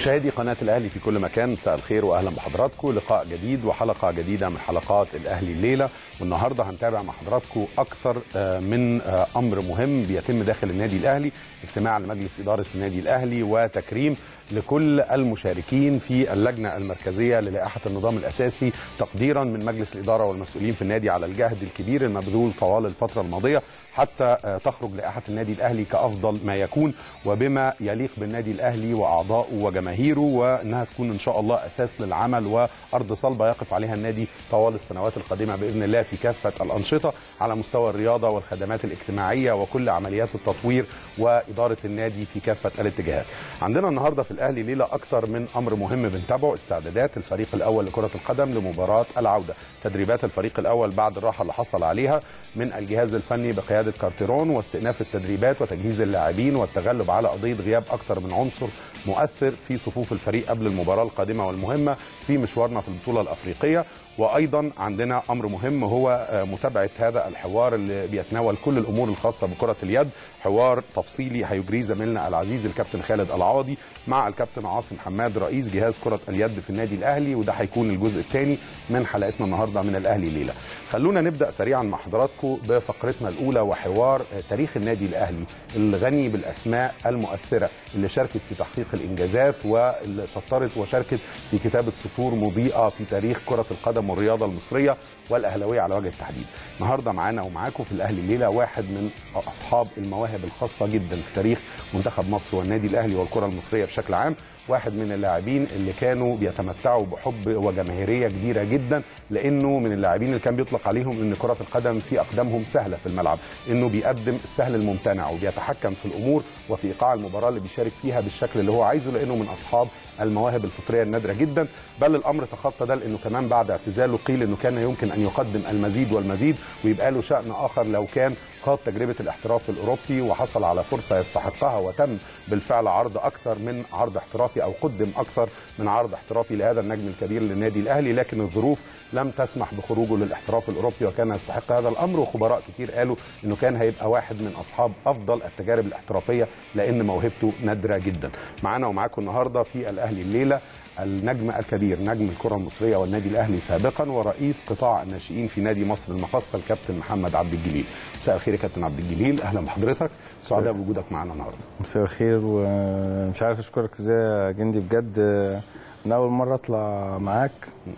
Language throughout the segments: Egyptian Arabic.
مشاهدي قناة الأهلي في كل مكان مساء الخير وأهلا بحضراتكم لقاء جديد وحلقة جديدة من حلقات الأهلي الليلة والنهاردة هنتابع مع حضراتكم أكثر من أمر مهم بيتم داخل النادي الأهلي اجتماع لمجلس إدارة النادي الأهلي وتكريم لكل المشاركين في اللجنة المركزية للائحة النظام الأساسي تقديرا من مجلس الإدارة والمسؤولين في النادي على الجهد الكبير المبذول طوال الفترة الماضية حتى تخرج لائحة النادي الأهلي كأفضل ما يكون وبما يليق بالنادي الأهلي وأعضائه وجماهيره وأنها تكون إن شاء الله أساس للعمل وأرض صلبة يقف عليها النادي طوال السنوات القادمة بإذن الله في كافة الأنشطة على مستوى الرياضة والخدمات الاجتماعية وكل عمليات التطوير وإدارة النادي في كافة الاتجاهات عندنا النهاردة في الأهلي ليلة أكثر من أمر مهم بنتابعه استعدادات الفريق الأول لكرة القدم لمباراة العودة تدريبات الفريق الأول بعد الراحة اللي حصل عليها من الجهاز الفني بقيادة كارتيرون واستئناف التدريبات وتجهيز اللاعبين والتغلب على قضية غياب أكثر من عنصر مؤثر في صفوف الفريق قبل المباراة القادمة والمهمة في مشوارنا في البطولة الأفريقية وايضا عندنا امر مهم هو متابعه هذا الحوار اللي بيتناول كل الامور الخاصه بكره اليد حوار تفصيلي هيجريه زميلنا العزيز الكابتن خالد العوضي مع الكابتن عاصم حماد رئيس جهاز كره اليد في النادي الاهلي وده هيكون الجزء الثاني من حلقتنا النهارده من الاهلي ليله خلونا نبدا سريعا مع حضراتكم بفقرتنا الاولى وحوار تاريخ النادي الاهلي الغني بالاسماء المؤثره اللي شاركت في تحقيق الانجازات واللي سطرت وشاركت في كتابه سطور مضيئه في تاريخ كره القدم القدم والرياضه المصريه والاهلاويه على وجه التحديد. النهارده معانا ومعاكم في الاهلي الليله واحد من اصحاب المواهب الخاصه جدا في تاريخ منتخب مصر والنادي الاهلي والكره المصريه بشكل عام. واحد من اللاعبين اللي كانوا بيتمتعوا بحب وجماهيريه كبيره جدا لانه من اللاعبين اللي كان بيطلق عليهم ان كره القدم في اقدامهم سهله في الملعب انه بيقدم السهل الممتنع وبيتحكم في الامور وفي ايقاع المباراه اللي بيشارك فيها بالشكل اللي هو عايزه لانه من اصحاب المواهب الفطريه النادره جدا بل الامر تخطى ده لانه كمان بعد اعتزاله قيل انه كان يمكن ان يقدم المزيد والمزيد ويبقى له شان اخر لو كان خاض تجربه الاحتراف الاوروبي وحصل على فرصه يستحقها وتم بالفعل عرض اكثر من عرض احترافي او قدم اكثر من عرض احترافي لهذا النجم الكبير للنادي الاهلي لكن الظروف لم تسمح بخروجه للاحتراف الاوروبي وكان يستحق هذا الامر وخبراء كتير قالوا انه كان هيبقى واحد من اصحاب افضل التجارب الاحترافيه لان موهبته نادره جدا. معانا ومعاكم النهارده في الاهلي الليله النجم الكبير نجم الكره المصريه والنادي الاهلي سابقا ورئيس قطاع الناشئين في نادي مصر المقصه الكابتن محمد عبد الجليل. مساء الخير يا كابتن عبد الجليل اهلا بحضرتك سعداء بوجودك معانا النهارده. مساء الخير ومش عارف اشكرك ازاي يا جندي بجد من اول مره اطلع معاك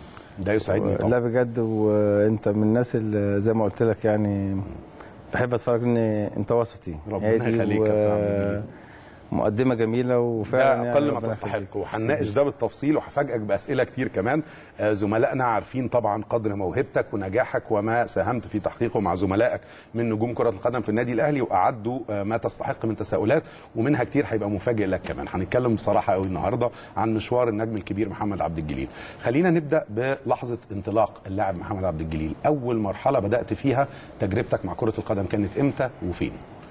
ده يسعدني طبعا لا بجد وانت من الناس اللي زي ما قلت لك يعني بحب اتفرج ان انت وسطي ربنا يخليك يا كابتن مقدمه جميله وفعلا ده اقل ما تستحق وهنناقش ده بالتفصيل وهفاجئك باسئله كتير كمان زملائنا عارفين طبعا قدر موهبتك ونجاحك وما ساهمت في تحقيقه مع زملائك من نجوم كره القدم في النادي الاهلي واعدوا ما تستحق من تساؤلات ومنها كتير هيبقى مفاجئ لك كمان هنتكلم بصراحه قوي النهارده عن مشوار النجم الكبير محمد عبد الجليل خلينا نبدا بلحظه انطلاق اللاعب محمد عبد الجليل اول مرحله بدات فيها تجربتك مع كره القدم كانت امتى وفين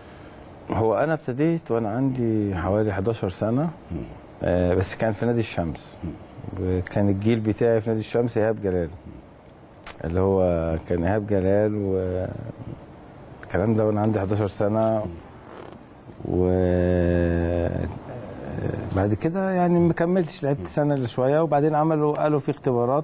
هو انا ابتديت وانا عندي حوالي 11 سنه آه بس كان في نادي الشمس وكان الجيل بتاعي في نادي الشمس ايهاب جلال اللي هو كان ايهاب جلال والكلام ده وانا عندي 11 سنه و بعد كده يعني ما كملتش لعبت سنه الا شويه وبعدين عملوا قالوا في اختبارات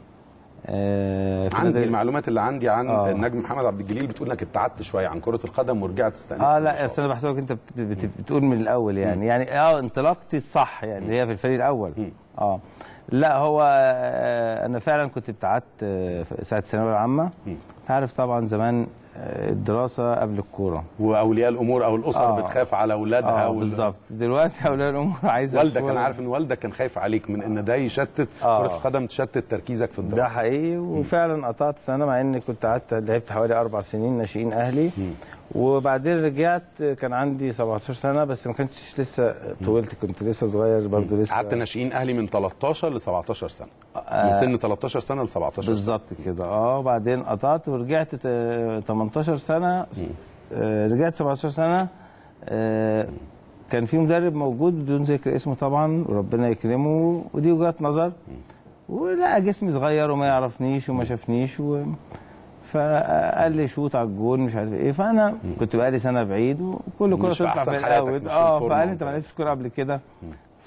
آه عندي المعلومات اللي عندي عن آه. النجم محمد عبد الجليل بتقول انك ابتعدت شويه عن كره القدم ورجعت استأنفت اه لا بس انا بحسبك انت بتقول من الاول يعني م. يعني اه انطلاقتي الصح يعني اللي هي في الفريق الاول م. اه لا هو آه انا فعلا كنت ابتعدت آه ساعه الثانويه العامه انت عارف طبعا زمان الدراسه قبل الكوره واولياء الامور او الاسر آه. بتخاف على اولادها آه بالظبط دلوقتي اولياء الامور عايزه والدك انا عارف ان والدك كان خايف عليك من ان ده يشتت آه. كره القدم تشتت تركيزك في الدراسه ده حقيقي وفعلا قطعت سنه مع اني كنت قعدت لعبت حوالي اربع سنين ناشئين اهلي م. وبعدين رجعت كان عندي 17 سنه بس ما كنتش لسه طولت كنت لسه صغير برضه لسه قعدت ناشئين اهلي من 13 ل 17 سنه آه من سن 13 سنه ل 17 سنه بالظبط كده اه وبعدين قطعت ورجعت 18 سنه آه رجعت 17 سنه آه كان في مدرب موجود بدون ذكر اسمه طبعا وربنا يكرمه ودي وجهه نظر ولقى جسمي صغير وما يعرفنيش وما شافنيش و... فقال لي شوط على الجول مش عارف ايه فانا كنت بقالي سنه بعيد وكل كره مش في تطلع أحسن في حالاتك، الاول مش في اه الفورمة فقال لي انت ما وبتاع. لعبتش كوره قبل كده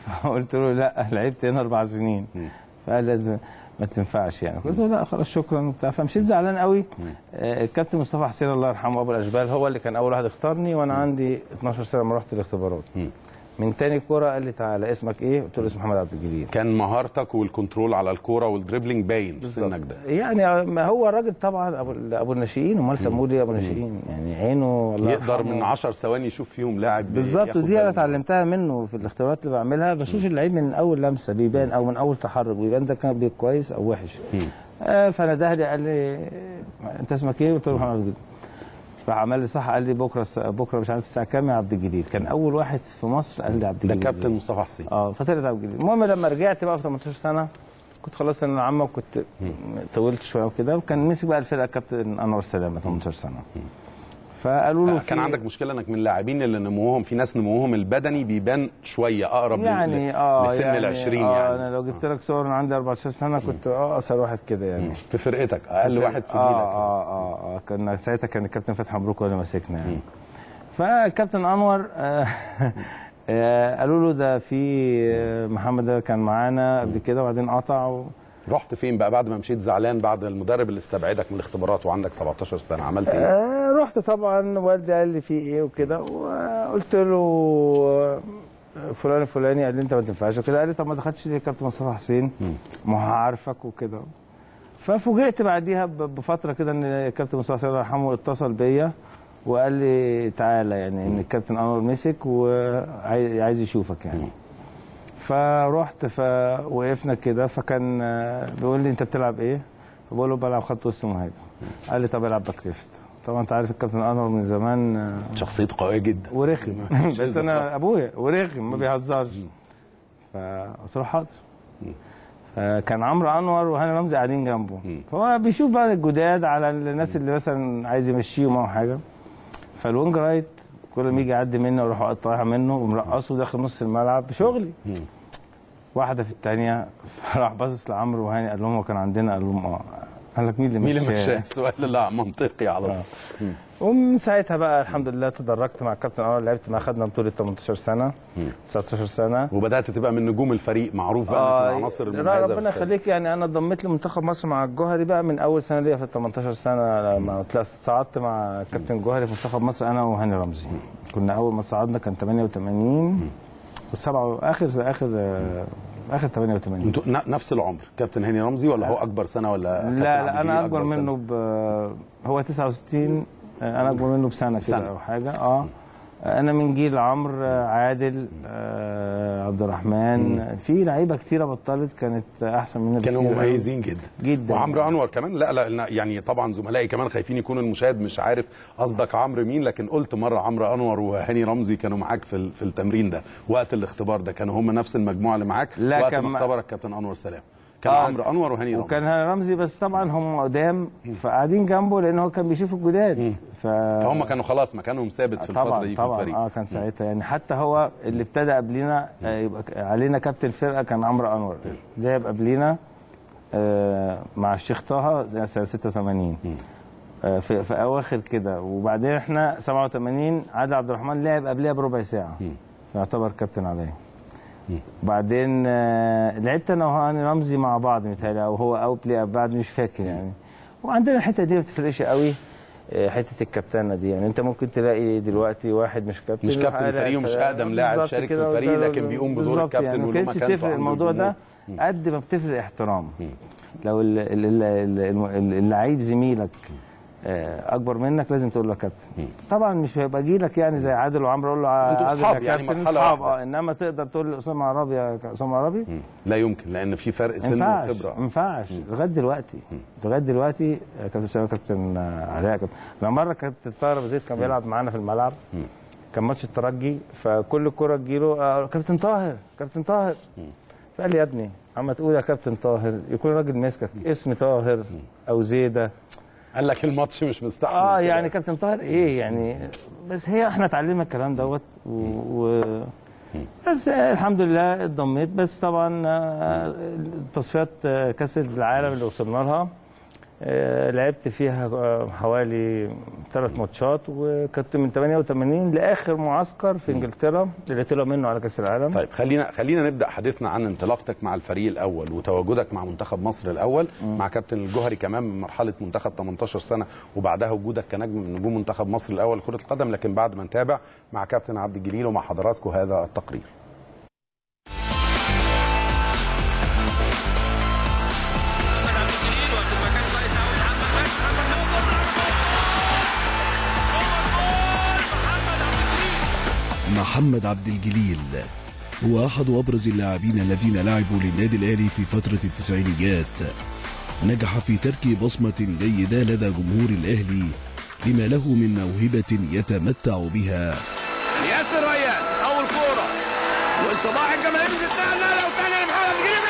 فقلت له لا لعبت هنا اربع سنين فقال لي ما تنفعش يعني قلت له لا خلاص شكرا وبتاع فمشيت زعلان قوي آه، الكابتن مصطفى حسين الله يرحمه ابو الاشبال هو اللي كان اول واحد اختارني وانا عندي 12 سنه لما رحت الاختبارات من تاني كوره قال لي تعالى اسمك ايه؟ قلت له اسمي محمد عبد الجليل كان مهارتك والكنترول على الكوره والدريبلينج باين في سنك ده يعني ما هو الراجل طبعا ابو ابو الناشئين امال سموه ليه ابو الناشئين يعني عينه الله يقدر يرحمه. من 10 ثواني يشوف فيهم لاعب بالظبط ياخد ودي انا باله. اتعلمتها منه في الاختبارات اللي بعملها بشوف اللعيب من اول لمسه بيبان او من اول تحرك بيبان ده كان بيبقى كويس او وحش آه فانا ده لي قال لي انت اسمك ايه؟ قلت له محمد عبد الجليل راح عمل لي صح قال لي بكره الس- بكره مش عارف الساعه كام يا عبد الجليل كان اول واحد في مصر قال لي عبد ده الجليل كابتن مصطفى حسين اه فطلعت عبد الجليل المهم لما رجعت بقى في 18 سنه كنت خلصت ثانويه عامه وكنت طولت شويه وكده وكان مسك بقى الفرقه كابتن انور سلامه 18 سنه فقالوا له كان في- عندك مشكله انك من اللاعبين اللي نموهم في ناس نموهم البدني بيبان شويه اقرب لل- يعني اه لسن يعني ال 20 آه يعني انا لو جبت لك صور انا عندي 14 سنه كنت اه اقصر واحد كده يعني في فرقتك اقل واحد في اه جيلك اه اه, آه كان ساعتها كان الكابتن فتحي مبروك هو اللي ماسكنا يعني فالكابتن انور آه آه قالوا له ده في آه، محمد ده كان معانا قبل كده وبعدين قطع و... رحت فين بقى بعد ما مشيت زعلان بعد المدرب اللي استبعدك من الاختبارات وعندك 17 سنه عملت ايه؟ آه رحت طبعا والدي قال لي في ايه وكده وقلت له آه، فلان الفلاني قال لي انت ما تنفعش وكده قال لي طب ما دخلتش ليه كابتن مصطفى حسين ما هو عارفك وكده ففوجئت بعديها ب- بفتره كده ان الكابتن مصطفى حسين الله يرحمه اتصل بيا وقال لي تعالى يعني ان الكابتن انور مسك وعايز يشوفك يعني فرحت فوقفنا كده فكان آه، بيقول لي انت بتلعب ايه؟ فبقول له بلعب خط وسط مهاجم قال لي طب العب باك ليفت طبعا انت عارف الكابتن انور من زمان آه، شخصيته قويه جدا ورخم مفيش بس انا ابويا ورخم ما بيهزرش فقلت له حاضر فكان عمرو انور وهاني رمزي قاعدين جنبه فهو بيشوف بقى الجداد على الناس اللي مثلا عايز يمشيهم او حاجه فالوينج رايت كل ما يجي يعدي مني اروح اقطعها منه ومرقصه داخل نص الملعب بشغلي واحده في الثانيه فراح باصص لعمرو وهاني قال لهم هو كان عندنا قال لهم اه قال لك مين اللي مين اللي مشاه؟ مشاه؟ السؤال لا منطقي على طول ومن ساعتها بقى الحمد لله تدرجت مع الكابتن انور لعبت معاه خدنا بطوله 18 سنه 19 سنه وبدات تبقى من نجوم الفريق معروف بقى انك من العناصر لا المميزه ربنا في الفريق. يخليك يعني انا انضميت لمنتخب مصر مع الجوهري بقى من اول سنه ليا في ال 18 سنه لما طلعت صعدت مع الكابتن الجوهري في منتخب مصر انا وهاني رمزي كنا اول ما صعدنا كان 88 والسبعه اخر اخر آه، اخر 88 انتوا ن- نفس العمر كابتن هاني رمزي ولا هو اكبر سنه ولا كابتن لا عبد لا الجليل انا اكبر سنة؟ منه ب هو 69 انا اكبر منه بسنه بسنة. كده او حاجه اه انا من جيل عمرو عادل آه، عبد الرحمن في لعيبه كتيره بطلت كانت احسن مننا كانوا بكتير أوي. مميزين جدا جدا وعمرو انور كمان لا لا لا، يعني طبعا زملائي كمان خايفين يكون المشاهد مش عارف قصدك عمرو مين لكن قلت مره عمرو انور وهاني رمزي كانوا معاك في ال- في التمرين ده وقت الاختبار ده كانوا هم نفس المجموعه اللي معاك لا، وقت كان ما مع- اختبرك كابتن انور سلام كان آه، عمرو انور وهاني رمزي وكان هاني رمزي بس طبعا هم قدام فقاعدين جنبه لان هو كان بيشوف الجداد ف فهم كانوا خلاص مكانهم ثابت في الفتره طبعا دي في طبعا الفريق اه كان ساعتها يعني حتى هو اللي ابتدى قبلينا آه، يبقى ك- علينا كابتن فرقه كان عمرو انور لعب قبلينا آه، مع الشيخ طه زي سنه 86 آه، في, في اواخر كده وبعدين احنا 87 عادل عبد الرحمن لعب قبلها بربع ساعه يعتبر كابتن عليا وبعدين آه، لعبت انا وهاني رمزي مع بعض متهيألي او هو او بلاي بعد مش فاكر يعني وعندنا الحته دي ما بتفرقش قوي آه، حته الكابتنه دي يعني انت ممكن تلاقي دلوقتي واحد مش كابتن مش كابتن وحاجة- فريق ومش أقدم لاعب بالظبط شارك في كده، الفريق وده- لكن بيقوم بدور بالظبط الكابتن يعني ما وله كانتش مكانته تفرق عند الموضوع ده الجمهور. قد ما بتفرق احترام لو ال- ال- ال- ال- ال- اللعيب زميلك آه، اكبر منك لازم تقول له كابتن طبعا مش هيبقى جيلك يعني زي عادل وعمرو اقول له انتوا عادل أصحاب يا يعني كابتن، مرحلة أصحاب، واحدة. اه انما تقدر تقول لاسامه عربي يا اسامه عربي لا يمكن لان في فرق ما سن ينفعش وخبره ما ينفعش لغايه دلوقتي لغايه دلوقتي آه، كابتن اسامه كابتن آه، علاء كابتن لما مره كابتن طاهر ابو زيد كان بيلعب معانا في الملعب كان ماتش الترجي فكل كره تجيله آه، كابتن طاهر كابتن طاهر فقال لي يا ابني عم تقول يا كابتن طاهر يكون راجل ماسكك اسم طاهر او زيده قال لك الماتش مش مستحمل اه كده. يعني كابتن طاهر ايه يعني بس هي احنا اتعلمنا الكلام دوت و, و بس آه، الحمد لله اتضميت بس طبعا آه، تصفيات آه، كاس العالم اللي وصلنا لها آه، لعبت فيها آه، حوالي ثلاث ماتشات وكنت من 88 لاخر معسكر في انجلترا اللي طلع منه على كاس العالم طيب خلينا خلينا نبدا حديثنا عن انطلاقتك مع الفريق الاول وتواجدك مع منتخب مصر الاول مع كابتن الجوهري كمان من مرحله منتخب 18 سنه وبعدها وجودك كنجم من نجوم منتخب مصر الاول لكره القدم لكن بعد ما نتابع مع كابتن عبد الجليل ومع حضراتكم هذا التقرير محمد عبد الجليل هو أحد أبرز اللاعبين الذين لعبوا للنادي الأهلي في فترة التسعينيات نجح في ترك بصمة جيدة لدى جمهور الأهلي لما له من موهبة يتمتع بها ياسر ريان اول كوره وانطباع الجماهير بتاعنا لو كان محمد جريب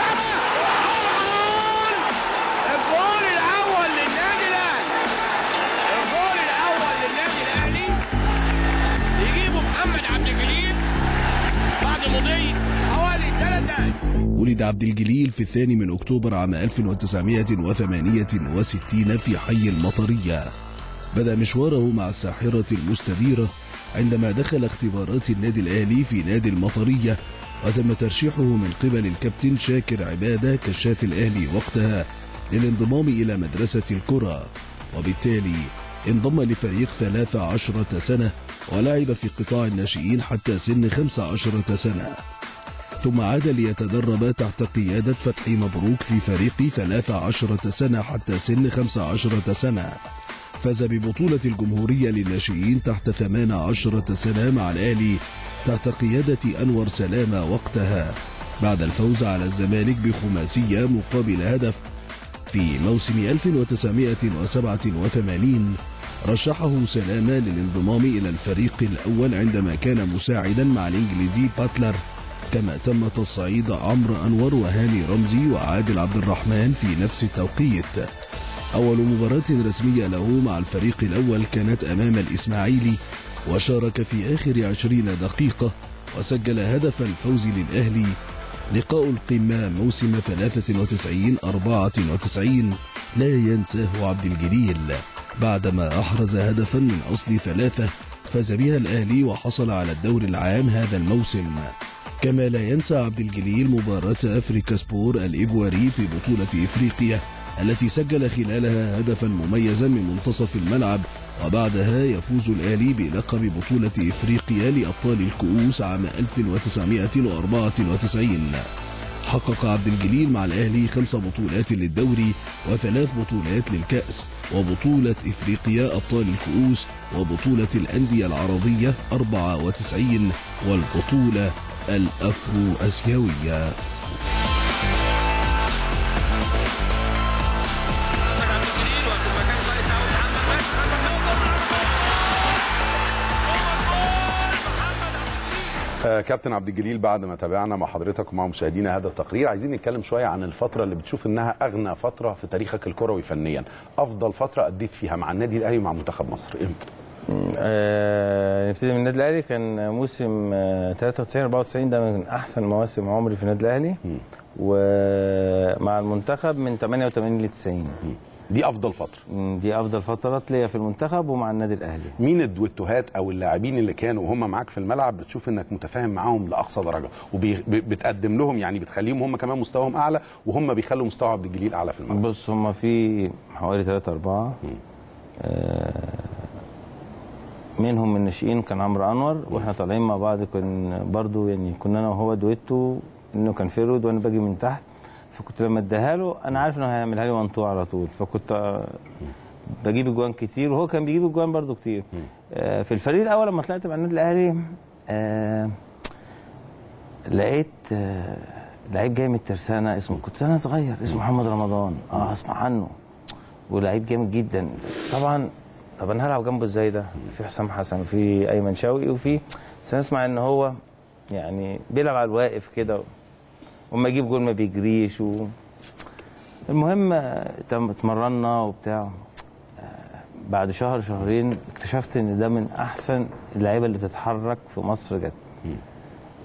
الجول الجول الاول للنادي الاهلي الجول الاول للنادي الاهلي يجيبه محمد عبد الجليل بعد مضي حوالي ثلاث دقائق ولد عبد الجليل في الثاني من أكتوبر عام 1968 في حي المطرية بدأ مشواره مع الساحرة المستديرة عندما دخل اختبارات النادي الأهلي في نادي المطرية وتم ترشيحه من قبل الكابتن شاكر عبادة كشاف الأهلي وقتها للانضمام إلى مدرسة الكرة وبالتالي انضم لفريق 13 سنة ولعب في قطاع الناشئين حتى سن 15 سنة ثم عاد ليتدرب تحت قيادة فتحي مبروك في فريق 13 سنة حتى سن 15 سنة فاز ببطولة الجمهورية للناشئين تحت 18 سنة مع الأهلي تحت قيادة أنور سلامة وقتها بعد الفوز على الزمالك بخماسية مقابل هدف في موسم 1987 رشحه سلامة للانضمام إلى الفريق الأول عندما كان مساعدا مع الإنجليزي باتلر كما تم تصعيد عمرو أنور وهاني رمزي وعادل عبد الرحمن في نفس التوقيت أول مباراة رسمية له مع الفريق الأول كانت أمام الإسماعيلي وشارك في آخر عشرين دقيقة وسجل هدف الفوز للأهلي لقاء القمة موسم 93 94 لا ينساه عبد الجليل بعدما أحرز هدفا من أصل ثلاثة فاز بها الأهلي وحصل على الدور العام هذا الموسم كما لا ينسى عبد الجليل مباراة أفريكا سبور الإيفواري في بطولة إفريقيا التي سجل خلالها هدفا مميزا من منتصف الملعب وبعدها يفوز الأهلي بلقب بطولة إفريقيا لأبطال الكؤوس عام 1994 حقق عبد الجليل مع الأهلي خمس بطولات للدوري وثلاث بطولات للكأس وبطولة إفريقيا أبطال الكؤوس وبطولة الأندية العربية 94 والبطولة الأفرو أسيوية آه، كابتن عبد الجليل بعد ما تابعنا مع حضرتك ومع مشاهدينا هذا التقرير عايزين نتكلم شويه عن الفتره اللي بتشوف انها اغنى فتره في تاريخك الكروي فنيا افضل فتره اديت فيها مع النادي الاهلي ومع منتخب مصر امتى آه، نبتدي من النادي الاهلي كان موسم آه، 93 94 ده من احسن مواسم عمري في النادي الاهلي ومع المنتخب من 88 ل 90 دي افضل فتره مم، دي افضل فترات ليا في المنتخب ومع النادي الاهلي مين الدويتوهات او اللاعبين اللي كانوا وهم معاك في الملعب بتشوف انك متفاهم معاهم لاقصى درجه وبتقدم لهم يعني بتخليهم هم كمان مستواهم اعلى وهم بيخلوا مستوى عبد الجليل اعلى في الملعب بص هم في حوالي 3 4 منهم من الناشئين كان عمرو انور واحنا طالعين مع بعض كن برضو يعني كنا انا وهو دويتو انه كان فيرود وانا باجي من تحت فكنت لما اديها له انا عارف انه هيعملها لي وان تو على طول فكنت آه، بجيب اجوان كتير وهو كان بيجيب اجوان برضو كتير آه، في الفريق الاول لما طلعت مع النادي الاهلي آه، لقيت آه، لعيب جاي من الترسانه اسمه كنت انا صغير اسمه محمد رمضان اه اسمع عنه ولعيب جامد جدا طبعا طب انا هلعب جنبه ازاي ده في حسام حسن وفي ايمن شوقي وفي بس انا اسمع ان هو يعني بيلعب على الواقف كده وما يجيب جول ما بيجريش و... المهم آه، تم- اتمرنا وبتاع آه، بعد شهر شهرين اكتشفت ان ده من احسن اللعيبه اللي بتتحرك في مصر جت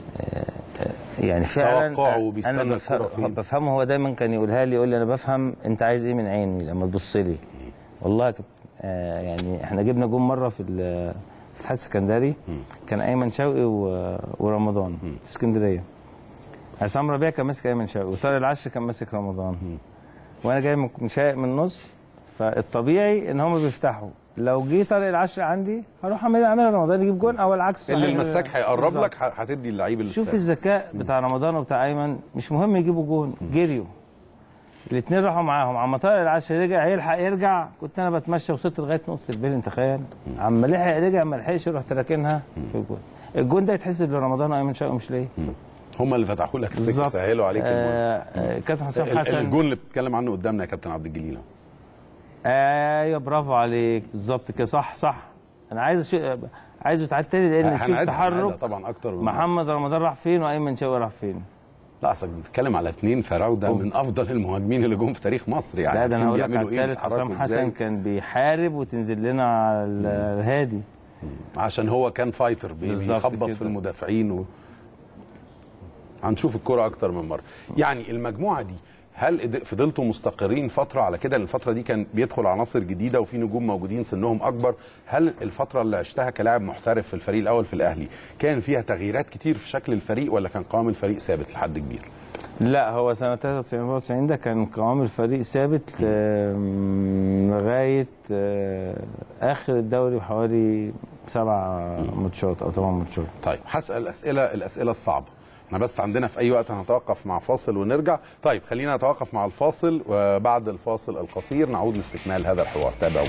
يعني فعلا توقعه بيستنى انا الكرة بفهم فين. بفهمه هو دايما كان يقولها لي يقول لي انا بفهم انت عايز ايه من عيني لما تبص لي والله كنت آه يعني احنا جبنا جون مره في ال- في الاتحاد السكندري كان ايمن شوقي و- ورمضان في اسكندريه عصام ربيع كان ماسك ايمن شوقي وطارق العشر كان ماسك رمضان وانا جاي من شايق من النص فالطبيعي ان هم بيفتحوا لو جه طارق العشر عندي هروح اعمل اعمل رمضان يجيب جون او العكس اللي صحيح. المساك هيقرب بالظبط. لك ه- هتدي اللعيب اللي شوف تساعد. الذكاء بتاع رمضان وبتاع ايمن مش مهم يجيبوا جون جريوا الاثنين راحوا معاهم عم طارق العشر رجع يلحق يرجع كنت انا بتمشى وصلت لغايه نقطه البيل تخيل عم لحق رجع ما لحقش رحت راكنها في الجون الجون ده يتحسب لرمضان وايمن شوقي مش ليه هم اللي فتحوا لك السكه سهلوا عليك المهم. آه آه كابتن حسام ال- حسن الجون اللي بتتكلم عنه قدامنا يا كابتن عبد الجليل ايوه برافو عليك بالظبط كده صح صح انا عايز أشو... عايزه يتعاد تاني لان تشوف هنعيدها- تحرك هنعيدها طبعا اكتر من مرة. محمد رمضان راح فين وايمن شوقي راح فين لا اصلك بتتكلم على اثنين فراوده من افضل المهاجمين اللي جم في تاريخ مصر يعني لا ده انا عارفين هقول لك على بيعملوا ايه الثالث بيتحركوا حسام إزاي. حسن كان بيحارب وتنزل لنا على الهادي عشان هو كان فايتر بي- بالظبط بيخبط كده. في المدافعين و... هنشوف الكرة أكتر من مرة يعني المجموعة دي هل قد- فضلتوا مستقرين فترة على كده لأن الفترة دي كان بيدخل عناصر جديدة وفي نجوم موجودين سنهم أكبر هل الفترة اللي عشتها كلاعب محترف في الفريق الأول في الأهلي كان فيها تغييرات كتير في شكل الفريق ولا كان قوام الفريق ثابت لحد كبير؟ لا هو سنه 93 94 ده كان قوام الفريق ثابت آم، لغايه آه، اخر الدوري بحوالي سبع ماتشات او ثمان ماتشات طيب هسأل الأسئلة الأسئلة الصعبة احنا بس عندنا في أي وقت هنتوقف مع فاصل ونرجع طيب خلينا نتوقف مع الفاصل وبعد الفاصل القصير نعود لاستكمال هذا الحوار تابعونا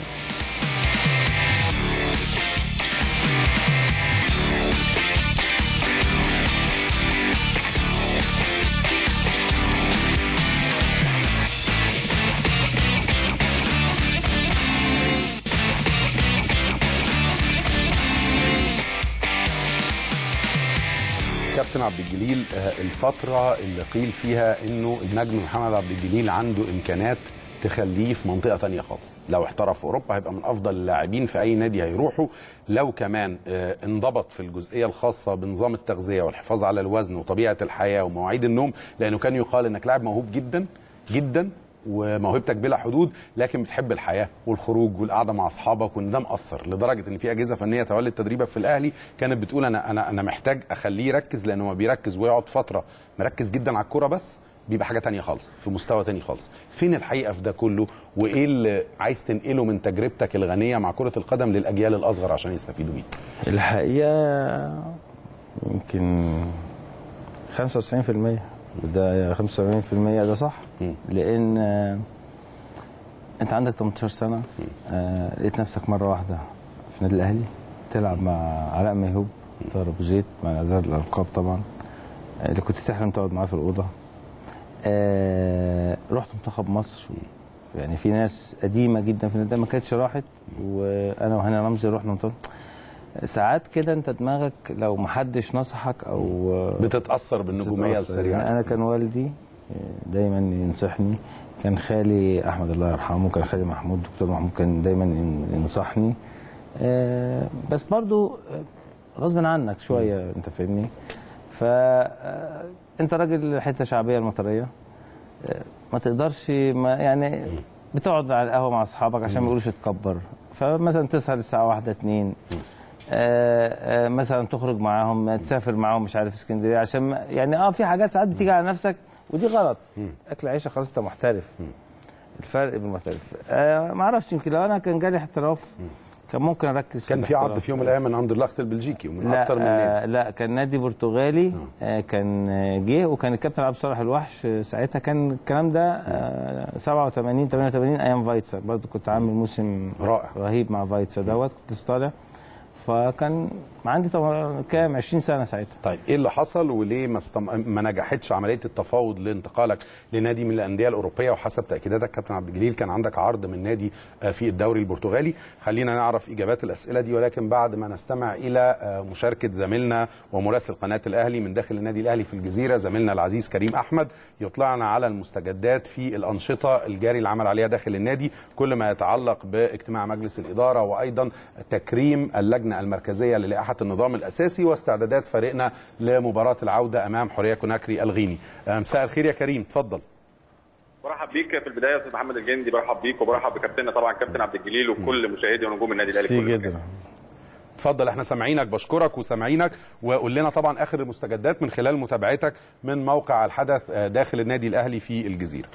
كابتن عبد الجليل آه، الفترة اللي قيل فيها انه النجم محمد عبد الجليل عنده امكانات تخليه في منطقة تانية خالص لو احترف في اوروبا هيبقى من افضل اللاعبين في اي نادي هيروحوا لو كمان آه، انضبط في الجزئية الخاصة بنظام التغذية والحفاظ على الوزن وطبيعة الحياة ومواعيد النوم لانه كان يقال انك لاعب موهوب جدا جدا وموهبتك بلا حدود لكن بتحب الحياه والخروج والقعده مع اصحابك وان ده مأثر لدرجه ان في اجهزه فنيه تولي تدريبك في الاهلي كانت بتقول انا انا انا محتاج اخليه يركز لانه ما بيركز ويقعد فتره مركز جدا على الكوره بس بيبقى حاجه تانية خالص في مستوى تاني خالص فين الحقيقه في ده كله وايه اللي عايز تنقله من تجربتك الغنيه مع كره القدم للاجيال الاصغر عشان يستفيدوا بيه الحقيقه يمكن 95% ده 75% ده صح مم. لان آه، انت عندك 18 سنه آه، لقيت نفسك مره واحده في النادي الاهلي تلعب مع علاء ميهوب طاهر ابو زيد مع ازهر الالقاب طبعا آه، اللي كنت تحلم تقعد معاه في الاوضه آه، رحت منتخب مصر يعني في ناس قديمه جدا في النادي ده ما كانتش راحت وانا وهاني رمزي رحنا منتخب ساعات كده انت دماغك لو محدش نصحك او بتتاثر بالنجوميه تتأثر. السريعه يعني انا كان والدي دايما ينصحني كان خالي احمد الله يرحمه كان خالي محمود دكتور محمود كان دايما ينصحني آه، بس برضو آه، غصب عنك شويه انت فاهمني ف آه، انت راجل حته شعبيه المطريه آه، ما تقدرش ما يعني بتقعد على القهوه مع اصحابك عشان ما يقولوش تكبر فمثلا تسهر الساعه واحدة اتنين آه، آه، مثلا تخرج معاهم تسافر معاهم مش عارف اسكندريه عشان ما- يعني اه في حاجات ساعات بتيجي على نفسك ودي غلط اكل عيشه خلاص انت محترف الفرق بين المحترف آه ما اعرفش يمكن لو انا كان جالي احتراف كان ممكن اركز كان في عرض في يوم من الايام من اندرلخت البلجيكي ومن لا اكتر من نادي آه لا كان نادي برتغالي آه كان آه، جه وكان الكابتن عبد الصالح الوحش آه، ساعتها كان الكلام ده آه 87 88 ايام فايتسا برضو كنت عامل موسم رائع. رهيب مع فايتسا دوت كنت لسه طالع فكان عندي طبعا كام 20 سنه ساعتها طيب ايه اللي حصل وليه ما, استم... ما نجحتش عمليه التفاوض لانتقالك لنادي من الانديه الاوروبيه وحسب تاكيداتك كابتن عبد الجليل كان عندك عرض من نادي آه، في الدوري البرتغالي خلينا نعرف اجابات الاسئله دي ولكن بعد ما نستمع الى آه، مشاركه زميلنا ومراسل قناه الاهلي من داخل النادي الاهلي في الجزيره زميلنا العزيز كريم احمد يطلعنا على المستجدات في الانشطه الجاري العمل عليها داخل النادي كل ما يتعلق باجتماع مجلس الاداره وايضا تكريم اللجنه اللجنه المركزيه للائحه النظام الاساسي واستعدادات فريقنا لمباراه العوده امام حوريه كوناكري الغيني آه، مساء الخير يا كريم اتفضل برحب بيك في البدايه يا استاذ محمد الجندي برحب بيك وبرحب بكابتننا طبعا كابتن عبد الجليل وكل مشاهدي ونجوم النادي الاهلي في ميرسي كل مكان. جدا اتفضل احنا سامعينك بشكرك وسامعينك وقول لنا طبعا اخر المستجدات من خلال متابعتك من موقع الحدث آه، داخل النادي الاهلي في الجزيره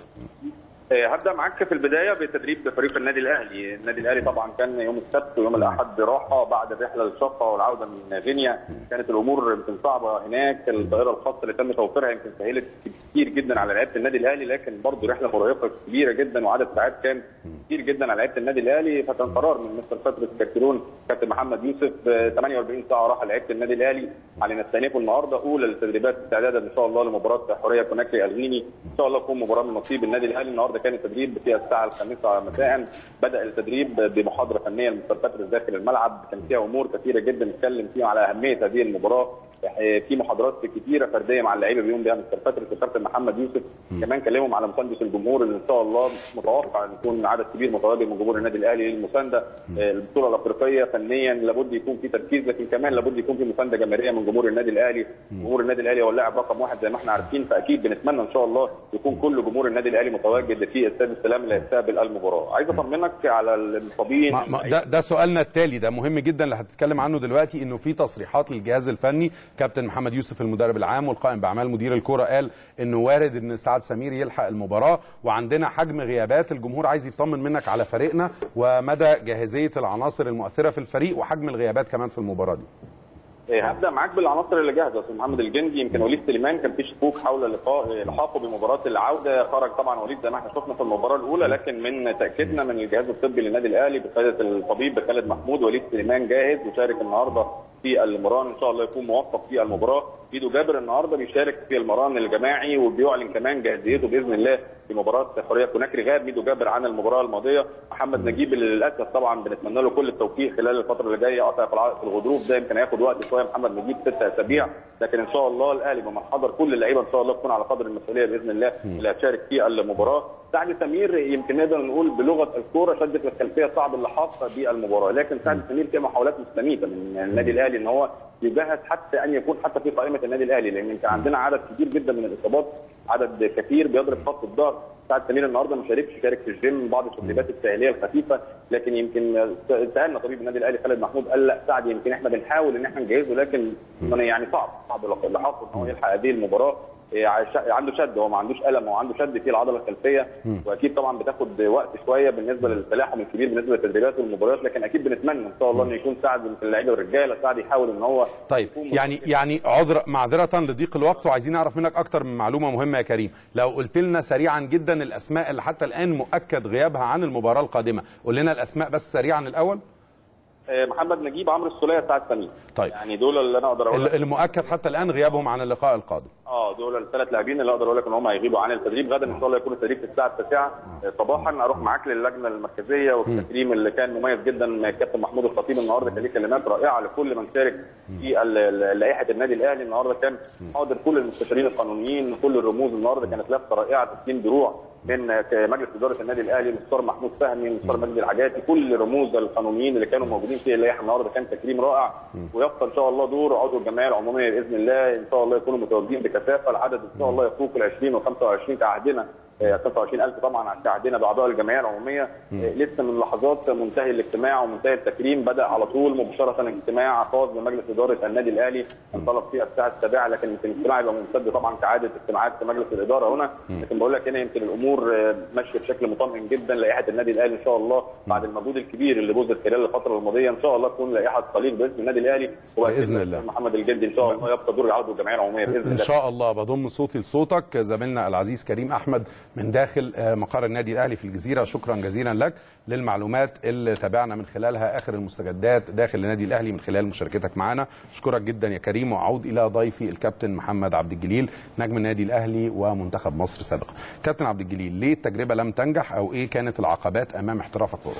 آه، هبدا معاك في البدايه بتدريب فريق النادي الاهلي، النادي الاهلي طبعا كان يوم السبت ويوم الاحد راحه بعد الرحله للشقه والعوده من غينيا، كانت الامور يمكن صعبه هناك، الطائره الخاصه اللي تم توفيرها يمكن سهلت كتير جدا على لعيبه النادي الاهلي لكن برضه رحله مرهقه كبيره جدا وعدد ساعات كان كتير جدا على لعيبه النادي الاهلي فكان قرار من مستر فتره الكارتيرون كابتن محمد يوسف آه، 48 ساعه راحه لعيبه النادي الاهلي على نستأنفه النهارده اولى التدريبات استعدادا ان شاء الله لمباراه حوريه كوناكري الغيني ان شاء الله تكون مباراه من نصيب النادي الاهلي النهارده كان التدريب في الساعه الخامسه مساء بدا التدريب بمحاضره فنيه لمستر فتره داخل الملعب كان فيها امور كثيره جدا نتكلم فيها على اهميه هذه المباراه في محاضرات كتيره فرديه مع اللعيبه بيقوم بيها مستر فتره الكابتن محمد يوسف كمان كلمهم على مسانده الجمهور اللي ان شاء الله متوقع ان يكون عدد كبير متواجد من جمهور النادي الاهلي للمسانده آه، البطوله الافريقيه فنيا لابد يكون في تركيز لكن كمان لابد يكون في مسانده جماهيريه من جمهور النادي الاهلي جمهور النادي الاهلي هو اللاعب رقم واحد زي ما احنا عارفين فاكيد بنتمنى ان شاء الله يكون كل جمهور النادي الاهلي متواجد في استاد السلام اللي هيستقبل المباراه عايز اطمنك على المصابين ما ما ده, ده سؤالنا التالي ده مهم جدا اللي هتتكلم عنه دلوقتي انه في تصريحات للجهاز الفني كابتن محمد يوسف المدرب العام والقائم باعمال مدير الكره قال انه وارد ان سعد سمير يلحق المباراه وعندنا حجم غيابات الجمهور عايز يطمن منك على فريقنا ومدى جاهزيه العناصر المؤثره في الفريق وحجم الغيابات كمان في المباراه دي إيه، هبدا معاك بالعناصر اللي جاهزه استاذ محمد الجندي يمكن وليد سليمان كان في شكوك حول لقاء لحاقه بمباراه العوده خرج طبعا وليد زي ما احنا شفنا في المباراه الاولى لكن من تاكيدنا من الجهاز الطبي للنادي الاهلي بقياده الطبيب خالد محمود وليد سليمان جاهز وشارك النهارده في المران ان شاء الله يكون موفق في المباراه ميدو جابر النهارده بيشارك في المران الجماعي وبيعلن كمان جاهزيته باذن الله في مباراه حوريه كوناكري غاب ميدو جابر عن المباراه الماضيه محمد نجيب اللي للاسف طبعا بنتمنى له كل التوفيق خلال الفتره اللي جايه قطع في الع- في الغضروف ده يمكن هياخد وقت شويه محمد نجيب ست اسابيع لكن ان شاء الله الاهلي بمن حضر كل اللعيبه ان شاء الله تكون على قدر المسؤوليه باذن الله اللي هتشارك في المباراه سعد سمير يمكن نقدر نقول بلغه الكوره شدت الخلفيه صعب اللحاق بالمباراه لكن سعد سمير في محاولات مستميته من النادي الاهلي ان هو يجهز حتى ان يكون حتى في قائمه النادي الاهلي لان كان عندنا عدد كبير جدا من الاصابات عدد كثير بيضرب خط الظهر سعد سمير النهارده ما شاركش شارك في الجيم بعض التدريبات التاهيليه الخفيفه لكن يمكن سالنا طبيب النادي الاهلي خالد محمود قال لا سعد يمكن احنا بنحاول ان احنا نجهزه لكن يعني صعب صعب لحاقه ان هو يلحق هذه المباراه إيه، عش- عنده شد هو ما عندوش الم هو عنده شد في العضله الخلفيه واكيد طبعا بتاخد وقت شويه بالنسبه للتلاحم الكبير بالنسبه للتدريبات والمباريات لكن اكيد بنتمنى ان شاء الله انه يكون سعد من اللعيبه والرجاله سعد يحاول ان هو طيب يكون يعني يعني عذر معذره لضيق الوقت وعايزين نعرف منك اكتر من معلومه مهمه يا كريم لو قلت لنا سريعا جدا الاسماء اللي حتى الان مؤكد غيابها عن المباراه القادمه قول لنا الاسماء بس سريعا الاول آه، محمد نجيب عمرو السوليه سعد سمير طيب. يعني دول اللي انا اقدر اقول لك المؤكد حتى الان غيابهم عن اللقاء القادم اه دول الثلاث لاعبين اللي اقدر اقول لك ان هم هيغيبوا عن التدريب غدا ان شاء الله يكون التدريب في الساعه 9 صباحا اروح معاك للجنه المركزيه والتكريم اللي كان مميز جدا من الكابتن محمود الخطيب النهارده كان ليه كلمات رائعه لكل من شارك في ال- ال- لائحه النادي الاهلي النهارده كان حاضر كل المستشارين القانونيين كل الرموز النهارده كانت لفته رائعه تسليم دروع من مجلس اداره النادي الاهلي مستر محمود فهمي مستر مجدي العجاتي كل الرموز القانونيين اللي كانوا موجودين في اللائحه النهارده كان تكريم رائع ويبقى ان شاء الله دور عضو الجمعيه العموميه باذن الله ان شاء الله يكونوا متواجدين بكثافه العدد ان شاء الله يفوق ال 20 و 25 كعهدنا آه، 25000 طبعا كعهدنا باعضاء الجمعيه العموميه آه، لسه من لحظات منتهي الاجتماع ومنتهي التكريم بدا على طول مباشره اجتماع خاص بمجلس اداره النادي الاهلي انطلق في الساعه السابعه لكن يمكن الاجتماع يبقى ممتد طبعا كعاده اجتماعات في مجلس الاداره هنا لكن بقول لك هنا يمكن الامور آه، ماشيه بشكل مطمئن جدا لائحه النادي الاهلي ان شاء الله بعد المجهود الكبير اللي بذل خلال الفتره الماضيه ان شاء الله تكون لائحه تليق باسم النادي الاهلي وأكيد بإذن الله. محمد الجندي ان شاء الله يبقى دور عضو الجمعيه العموميه باذن ان الله شاء الله بضم صوتي لصوتك زميلنا العزيز كريم احمد من داخل آه، مقر النادي الاهلي في الجزيره شكرا جزيلا لك للمعلومات اللي تابعنا من خلالها اخر المستجدات داخل النادي الاهلي من خلال مشاركتك معنا اشكرك جدا يا كريم واعود الى ضيفي الكابتن محمد عبد الجليل نجم النادي الاهلي ومنتخب مصر سابقا كابتن عبد الجليل ليه التجربه لم تنجح او ايه كانت العقبات امام احترافك في اوروبا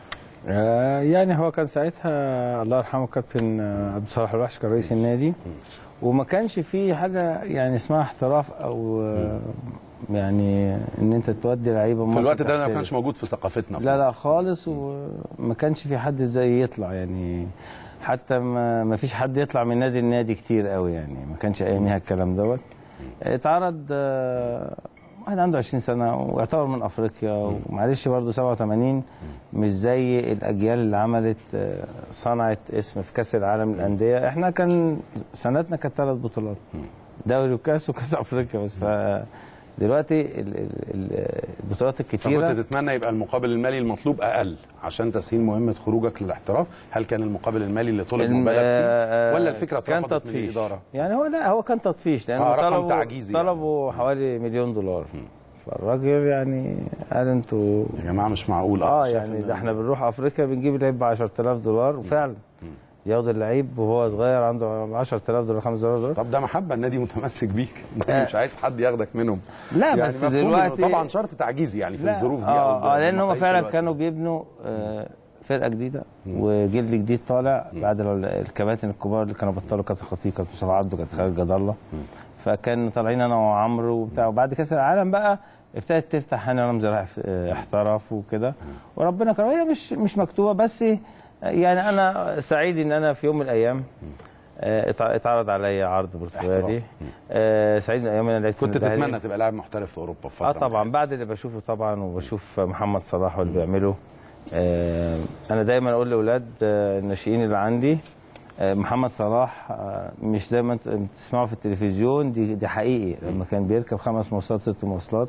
آه، يعني هو كان ساعتها الله يرحمه كابتن آه، عبد الصالح الوحش كان رئيس النادي وما كانش فيه حاجه يعني اسمها احتراف او آه، يعني ان انت تودي لعيبه في مصر الوقت ده ما تحترف. كانش موجود في ثقافتنا في لا لا مصر. خالص وما كانش في حد ازاي يطلع يعني حتى ما, ما فيش حد يطلع من نادي لنادي كتير قوي يعني ما كانش اياميها الكلام دوت اتعرض آه، واحد عنده 20 سنه ويعتبر من افريقيا ومعلش برضه 87 مش زي الاجيال اللي عملت آه، صنعت اسم في كاس العالم للانديه احنا كان سنتنا كانت ثلاث بطولات دوري وكاس وكاس افريقيا بس ف دلوقتي ال- ال- ال- البطولات الكتيره فكنت تتمنى يبقى المقابل المالي المطلوب اقل عشان تسهيل مهمه خروجك للاحتراف هل كان المقابل المالي اللي طلب الم- مبالغ فيه آه، ولا الفكره كان اترفضت من تطفيش الاداره يعني هو لا هو كان تطفيش لانه آه، رقم طلبوا تعجيزي يعني. طلبوا حوالي مليون دولار فالراجل يعني قال انتوا يا جماعه مش معقول اه شايف يعني إن- ده احنا بنروح افريقيا بنجيب اللعيب ب 10000 دولار وفعلا ياخد اللعيب وهو صغير عنده 10000 دولار 5000 دولار طب ده محبه النادي متمسك بيك انت مش عايز حد ياخدك منهم لا يعني بس مفهوم إنه دلوقتي طبعا شرط تعجيزي يعني في لا، الظروف دي اه, أو آه لان هم بمقاييس فعلا الوقت. كانوا بيبنوا آه فرقه جديده وجلد جديد طالع بعد ال- الكباتن الكبار اللي كانوا بطلوا كابتن خطيب كابتن مصطفى عبده كابتن خالد جد الله فكان طالعين انا وعمرو وبتاع وبعد كاس العالم بقى ابتدت تفتح هاني رمزي راح آه، احترف وكده وربنا كرم هي مش مش مكتوبه بس يعني انا سعيد ان انا في يوم من الايام آه، اتع- اتعرض عليا عرض برتغالي احتراف. آه، سعيد ان ايام انا لعبت في كنت الأهلي. تتمنى تبقى لاعب محترف في اوروبا في اه فترة طبعا من بعد اللي بشوفه طبعا وبشوف محمد صلاح واللي بيعمله آه انا دايما اقول لاولاد آه الناشئين اللي عندي آه محمد صلاح آه مش زي ما انت بتسمعه في التلفزيون دي دي حقيقي لما كان بيركب خمس مواصلات ست مواصلات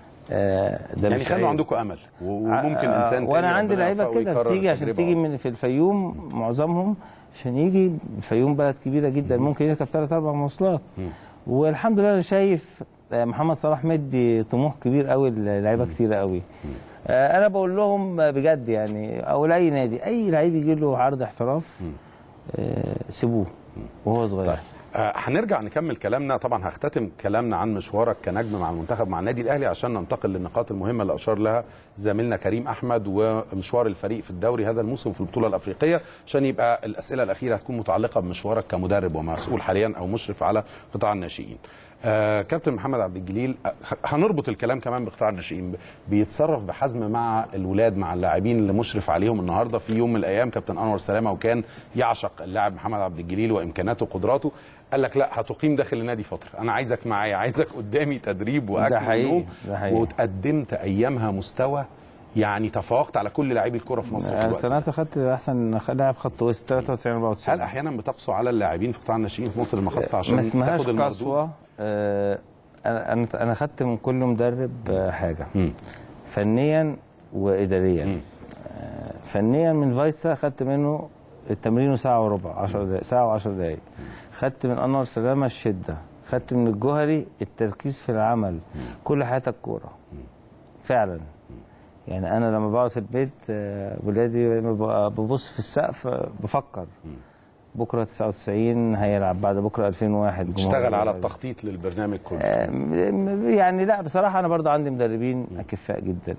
آه ده يعني مش خلوا عيب. عندكم امل و- وممكن آه، انسان تاني وانا عندي ربنا لعيبه يوفقه كده ويكرر بتيجي عشان التجربة. تيجي من في الفيوم معظمهم عشان يجي الفيوم بلد كبيره جدا ممكن يركب ثلاث اربع مواصلات والحمد لله انا شايف آه، محمد صلاح مدي طموح كبير قوي للعيبه كتيره قوي آه، انا بقول لهم بجد يعني او لاي نادي اي لعيب يجي له عرض احتراف آه، سيبوه وهو صغير آه، هنرجع نكمل كلامنا طبعا هختتم كلامنا عن مشوارك كنجم مع المنتخب مع النادي الاهلي عشان ننتقل للنقاط المهمه اللي اشار لها زميلنا كريم احمد ومشوار الفريق في الدوري هذا الموسم في البطوله الافريقيه عشان يبقى الاسئله الاخيره هتكون متعلقه بمشوارك كمدرب ومسؤول حاليا او مشرف على قطاع الناشئين. آه كابتن محمد عبد الجليل آه، هنربط الكلام كمان بقطاع الناشئين بيتصرف بحزم مع الولاد مع اللاعبين اللي مشرف عليهم النهارده في يوم من الايام كابتن انور سلامه وكان يعشق اللاعب محمد عبد الجليل وامكاناته وقدراته قال لك لا هتقيم داخل النادي فتره انا عايزك معايا عايزك قدامي تدريب واكل حقيقي، ونوم ده حقيقي. وتقدمت ايامها مستوى يعني تفوقت على كل لاعبي الكره في مصر في آه، الوقت ده. سنوات اخدت احسن لاعب خط وسط 93 94 هل احيانا بتقسو على اللاعبين في قطاع الناشئين في مصر المخصصه ما عشان اسمهاش تاخد المردود قسوه آه، انا انا انا خدت من كل مدرب آه، حاجه مم. فنيا واداريا مم. آه، فنيا من فايسا خدت منه التمرين ساعه وربع 10 دقائق ساعه و10 دقائق خدت من انور سلامه الشده خدت من الجوهري التركيز في العمل كل حياتك كوره فعلا يعني انا لما بقعد في البيت آه، ولادي لما ببقى ببص في السقف آه، بفكر بكره 99 هيلعب بعد بكره 2001 تشتغل على جمهور- التخطيط للبرنامج كله آه، م- يعني لا بصراحه انا برضو عندي مدربين اكفاء جدا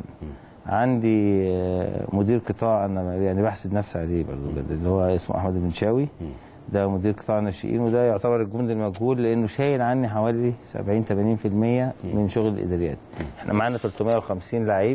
عندي آه، مدير قطاع انا يعني بحسد نفسي عليه برضو بجد اللي هو اسمه احمد المنشاوي ده مدير قطاع الناشئين وده يعتبر الجند المجهول لانه شايل عني حوالي 70 80% من شغل الاداريات احنا معانا 350 لعيب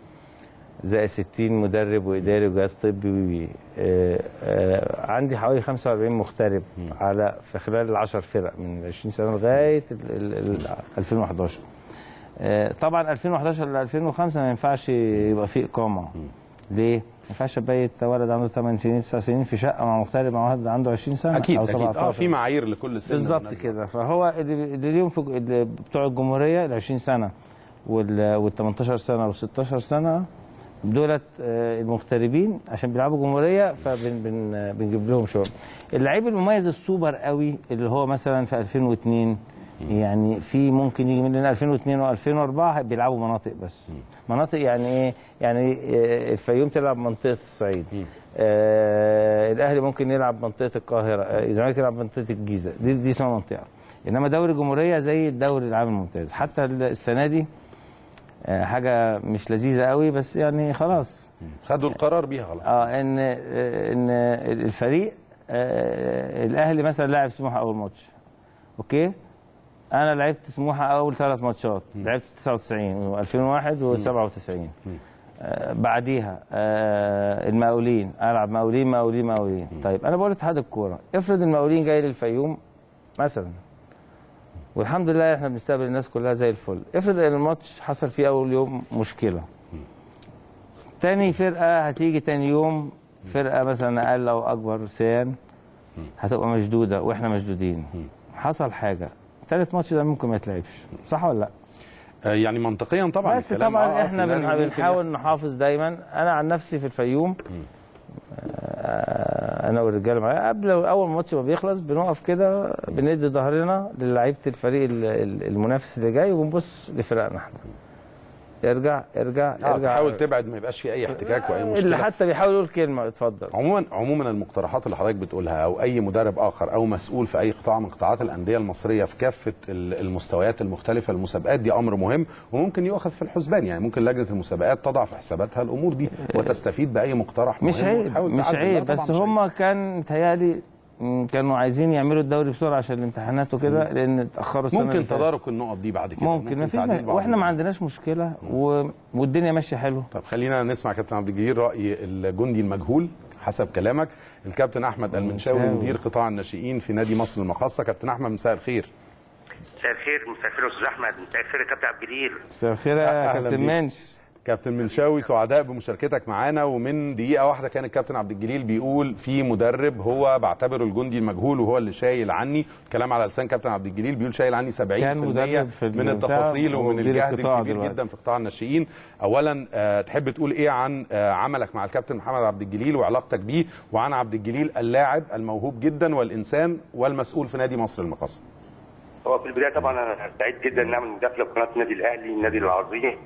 زائد 60 مدرب واداري وجهاز طبي و- آه، آه، عندي حوالي 45 مغترب على في خلال ال 10 فرق من 20 سنه لغايه ال- ال- ال- 2011 آه، طبعا 2011 ل 2005 ما ينفعش يبقى في اقامه ليه؟ ما ينفعش ابيت ولد عنده 8 سنين 9 سنين في شقه مع مغترب مع واحد عنده 20 سنه اكيد او اكيد اه 17 في معايير لكل سن بالظبط مناسبة. كده فهو اللي اللي ليهم في اللي بتوع الجمهوريه ال 20 سنه وال 18 سنه وال 16 سنه دولت آه، المغتربين عشان بيلعبوا جمهوريه فبنجيب لهم شغل اللعيب المميز السوبر قوي اللي هو مثلا في 2002 يعني في ممكن يجي من 2002 و2004 بيلعبوا مناطق بس مناطق يعني ايه يعني آه، الفيوم تلعب منطقه الصعيد آه الاهلي ممكن يلعب منطقه القاهره آه، الزمالك يلعب منطقه الجيزه دي دي اسمها منطقه انما دوري الجمهوريه زي الدوري العام الممتاز حتى السنه دي آه، حاجه مش لذيذه قوي بس يعني خلاص خدوا القرار بيها خلاص اه ان آه، ان الفريق آه، الاهلي مثلا لاعب سموحه اول ماتش اوكي انا لعبت سموحه اول ثلاث ماتشات لعبت 99 و2001 و97 آه بعديها آه المقاولين العب مقاولين مقاولين مقاولين طيب انا بقول اتحاد الكوره افرض المقاولين جاي للفيوم مثلا والحمد لله احنا بنستقبل الناس كلها زي الفل افرض ان الماتش حصل فيه اول يوم مشكله تاني فرقه هتيجي تاني يوم فرقه مثلا اقل او اكبر سيان هتبقى مشدوده واحنا مشدودين حصل حاجه تالت ماتش ده ممكن ما يتلعبش صح ولا لا آه، يعني منطقيا طبعا بس الكلام طبعا آه، احنا سيناريو بنح- ممكن بنحاول يحصل. نحافظ دايما انا عن نفسي في الفيوم آه، انا والرجاله معايا قبل اول ماتش ما بيخلص بنقف كده بندي ظهرنا للعيبه الفريق ال- ال- المنافس اللي جاي وبنبص لفرقنا احنا ارجع ارجع آه، ارجع تحاول تبعد ما يبقاش في اي احتكاك واي اللي مشكله حتى بيحاول يقول كلمه اتفضل عموما عموما المقترحات اللي حضرتك بتقولها او اي مدرب اخر او مسؤول في اي قطاع من قطاعات الانديه المصريه في كافه ال- المستويات المختلفه المسابقات دي امر مهم وممكن يؤخذ في الحسبان يعني ممكن لجنه المسابقات تضع في حساباتها الامور دي وتستفيد باي مقترح مش مهم عيب وتحاول مش تعدل. لا عيب طبعاً بس مش عيب. هم كان متهيألي م، كانوا عايزين يعملوا الدوري بسرعه عشان الامتحانات وكده لان اتاخروا السنه اللي ممكن فاتت. تدارك النقط دي بعد كده ممكن ما فيش تعديل بعض واحنا ما النقط. عندناش مشكله و... والدنيا ماشيه حلو طب خلينا نسمع كابتن عبد الجليل راي الجندي المجهول حسب كلامك الكابتن احمد المنشاوي المنشاوي. مدير قطاع الناشئين في نادي مصر المقاصه كابتن احمد مساء الخير مساء الخير مساء الخير يا استاذ احمد مساء الخير يا كابتن عبد الجليل مساء الخير يا أهلاً كابتن بيك. منش كابتن منشاوي سعداء بمشاركتك معانا ومن دقيقه واحده كان الكابتن عبد الجليل بيقول في مدرب هو بعتبره الجندي المجهول وهو اللي شايل عني الكلام على لسان كابتن عبد الجليل بيقول شايل عني 70% كان مدرب في من البتاع التفاصيل ومن ومدير الجهد القطاع الكبير دلوقتي. جدا في قطاع الناشئين اولا آه، تحب تقول ايه عن آه، عملك مع الكابتن محمد عبد الجليل وعلاقتك بيه وعن عبد الجليل اللاعب الموهوب جدا والانسان والمسؤول في نادي مصر المقاصه هو في البدايه طبعا انا سعيد جدا ان اعمل مداخله في قناه النادي الاهلي النادي العظيم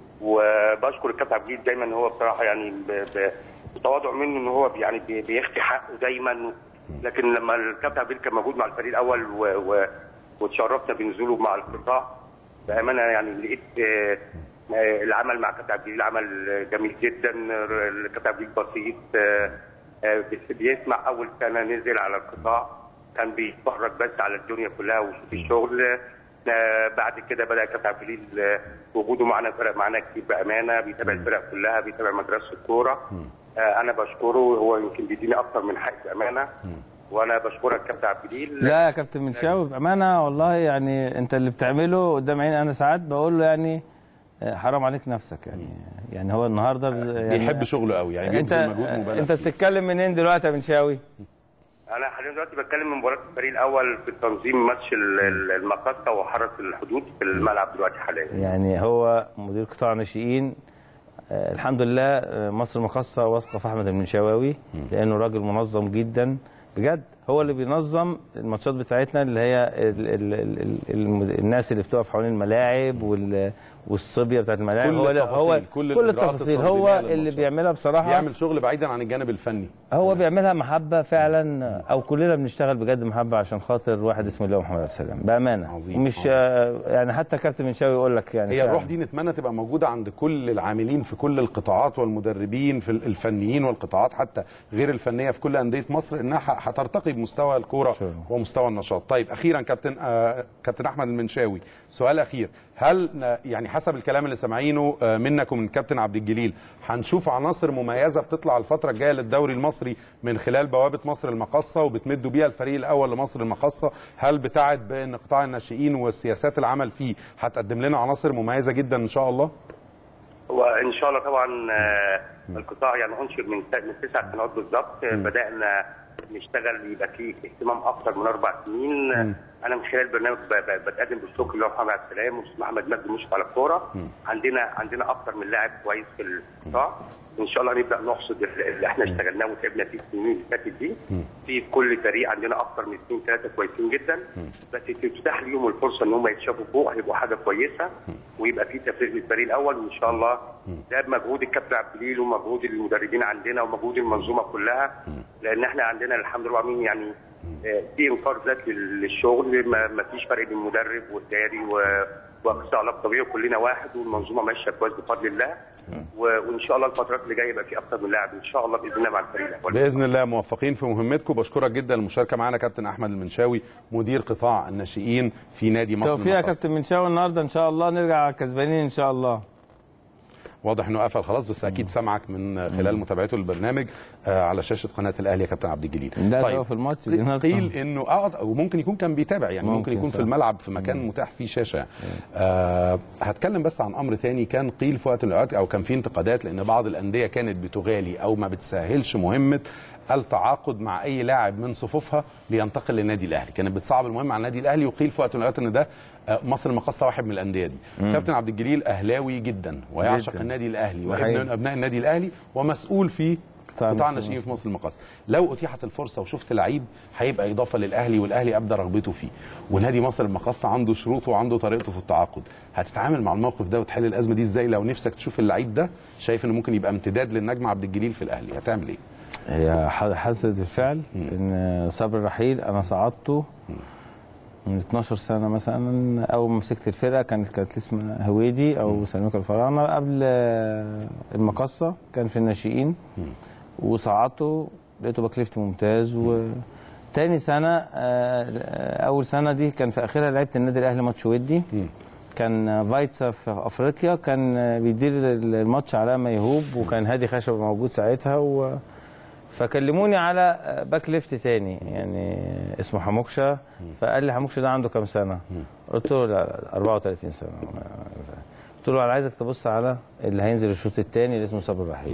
وبشكر الكابتن عبد الجليل دايما هو بصراحه يعني ب- ب- بتواضع منه ان هو يعني بي- بيخفي حقه دايما لكن لما الكابتن عبد الجليل كان موجود مع الفريق الاول و... و... وتشرفنا بنزوله مع القطاع بامانه يعني لقيت آه، آه، العمل مع كابتن عبد الجليل عمل جميل جدا الكابتن عبد الجليل بسيط آه، آه، بس- بيسمع اول سنه نزل على القطاع كان بيتفرج بس على الدنيا كلها ويشوف الشغل آه، بعد كده بدا كابتن عبد الجليل آه، وجوده معنا فرق معانا كتير بامانه بيتابع الفرق كلها بيتابع مدرسه الكوره آه، انا بشكره هو يمكن بيديني اكتر من حق بامانه وانا بشكرك كابتن عبد الجليل لا يا كابتن منشاوي بامانه والله يعني انت اللي بتعمله قدام عيني انا ساعات بقول له يعني آه، حرام عليك نفسك يعني يعني هو النهارده بز- يعني بيحب شغله قوي يعني انت بيبذل مجهود مبالغ انت فيه. بتتكلم منين دلوقتي يا منشاوي؟ انا حاليا دلوقتي بتكلم من مباراه الفريق الاول في التنظيم ماتش ال- ال- المقصه وحرس الحدود في الملعب دلوقتي حاليا يعني هو مدير قطاع ناشئين آه، الحمد لله آه، مصر المقاصة واثقة في أحمد المنشاوي لأنه راجل منظم جدا بجد هو اللي بينظم الماتشات بتاعتنا اللي هي ال ال ال ال ال الناس اللي بتقف حوالين الملاعب وال والصبيه بتاعت الملاعب كل هو اللي- التفاصيل، هو كل كل الإجراءات التفاصيل التنظيمية هو اللي للماتشات. بيعملها بصراحه بيعمل شغل بعيدا عن الجانب الفني هو بيعملها محبه فعلا او كلنا بنشتغل بجد محبه عشان خاطر واحد اسمه الله محمد عبد السلام بامانه عظيم، مش عظيم. آه، يعني حتى كابتن منشاوي يقول لك يعني هي فعلاً. الروح دي نتمنى تبقى موجوده عند كل العاملين في كل القطاعات والمدربين في الفنيين والقطاعات حتى غير الفنيه في كل انديه مصر انها ح- هترتقي بمستوى الكوره ومستوى النشاط. طيب اخيرا كابتن آه كابتن احمد المنشاوي سؤال اخير هل ن- يعني حسب الكلام اللي سامعينه آه منك ومن كابتن عبد الجليل هنشوف عناصر مميزه بتطلع الفتره الجايه للدوري المصري من خلال بوابه مصر المقاصه وبتمدوا بيها الفريق الاول لمصر المقاصه هل بتعد بان قطاع الناشئين والسياسات العمل فيه هتقدم لنا عناصر مميزه جدا ان شاء الله وان شاء الله طبعا آه، القطاع يعني انشئ من س- من تسع سنوات بالظبط آه، بدانا نشتغل يبقى فيه اهتمام اكثر من اربع سنين آه، انا من خلال برنامج ب- ب- بتقدم بالشكر لله محمد عبد السلام والاستاذ محمد مجدي مشرف على الكوره عندنا عندنا اكثر من لاعب كويس في القطاع ان شاء الله نبدا نحصد ال- اللي احنا اشتغلناه وتعبنا فيه السنين اللي فاتت دي في كل فريق عندنا اكثر من اثنين ثلاثه كويسين جدا بس تتاح ليهم الفرصه ان هم يتشافوا فوق هيبقوا حاجه كويسه ويبقى في تفريغ للفريق الاول وان شاء الله ده بمجهود الكابتن عبد الجليل ومجهود المدربين عندنا ومجهود المنظومه كلها لان احنا عندنا الحمد لله العالمين يعني آه، في انكار ذات لل- للشغل ما ما فيش فرق بين المدرب والاداري و- واخصائي علاج طبيعي وكلنا واحد والمنظومه ماشيه كويس بفضل الله و- وان شاء الله الفترات اللي جايه يبقى في اكتر من لاعب ان شاء الله باذن الله مع الفريق الاول باذن الله موفقين في مهمتكم بشكرك جدا المشاركه معنا كابتن احمد المنشاوي مدير قطاع الناشئين في نادي مصر توفيق يا المقصة. كابتن منشاوي النهارده ان شاء الله نرجع كسبانين ان شاء الله واضح انه قفل خلاص بس اكيد سمعك من خلال متابعته للبرنامج آه على شاشه قناه الاهلي يا كابتن عبد الجليل لا، ده هو في الماتش قيل- النهاردة. قيل انه اه وممكن يكون كان بيتابع يعني ممكن, ممكن يكون في صح. الملعب في مكان متاح فيه شاشه يعني. آه هتكلم بس عن امر تاني كان قيل في وقت من الاوقات او كان في انتقادات لان بعض الانديه كانت بتغالي او ما بتسهلش مهمه التعاقد مع اي لاعب من صفوفها لينتقل للنادي الاهلي كانت بتصعب المهمه على النادي الاهلي وقيل في وقت من الاوقات ان ده آه، مصر المقاصه واحد من الانديه دي كابتن عبد الجليل اهلاوي جدا ويعشق جداً. النادي الاهلي ده وابن حقيقي. من ابناء النادي الاهلي ومسؤول في قطاع قطاع الناشئين الناشئين في مصر المقاصه لو اتيحت الفرصه وشفت لعيب هيبقى اضافه للاهلي والاهلي ابدى رغبته فيه ونادي مصر المقاصه عنده شروطه وعنده طريقته في التعاقد هتتعامل مع الموقف ده وتحل الازمه دي ازاي لو نفسك تشوف اللعيب ده شايف انه ممكن يبقى امتداد للنجم عبد الجليل في الاهلي هتعمل ايه هي ح- حدثت بالفعل ان صبري رحيل انا صعدته من 12 سنه مثلا اول ما مسكت الفرقه كانت كانت اسمها هويدي او سيراميكا الفراعنه قبل آه، المقصه كان في الناشئين وصعدته لقيته باك ليفت ممتاز وتاني سنه آه، آه، اول سنه دي كان في اخرها لعبت النادي الاهلي ماتش ودي كان فايتسا في افريقيا كان بيدير الماتش علاء ميهوب وكان هادي خشب موجود ساعتها و فكلموني على باك ليفت تاني يعني اسمه حموكشه فقال لي حموكشه ده عنده كام سنه؟ قلت له لا لا 34 سنه قلت له انا عايزك تبص على اللي هينزل الشوط الثاني اللي اسمه صابر رحيل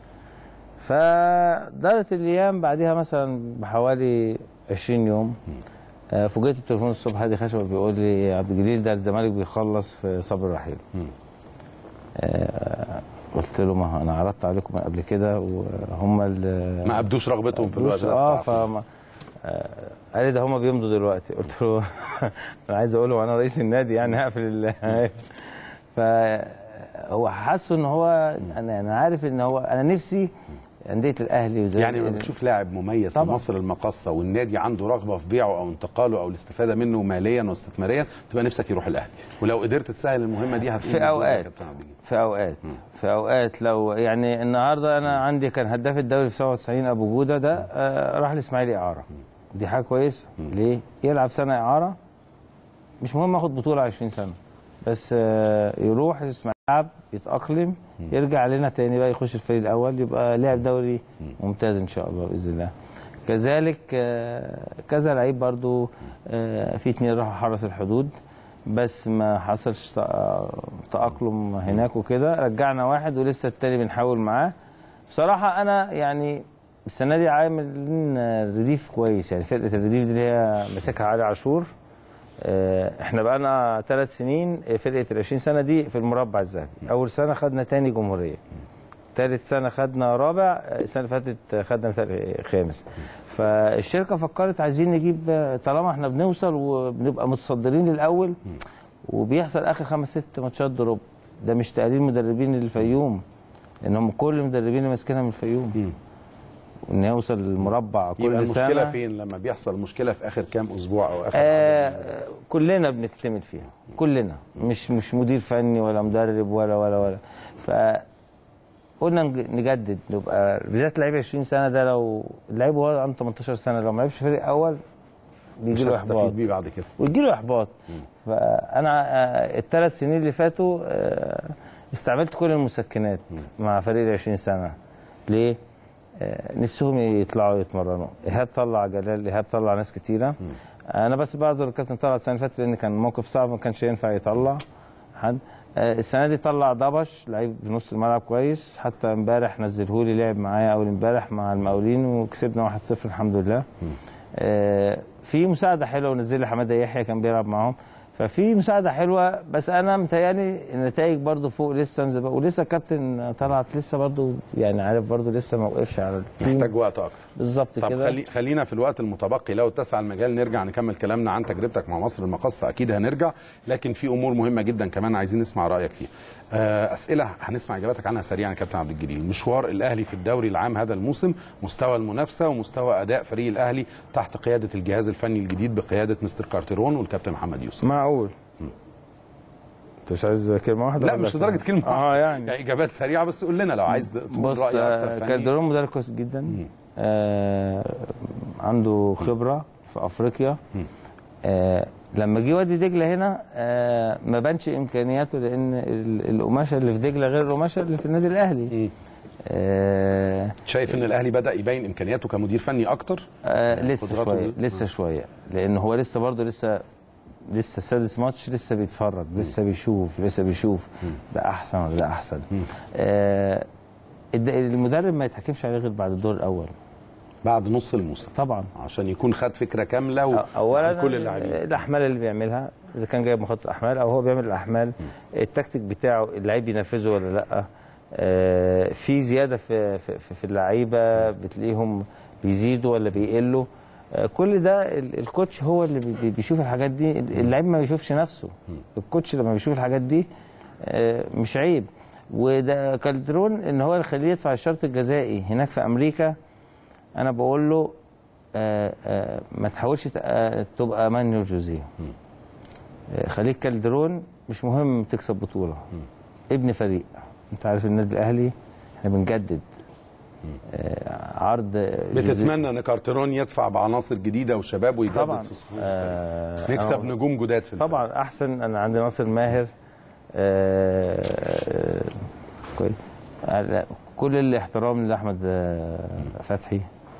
فدارت الايام بعدها مثلا بحوالي 20 يوم آه، فوجئت التليفون الصبح هادي خشبه بيقول لي يا عبد الجليل ده الزمالك بيخلص في صبر رحيل آه، قلت له ما هو انا عرضت عليكم من قبل كده وهم اللي ما ابدوش رغبتهم في الوقت بص ده اه في التعاقد. فما آه، قال لي ده هم بيمضوا دلوقتي قلت له انا عايز اقول له انا رئيس النادي يعني هقفل ال- فهو حاسه ان هو انا انا عارف ان هو انا نفسي انديه الاهلي وزي يعني لما بتشوف لاعب مميز في طبعاً. مصر المقاصه والنادي عنده رغبه في بيعه او انتقاله او الاستفاده منه ماليا واستثماريا تبقى نفسك يروح الاهلي ولو قدرت تسهل المهمه دي هتقول في مبروك يا اوقات كابتن عبد الجليل. في اوقات في اوقات لو يعني النهارده انا عندي كان هداف الدوري في 97 ابو جوده ده آه راح الاسماعيلي اعاره دي حاجه كويسه ليه؟ يلعب سنه اعاره مش مهم ياخد بطوله 20 سنه بس آه يروح الاسماعيلي يلعب يتاقلم يرجع لنا تاني بقى يخش الفريق الاول يبقى لاعب دوري ممتاز ان شاء الله باذن الله كذلك آه، كذا لعيب برضو آه، في اتنين راحوا حرس الحدود بس ما حصلش تأ- تأقلم هناك وكده رجعنا واحد ولسه التاني بنحاول معاه بصراحة أنا يعني السنة دي عامل رديف كويس يعني فرقة الرديف دي اللي هي ماسكها علي عاشور آه، احنا بقالنا ثلاث سنين آه، فرقة ال 20 سنة دي في المربع الذهبي أول سنة خدنا تاني جمهورية ثالث سنه خدنا رابع السنه اللي فاتت خدنا مثال خامس فالشركه فكرت عايزين نجيب طالما احنا بنوصل وبنبقى متصدرين للاول وبيحصل اخر خمس ست ماتشات دروب ده مش تقليل مدربين الفيوم ان هم كل المدربين اللي ماسكينها من الفيوم وان يوصل المربع كل يبقى سنه المشكله فين لما بيحصل مشكله في اخر كام اسبوع او اخر آه كلنا بنكتمل فيها كلنا مش مش مدير فني ولا مدرب ولا ولا ولا ف قلنا نج- نجدد نبقى بالذات لعيب 20 سنه ده لو اللعيب وهو عنده 18 سنه لو ما لعبش فريق اول مش بيجي له احباط هتستفيد بيه بعد كده ويجي له احباط فانا آه، الثلاث سنين اللي فاتوا آه، استعملت كل المسكنات مع فريق ال 20 سنه ليه؟ آه، نفسهم يطلعوا يتمرنوا ايهاب طلع جلال ايهاب طلع ناس كتيره انا بس بعذر الكابتن طلعت السنه اللي فاتت لان كان موقف صعب ما كانش ينفع يطلع حد آه، السنه دي طلع دبش لعيب في نص الملعب كويس حتى امبارح نزله لي لعب معايا اول امبارح مع المقاولين وكسبنا 1-0 الحمد لله آه، في مساعده حلوه ونزل لي حماده يحيى كان بيلعب معاهم ففي مساعده حلوه بس انا متهيألي النتائج برضو فوق لسه مزبق ولسه الكابتن طلعت لسه برضو يعني عارف برضو لسه ما وقفش على التيم محتاج وقت اكتر بالظبط طب كده خلي خلينا في الوقت المتبقي لو اتسع المجال نرجع نكمل كلامنا عن تجربتك مع مصر المقصه اكيد هنرجع لكن في امور مهمه جدا كمان عايزين نسمع رايك فيها آه، اسئله هنسمع اجاباتك عنها سريعا يا كابتن عبد الجليل مشوار الاهلي في الدوري العام هذا الموسم مستوى المنافسه ومستوى اداء فريق الاهلي تحت قياده الجهاز الفني الجديد بقياده مستر كارتيرون والكابتن محمد يوسف معقول انت مش عايز كلمه واحده لا ولا مش كلمة؟ لدرجه كلمه اه واحدة. يعني يعني اجابات سريعه بس قول لنا لو عايز تقول بص راي آه، اكتر فني. كالدرون مدرب كويس جدا آه عنده خبره في افريقيا آه لما جه وادي دجله هنا آه ما بانش امكانياته لان ال- القماشه اللي في دجله غير القماشه اللي في النادي الاهلي مم. آه شايف ان الاهلي بدا يبين امكانياته كمدير فني اكتر آه لسه قدراته شويه دي. لسه شويه لان هو لسه برضه لسه لسه السادس ماتش لسه بيتفرج لسه بيشوف لسه بيشوف ده احسن ولا ده احسن آه الد- المدرب ما يتحكمش عليه غير بعد الدور الاول بعد نص الموسم طبعا عشان يكون خد فكره كامله و... اولا عن كل اللاعبين الاحمال اللي بيعملها اذا كان جايب مخطط احمال او هو بيعمل الاحمال التكتيك بتاعه اللعيب بينفذه ولا لا آه، في زياده في في, في- في اللعيبه بتلاقيهم بيزيدوا ولا بيقلوا آه، كل ده ال- الكوتش هو اللي بي- بي- بيشوف الحاجات دي اللعيب ما بيشوفش نفسه الكوتش لما بيشوف الحاجات دي آه، مش عيب وده كالدرون ان هو يخليه يدفع الشرط الجزائي هناك في امريكا انا بقول له آه، آه، ما تحاولش تق- آه، تبقى مانيو جوزيه آه، خليك كالدرون مش مهم تكسب بطوله ابن فريق انت عارف النادي الاهلي احنا بنجدد آه، عرض جوزيه- بتتمنى ان كارترون يدفع بعناصر جديده وشباب ويجدد طبعا في صفوف آه، نكسب أنا- نجوم جداد في الفريق. طبعا احسن انا عندي ناصر ماهر آه، آه، كويس آه، لا، كل الاحترام لاحمد آه، فتحي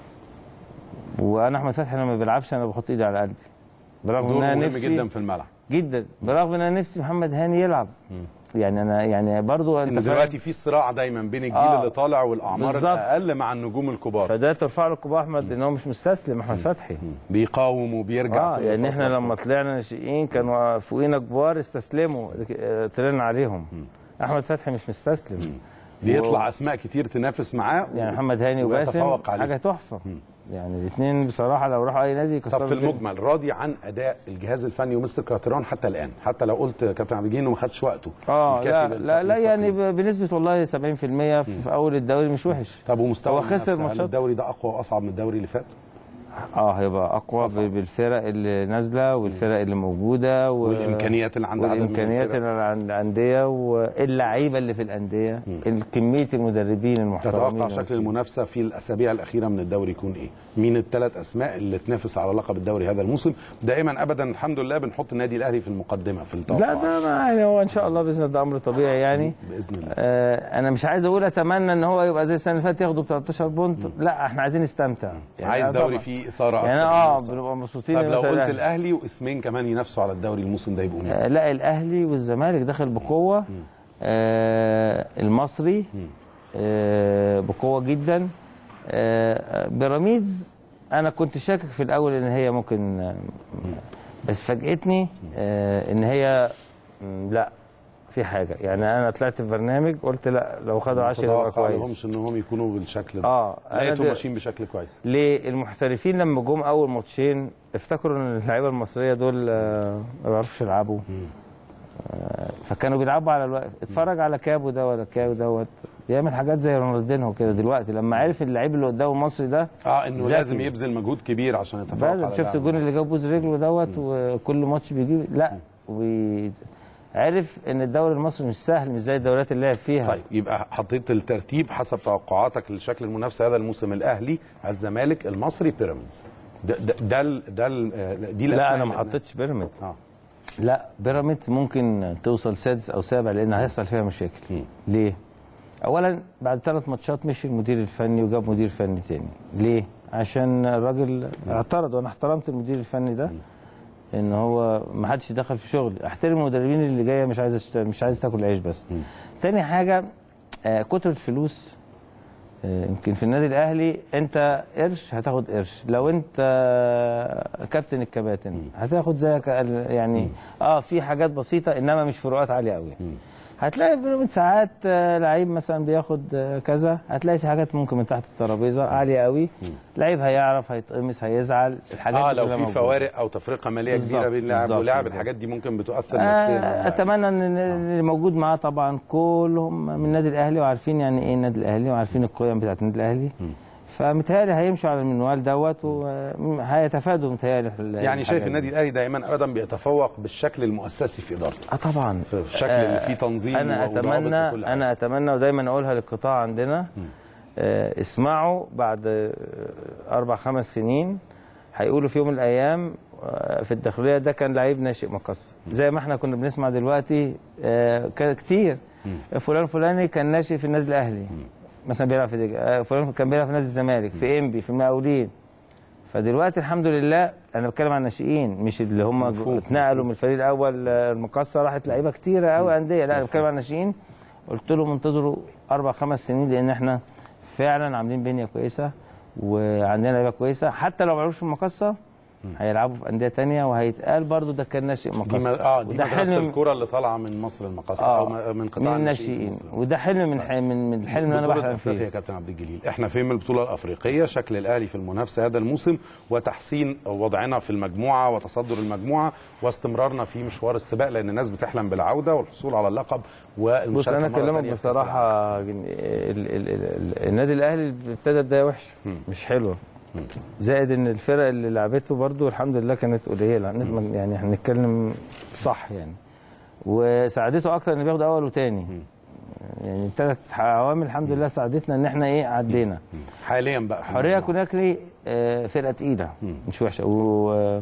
وانا احمد فتحي لما بيلعبش انا بحط ايدي على قلبي برغم دور ان انا مهم نفسي جدا في الملعب جدا برغم ان انا نفسي محمد هاني يلعب يعني انا يعني برضو انت ان فاهم؟ دلوقتي في صراع دايما بين الجيل آه. اللي طالع والاعمار بالظبط. الاقل مع النجوم الكبار فده ترفع له القبعه احمد ان هو مش مستسلم احمد فتحي بيقاوم وبيرجع اه كل يعني احنا فترة. لما طلعنا ناشئين كانوا فوقينا كبار استسلموا آه، طلعنا عليهم احمد فتحي مش مستسلم بيطلع اسماء كتير تنافس معاه يعني محمد هاني وباسم ويتفوق عليه. حاجه تحفه يعني الاثنين بصراحه لو راحوا اي نادي طب يكسروا في الدنيا. المجمل راضي عن اداء الجهاز الفني ومستر كارترون حتى الان حتى لو قلت كابتن عبد الجليل انه ما خدش وقته اه الكافي لا لل- لا, لا يعني للتقييم. ب- بنسبه والله 70% في, في اول الدوري مش وحش طب ومستوى هو المنافسة، خسر هل ماتشات الدوري ده اقوى واصعب من الدوري اللي فات اه هيبقى اقوى ب- بالفرق اللي نازله والفرق اللي موجوده و... والامكانيات اللي عند عدد من والامكانيات الفرق. اللي عند الانديه واللعيبه اللي في الانديه كميه المدربين المحترمين تتوقع شكل المنافسه في الاسابيع الاخيره من الدوري يكون ايه؟ مين الثلاث اسماء اللي تنافس على لقب الدوري هذا الموسم؟ دائما ابدا الحمد لله بنحط النادي الاهلي في المقدمه في التوقع لا ده ما يعني هو ان شاء الله باذن الله ده امر طبيعي يعني باذن الله آه انا مش عايز اقول اتمنى ان هو يبقى زي السنه اللي فاتت ياخدوا 13 بونت لا احنا عايزين نستمتع عايز آه دوري طبعاً. فيه اثاره يعني أكتر اه من الموسم. بنبقى مبسوطين طب إن لو مثلاً قلت الأهلي- الاهلي واسمين كمان ينافسوا على الدوري الموسم ده يبقوا مين؟ آه، لا الاهلي والزمالك داخل بقوه آه المصري آه بقوه جدا آه بيراميدز انا كنت شاكك في الاول ان هي ممكن آه، بس فاجئتني آه ان هي مم، لا في حاجه يعني انا طلعت في برنامج قلت لا لو خدوا 10 يبقى متوقع كويس لهمش انهم يكونوا بالشكل ده اه أنا لقيتهم ده- ماشيين بشكل كويس ليه المحترفين لما جم اول ماتشين افتكروا ان اللعيبه المصريه دول آه، ما بيعرفوش يلعبوا آه، فكانوا بيلعبوا على الوقت اتفرج على كابو ده ولا كابو دوت بيعمل حاجات زي رونالدينهو كده دلوقتي لما عرف اللعيب اللي قدامه المصري ده اه انه ذكي. لازم يبذل مجهود كبير عشان يتفوق فعلا على شفت لاعب الجون اللي جاب بوز رجله دوت وكل ماتش بيجيب لا وعرف ان الدوري المصري مش سهل مش زي الدوريات اللي لعب فيها طيب يبقى حطيت الترتيب حسب توقعاتك لشكل المنافسه هذا الموسم الاهلي الزمالك المصري بيراميدز ده ده ده, ال- ده ال- دي الأسماء لا انا ما اللي- حطيتش بيراميدز اه لا بيراميدز ممكن توصل سادس او سابع لان هيحصل فيها مشاكل ليه اولا بعد ثلاث ماتشات مشي المدير الفني وجاب مدير فني تاني ليه عشان الراجل اعترض وانا احترمت المدير الفني ده ان هو ما حدش دخل في شغل احترم المدربين اللي جايه مش عايزه تشت- مش عايزه تاكل عيش بس تاني حاجه آه، كتر الفلوس آه، يمكن في النادي الاهلي انت قرش هتاخد قرش لو انت كابتن الكباتن هتاخد زيك ال- يعني اه في حاجات بسيطه انما مش فروقات عاليه قوي هتلاقي في بيراميدز ساعات آه، لعيب مثلا بياخد آه، كذا هتلاقي في حاجات ممكن من تحت الترابيزه عاليه قوي لعيب هيعرف هيتقمص هيزعل الحاجات اه دي لو كلها في موجودة. فوارق او تفرقه ماليه بالظبط، كبيره بين لاعب بالظبط، ولاعب بالظبط. الحاجات دي ممكن بتؤثر نفسيا على آه اللاعب. اتمنى ان اللي موجود معاه طبعا كلهم من النادي الاهلي وعارفين يعني ايه النادي الاهلي وعارفين القيم بتاعت النادي الاهلي فمتهيألي هيمشوا على المنوال دوت وهيتفادوا متهيألي ال- يعني شايف الحاجات النادي الاهلي دائما ابدا بيتفوق بالشكل المؤسسي في ادارته اه طبعا في الشكل اللي فيه تنظيم انا وضوابط اتمنى وكل حاجة. انا اتمنى ودايما اقولها للقطاع عندنا آه اسمعوا بعد آه، اربع خمس سنين هيقولوا في يوم من الايام آه، في الداخليه ده كان لعيب ناشئ مقص زي ما احنا كنا بنسمع دلوقتي آه، كان كتير فلان فلاني كان ناشئ في النادي الاهلي مثلا بيلعب في دجا. آه، فلان كان بيلعب في نادي الزمالك في انبي في المقاولين فدلوقتي الحمد لله انا بتكلم عن الناشئين مش اللي هم جو- اتنقلوا من الفريق الاول آه، المقصه راحت لعيبه كتيره قوي انديه لا انا بتكلم عن الناشئين قلت لهم انتظروا اربع خمس سنين لان احنا فعلا عاملين بنيه كويسه وعندنا لعيبه كويسه حتى لو ما لعبوش في المقصه هيلعبوا في انديه تانية وهيتقال برضو ده كان ناشئ دي مقصه ما- اه دي وده مدرسه حلم الكره اللي طالعه من مصر المقاصه آه، او م- من قطاع من الناشئين في الناشئين مصر. وده حلم من ح- من من الحلم اللي انا بطولة بحلم افريقيا يا فيه كابتن عبد الجليل احنا فين من البطوله الافريقيه شكل الاهلي في المنافسه هذا الموسم وتحسين وضعنا في المجموعه وتصدر المجموعه واستمرارنا في مشوار السباق لان الناس بتحلم بالعوده والحصول على اللقب بص والمشاركه انا مرة اكلمك تانية في كأس العالم. بصراحه جن- ال ال ال ال النادي الاهلي ابتدى بدايه وحشه مش حلوه زائد ان الفرق اللي لعبته برضو الحمد لله كانت قليله نتمنى- يعني احنا بنتكلم صح يعني وساعدته اكتر انه بياخد اول وتاني يعني ثلاث عوامل الحمد لله ساعدتنا ان احنا ايه عدينا حاليا بقى في حوريه المجموعة. كوناكري آه، فرقه تقيله مش وحشه و آه،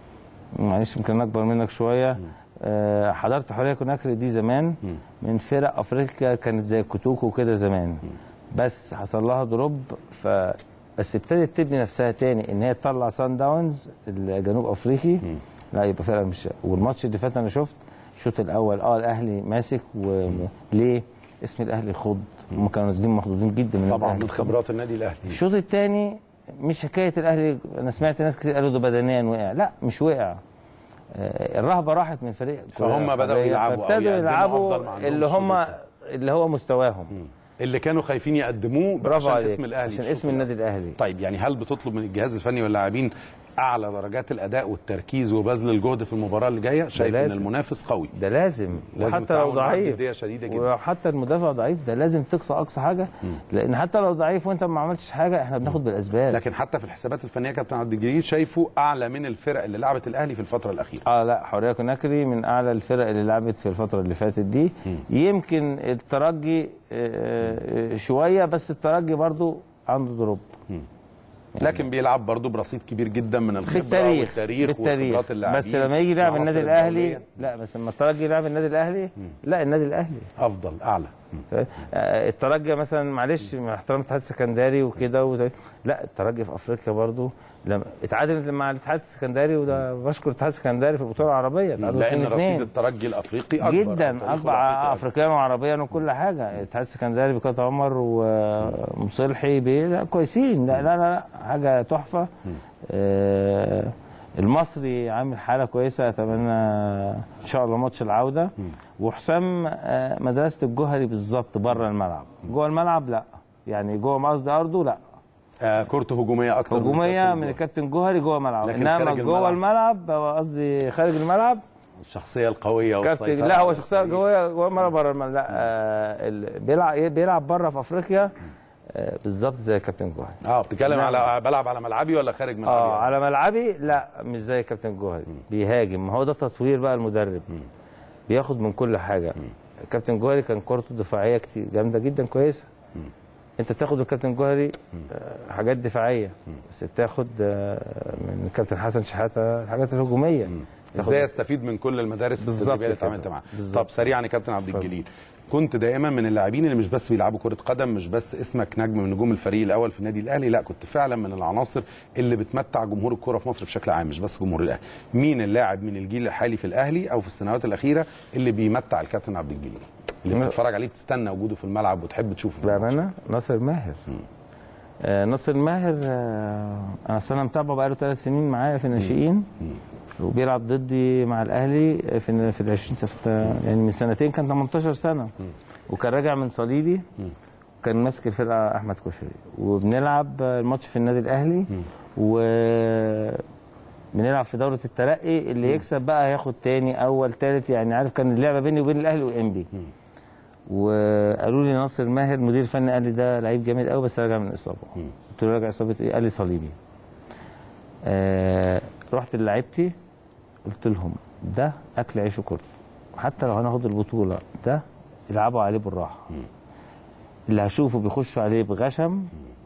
معلش يمكن اكبر منك شويه آه، حضرت حوريه كوناكري دي زمان من فرق افريقيا كانت زي الكوتوكو كده زمان بس حصل لها دروب ف بس ابتدت تبني نفسها تاني ان هي تطلع سان داونز الجنوب افريقي لا يبقى فرقه مش والماتش اللي فات انا شفت الشوط الاول اه الاهلي ماسك وليه اسم الاهلي خض هم كانوا نازلين مخضوضين جدا من طبعا الأهلي. من خبرات النادي الاهلي الشوط الثاني مش حكايه الاهلي انا سمعت ناس كتير قالوا ده بدنيا وقع لا مش وقع آه، الرهبه راحت من فريق فهم بدأوا حرية، يلعبوا أو فابتدوا يقدموا يلعبوا أفضل ما عندهمش اللي هم شغل. اللي هو مستواهم اللي كانوا خايفين يقدموه برافو عشان عليك اسم الاهلي عشان الشوط اسم النادي الاهلي طيب يعني هل بتطلب من الجهاز الفني واللاعبين اعلى درجات الاداء والتركيز وبذل الجهد في المباراه اللي جايه شايف ان لازم. المنافس قوي ده لازم, لازم وحتى لو التعاون معاه ضعيف بجدية شديدة جدا. وحتى المدافع ضعيف ده لازم تقصى اقصى حاجه لان حتى لو ضعيف وانت ما عملتش حاجه احنا بناخد بالاسباب لكن حتى في الحسابات الفنيه كابتن عبد الجليل شايفه اعلى من الفرق اللي لعبت الاهلي في الفتره الاخيره اه لا حوريه كوناكري من اعلى الفرق اللي لعبت في الفتره اللي فاتت دي يمكن الترجي آه، آه، شويه بس الترجي برضو عنده دروب لكن بيلعب برضه برصيد كبير جدا من الخبره بالتاريخ والتاريخ بالتاريخ وخبرات اللاعبين بس لما يجي يلعب والعناصر النادي الاهلي الدولية. لا بس لما الترجي يلعب النادي الاهلي لا النادي الاهلي افضل اعلى آه، الترجي مثلا معلش مع احترام الاتحاد السكندري وكده وده- لا الترجي في افريقيا برضو لما اتعادل مع الاتحاد السكندري وده بشكر الاتحاد السكندري في البطوله العربيه اتعادلوا لان 2-2. رصيد الترجي الافريقي اكبر أو جدا تاريخه اكبر الأفريقي افريقيا وعربيا وكل حاجه الاتحاد السكندري بكات عمر ومصلحي بيه لا كويسين لا لا لا حاجه تحفه آه المصري عامل حاله كويسه اتمنى ان شاء الله ماتش العوده وحسام آه مدرسه الجوهري بالظبط بره الملعب جوه الملعب لا يعني جوه قصدي ارضه لا آه كورته هجوميه اكتر هجوميه كابتن من جوهر. الكابتن جوهري جوه الملعب لكن انما خارج جوه الملعب. الملعب قصدي خارج الملعب الشخصيه القويه كابتن والسيطره لا هو على شخصيه الفريق. جوه جوه الملعب بره الملعب لا آه ال- بيلعب بيلعب بره في افريقيا آه بالظبط زي كابتن جوهري اه بتتكلم نعم. على بلعب على ملعبي ولا خارج ملعبي اه على ملعبي لا مش زي كابتن جوهري بيهاجم ما هو ده تطوير بقى المدرب بياخد من كل حاجه كابتن جوهري كان كورته دفاعيه كتير جامده جدا كويسه انت بتاخد من كابتن جوهري آه، حاجات دفاعيه بس بتاخد آه، من كابتن حسن شحاته الحاجات الهجوميه تاخد- ازاي استفيد من كل المدارس بالظبط التدريبيه اللي كده. اتعاملت معاها بالظبط. طب سريعا يا كابتن عبد الجليل كنت دائما من اللاعبين اللي مش بس بيلعبوا كره قدم مش بس اسمك نجم من نجوم الفريق الاول في النادي الاهلي لا كنت فعلا من العناصر اللي بتمتع جمهور الكره في مصر بشكل عام مش بس جمهور الاهلي مين اللاعب من الجيل الحالي في الاهلي او في السنوات الاخيره اللي بيمتع الكابتن عبد الجليل اللي بتتفرج عليه بتستنى وجوده في الملعب وتحب تشوفه في الماتش؟ بامانه ناصر ماهر آه ناصر ماهر آه انا أصل انا متابعه بقاله ثلاث سنين معايا في الناشئين وبيلعب ضدي مع الاهلي في في ال 20 سنه يعني من سنتين كان 18 سنه وكان راجع من صليبي كان ماسك الفرقه احمد كشري وبنلعب الماتش في النادي الاهلي و بنلعب في دوره الترقي اللي يكسب بقى هياخد تاني اول تالت يعني عارف كان اللعبه بيني وبين الاهلي وانبي وقالوا لي ناصر ماهر المدير الفني قال لي ده لعيب جامد قوي بس راجع من اصابه قلت له راجع اصابه ايه؟ قال لي صليبي آه رحت لعيبتي قلت لهم ده اكل عيش وكرة حتى لو هناخد البطوله ده يلعبوا عليه بالراحه اللي هشوفه بيخشوا عليه بغشم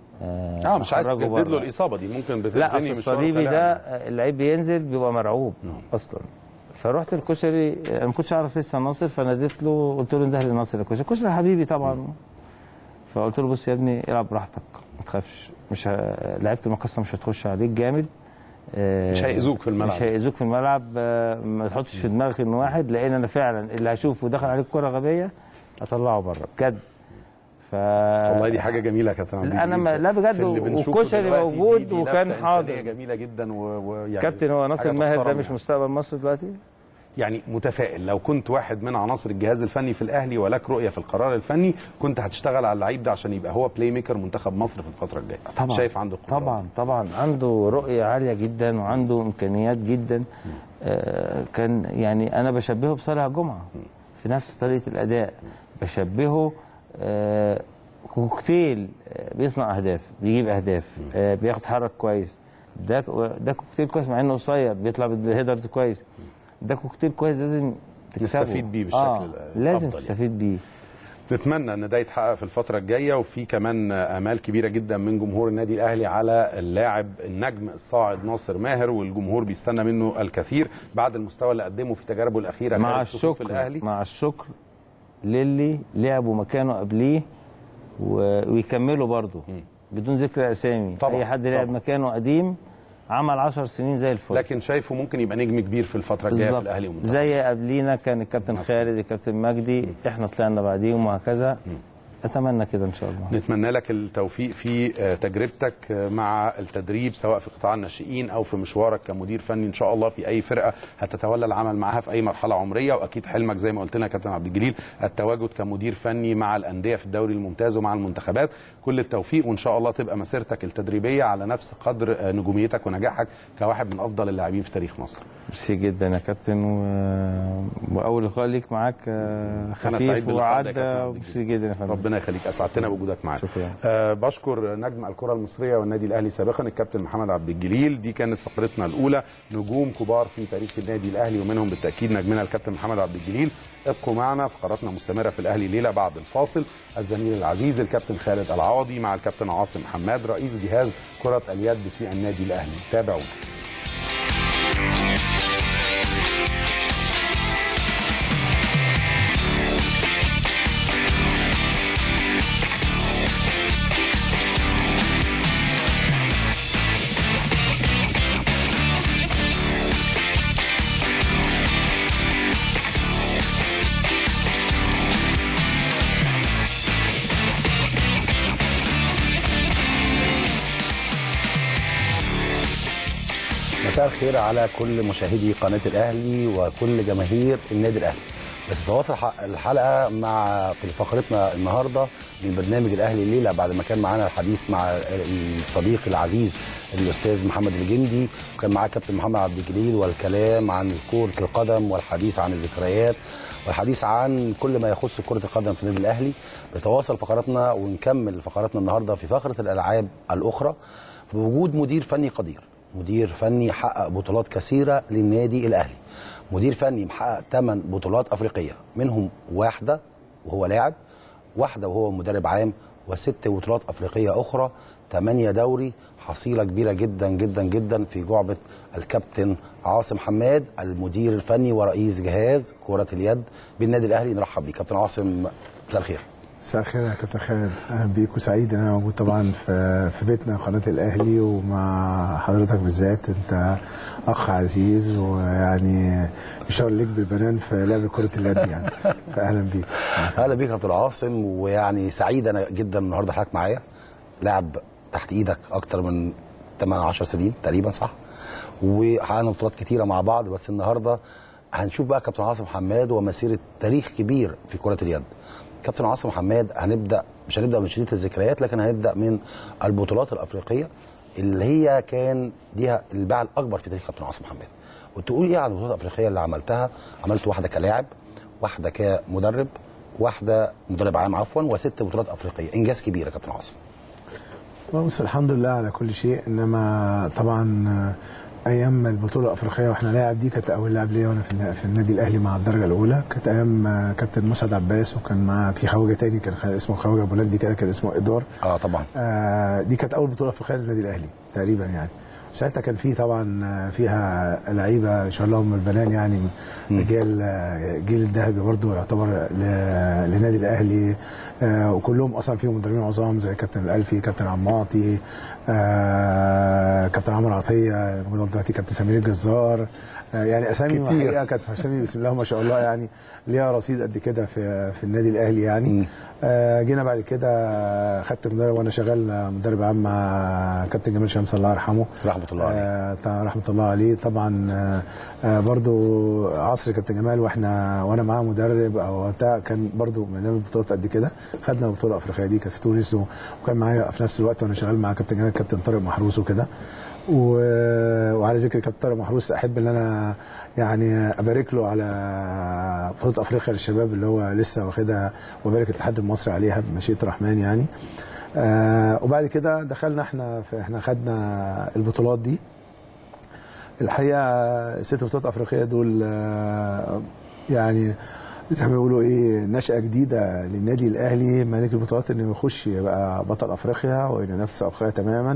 اه مش عايز خرجوا تجدد له بره. الاصابه دي ممكن لا بتبني اصل مشواره الصليبي كلاعب. ده آه، اللعيب بينزل بيبقى مرعوب اصلا فرحت الكشري انا ما كنتش اعرف لسه ناصر فناديت له قلت له انده لناصر الكشري الكشري حبيبي طبعا فقلت له بص يا ابني العب براحتك ما تخافش مش ه... لعيبه المقصه مش هتخش عليك جامد آه، مش هيأذوك في الملعب. مش هيأذوك في الملعب آه، ما تحطش في دماغك ان واحد لان انا فعلا اللي هشوفه دخل عليك كره غبيه اطلعه بره بجد ف والله دي حاجه جميله يا كابتن عبد لا، أنا الجليل. ما- لا بجد، في اللي بنشوفه والكشري دلوقتي موجود دي- دي وكان لفتة حاضر. إنسانية جميله جدا و- ويعني كابتن هو ناصر حاجة ماهر ده تحترم مش يعني. مستقبل مصر دلوقتي يعني متفائل لو كنت واحد من عناصر الجهاز الفني في الاهلي ولك رؤيه في القرار الفني كنت هتشتغل على اللعيب ده عشان يبقى هو بلاي ميكر منتخب مصر في الفتره الجايه طبعا شايف عنده قدرات. طبعا طبعا عنده رؤيه عاليه جدا وعنده امكانيات جدا آه كان يعني انا بشبهه بصالح جمعه في نفس طريقه الاداء بشبهه آه كوكتيل آه بيصنع اهداف بيجيب اهداف آه بياخد حرك كويس ده ده كوكتيل كويس مع انه قصير بيطلع بالهيدرز كويس ده كوكتيل كويس لازم تكسبه نستفيد بيه بالشكل آه الأفضل لازم يعني. تستفيد بيه نتمنى ان ده يتحقق في الفتره الجايه وفي كمان امال كبيره جدا من جمهور النادي الاهلي على اللاعب النجم الصاعد ناصر ماهر والجمهور بيستنى منه الكثير بعد المستوى اللي قدمه في تجاربه الاخيره مع خارج صفوف الشكر الاهلي مع الشكر للي لعبوا مكانه قبليه و- ويكملوا برضه بدون ذكر اسامي طبعاً، اي حد لعب طبعاً. مكانه قديم عمل 10 سنين زي الفل لكن شايفه ممكن يبقى نجم كبير في الفتره الجايه في بالظبط الاهلي ومنتخب زي قبلينا كان الكابتن خالد الكابتن مجدي احنا طلعنا بعديهم وهكذا اتمنى كده ان شاء الله نتمنى لك التوفيق في آه، تجربتك آه، مع التدريب سواء في قطاع الناشئين او في مشوارك كمدير فني ان شاء الله في اي فرقه هتتولى العمل معاها في اي مرحله عمريه واكيد حلمك زي ما قلت لنا يا كابتن عبد الجليل التواجد كمدير فني مع الانديه في الدوري الممتاز ومع المنتخبات كل التوفيق وان شاء الله تبقى مسيرتك التدريبيه على نفس قدر آه، نجوميتك ونجاحك كواحد من افضل اللاعبين في تاريخ مصر ميرسي جدا يا كابتن و... واول لقاء ليك معاك آه، أنا سعيد خفيف باللقاء ده يا كابتن وعدى عبد ميرسي جدا يا فندم ربنا يخليك اسعدتنا بوجودك معانا شكرا. أه بشكر نجم الكره المصريه والنادي الاهلي سابقا الكابتن محمد عبد الجليل دي كانت فقرتنا الاولى نجوم كبار في تاريخ النادي الاهلي ومنهم بالتاكيد نجمنا الكابتن محمد عبد الجليل ابقوا معنا فقراتنا مستمره في الاهلي ليله بعد الفاصل الزميل العزيز الكابتن خالد العوضي مع الكابتن عاصم حماد رئيس جهاز كره اليد في النادي الاهلي تابعونا مساء الخير على كل مشاهدي قناة الأهلي وكل جماهير النادي الأهلي بتتواصل ح- الحلقة مع في فقرتنا النهاردة من برنامج الأهلي الليلة بعد ما كان معانا الحديث مع الصديق العزيز الأستاذ محمد الجندي وكان معاه كابتن محمد عبد الجليل والكلام عن كرة القدم والحديث عن الذكريات والحديث عن كل ما يخص كرة القدم في النادي الأهلي بتواصل فقراتنا ونكمل فقراتنا النهاردة في فقرة الألعاب الأخرى بوجود مدير فني قدير مدير فني حقق بطولات كثيره للنادي الاهلي مدير فني محقق 8 بطولات افريقيه منهم واحده وهو لاعب واحده وهو مدرب عام وست بطولات افريقيه اخرى 8 دوري حصيله كبيره جدا جدا جدا في جعبه الكابتن عاصم حماد المدير الفني ورئيس جهاز كره اليد بالنادي الاهلي نرحب بيه كابتن عاصم مساء الخير مساء الخير يا كابتن خالد اهلا بيك وسعيد ان انا موجود طبعا في في بيتنا قناه الاهلي ومع حضرتك بالذات انت اخ عزيز ويعني يشار ليك بالبنان في لعب كره اليد يعني فاهلا بيك اهلا بيك يا كابتن عاصم ويعني سعيد انا جدا النهارده حضرتك معايا لاعب تحت ايدك اكتر من 8 10 سنين تقريبا صح وحققنا بطولات كتيره مع بعض بس النهارده هنشوف بقى كابتن عاصم حماد ومسيره تاريخ كبير في كره اليد كابتن عاصم حماد هنبدا مش هنبدا من شريط الذكريات لكن هنبدا من البطولات الافريقيه اللي هي كان ليها الباع الاكبر في تاريخ كابتن عاصم حماد وتقول ايه عن البطولات الافريقيه اللي عملتها عملت واحده كلاعب واحده كمدرب واحده مدرب عام عفوا وست بطولات افريقيه انجاز كبير يا كابتن عاصم بص الحمد لله على كل شيء انما طبعا آه، ايام البطوله الافريقيه واحنا لاعب دي كانت اول لاعب ليا وانا في النا- في النادي الاهلي مع الدرجه الاولى كانت ايام آه، كابتن مسعد عباس وكان معاه في خواجه تاني كان خ- اسمه خواجه بولندي كده كان اسمه ادوار اه طبعا آه، دي كانت اول بطوله افريقيه للنادي الاهلي تقريبا يعني ساعتها كان في طبعا آه، فيها لعيبه ان شاء الله هم البنان يعني جيل آه، جيل الذهبي برضو يعتبر ل- للنادي الاهلي آه، وكلهم اصلا فيهم مدربين عظام زي كابتن الالفي كابتن عماطي آه، كابتن عمرو عطيه موجود دلوقتي كابتن سمير الجزار آه، يعني اسامي الحقيقه كانت اسامي بسم الله ما شاء الله يعني ليها رصيد قد كده في في النادي الاهلي يعني آه، جينا بعد كده خدت مدرب وانا شغال مدرب عام مع كابتن جمال شمس الله يرحمه رحمه الله عليه آه طبعاً رحمه الله عليه طبعا آه آه برضو عصر كابتن جمال واحنا وانا معاه مدرب او وقتها كان برضو بنعمل بطولات قد كده خدنا البطوله الافريقيه دي كانت في تونس و- وكان معايا في نفس الوقت وانا شغال مع كابتن جمال كابتن طارق محروس وكده و- وعلى ذكر كابتن طارق محروس احب ان انا يعني ابارك له على بطوله افريقيا للشباب اللي هو لسه واخدها وبارك الاتحاد المصري عليها بمشيئه الرحمن يعني آه وبعد كده دخلنا احنا في احنا خدنا البطولات دي الحقيقه ست بطولات افريقيه دول آه، يعني زي ما بيقولوا ايه نشأة جديدة للنادي الأهلي ملك البطولات إنه يخش يبقى بطل أفريقيا وينافس أفريقيا تماما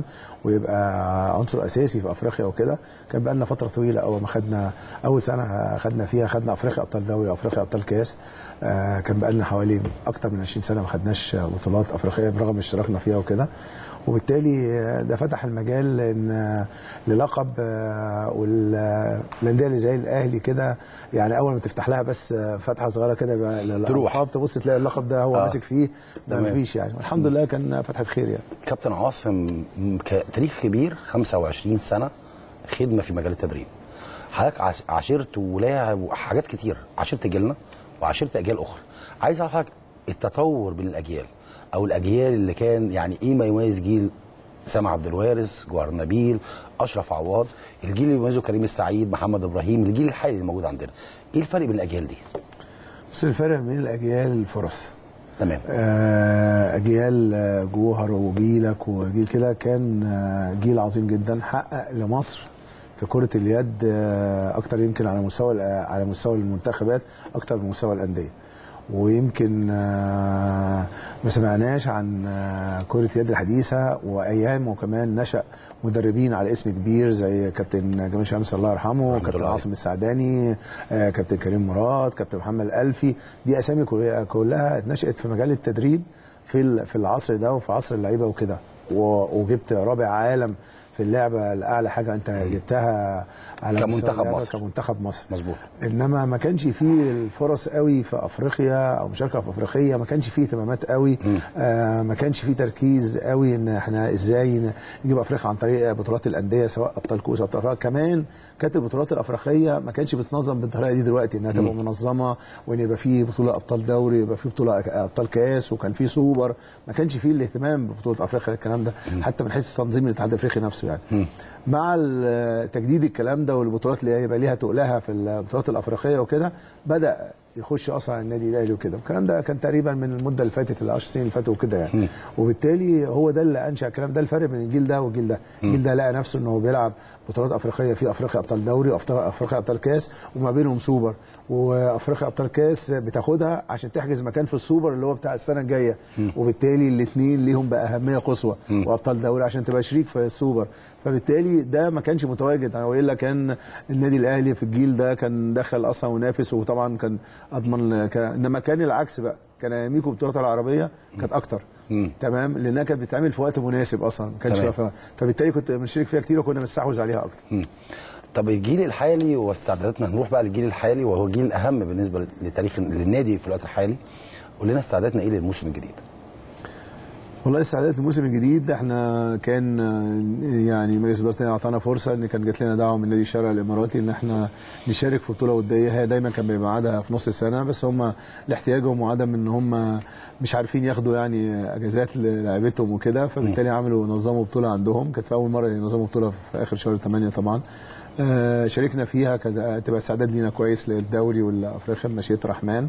ويبقى عنصر أساسي في أفريقيا وكده كان بقى لنا فترة طويلة أول ما خدنا أول سنة خدنا فيها خدنا أفريقيا أبطال دوري أفريقيا أبطال كاس آه كان بقى لنا حوالي أكتر من 20 سنة ما خدناش بطولات أفريقية برغم اشتراكنا فيها وكده وبالتالي آه، ده فتح المجال ان آه، للقب آه، والانديه اللي زي الاهلي كده يعني اول ما تفتح لها بس آه، فتحه صغيره كده يبقى للألقاب تبص تلاقي اللقب ده هو آه. ماسك فيه ما تمام. فيش يعني والحمد لله كان فتحه خير يعني كابتن عاصم م- ك- تاريخ كبير 25 سنه خدمه في مجال التدريب حضرتك عاش- عاشرت ولاعب حاجات كتير عاشرت جيلنا وعاشرت اجيال اخرى عايز اعرف حضرتك التطور بين الاجيال او الاجيال اللي كان يعني ايه ما يميز جيل سامع عبد الوارث جوهر نبيل اشرف عواد الجيل اللي يميزه كريم السعيد محمد ابراهيم الجيل الحالي اللي موجود عندنا ايه الفرق بين الاجيال دي بس الفرق بين الاجيال الفرص تمام آه، اجيال آه، جوهر وجيلك وجيل كده كان آه، جيل عظيم جدا حقق لمصر في كرة اليد آه، اكتر يمكن على مستوى الأ- على مستوى المنتخبات اكتر من مستوى الانديه ويمكن آه، ما سمعناش عن آه، كرة اليد الحديثة وأيام وكمان نشأ مدربين على اسم كبير زي كابتن جمال شمس الله يرحمه رحمة كابتن الله عاصم السعداني آه، كابتن كريم مراد كابتن محمد الألفي دي أسامي كلها- كلها اتنشأت في مجال التدريب في ال- في العصر ده وفي عصر اللعيبة وكده و- وجبت رابع عالم في اللعبة لأعلى حاجة أنت جبتها على مستوى كمنتخب اللعبة مصر. كمنتخب مصر مظبوط انما ما كانش فيه الفرص قوي في افريقيا او مشاركه في افريقيا ما كانش فيه اهتمامات قوي آه ما كانش فيه تركيز قوي ان احنا ازاي ن- نجيب افريقيا عن طريق بطولات الانديه سواء ابطال كؤوس او ابطال أفريقيا. كمان كانت البطولات الافريقيه ما كانتش بتنظم بالطريقه دي دلوقتي انها تبقى منظمه وان يبقى فيه بطوله ابطال دوري يبقى فيه بطوله ابطال كاس وكان فيه سوبر ما كانش فيه الاهتمام ببطوله افريقيا الكلام ده حتى من حيث تنظيم الاتحاد الافريقي نفسه يعني مع ال- تجديد الكلام ده والبطولات اللي هيبقى ليها تقلها في البطولات الافريقيه وكده بدا يخش اصلا النادي الاهلي وكده الكلام ده كان تقريبا من المده اللي فاتت ال 10 سنين اللي فاتوا وكده يعني وبالتالي هو ده اللي انشا الكلام ده الفرق بين الجيل ده والجيل ده الجيل ده لقى نفسه انه بيلعب بطولات افريقيه في افريقيا ابطال دوري وافريقيا افريقيا ابطال كاس وما بينهم سوبر وافريقيا ابطال كاس بتاخدها عشان تحجز مكان في السوبر اللي هو بتاع السنه الجايه وبالتالي الاثنين ليهم باهميه قصوى وابطال دوري عشان تبقى شريك في السوبر فبالتالي ده ما كانش متواجد والا كان النادي الاهلي في الجيل ده كان دخل اصلا ونافس وطبعا كان اضمن ك... انما كان العكس بقى كان اياميكم البطولات العربيه كانت اكتر تمام لانها كانت بتتعمل في وقت مناسب اصلا ما كانش تمام. فيها- فبالتالي كنت بنشارك فيها كتير وكنا بنستحوذ عليها اكتر مم. طب الجيل الحالي واستعداداتنا نروح بقى للجيل الحالي وهو الجيل الاهم بالنسبه لتاريخ للنادي في الوقت الحالي قول لنا استعداداتنا ايه للموسم الجديد والله استعداد الموسم الجديد احنا كان آه، يعني مجلس اداره اعطانا فرصه ان كان جات لنا دعوه من نادي الشارع الاماراتي ان احنا نشارك في بطوله وديه هي دايما كان بيبقى ميعادها في نص السنه بس هم لاحتياجهم وعدم ان هم مش عارفين ياخدوا يعني اجازات للاعيبتهم وكده فبالتالي عملوا نظموا بطوله عندهم كانت في اول مره ينظموا بطوله في اخر شهر 8 طبعا آه، شاركنا فيها كده تبقى استعداد لينا كويس للدوري والافريقيا بمشيئه الرحمن